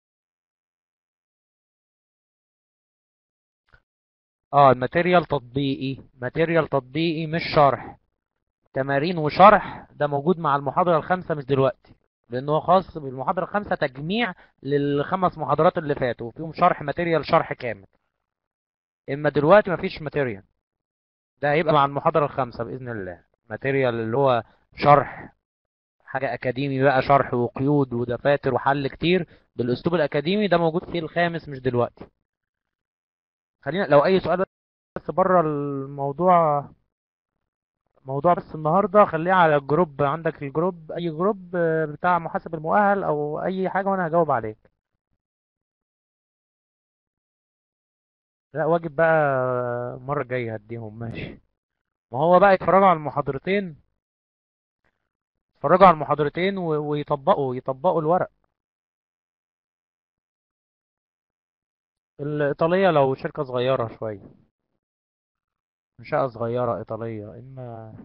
اه الماتيريال تطبيقي ماتيريال تطبيقي مش شرح تمارين وشرح ده موجود مع المحاضرة الخامسة مش دلوقتي لأنه هو خاص بالمحاضرة الخامسة تجميع للخمس محاضرات اللي فاتوا وفيهم شرح ماتيريال شرح كامل إما دلوقتي مفيش ماتيريال ده هيبقى مع المحاضرة الخامسة بإذن الله ماتيريال اللي هو شرح حاجة أكاديمي بقى شرح وقيود ودفاتر وحل كتير بالأسلوب الأكاديمي ده موجود في الخامس مش دلوقتي خلينا لو أي سؤال بس بره الموضوع موضوع بس النهارده خليه على الجروب عندك الجروب اي جروب آه، بتاع محاسب المؤهل او اي حاجه وانا هجاوب عليك لا واجب بقى المره الجايه هديهم ماشي ما هو بقى يتفرجوا على المحاضرتين يتفرجوا على المحاضرتين و- ويطبقوا يطبقوا الورق الإيطالية لو شركة صغيرة شوية منشأة صغيرة إيطالية إما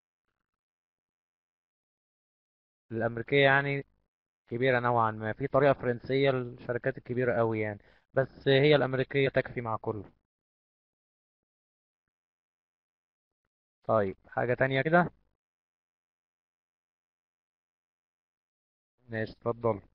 الأمريكية يعني كبيرة نوعا ما في طريقة فرنسية للشركات الكبيرة قوي يعني بس هي الأمريكية تكفي مع كله طيب حاجة تانية كده ماشي اتفضل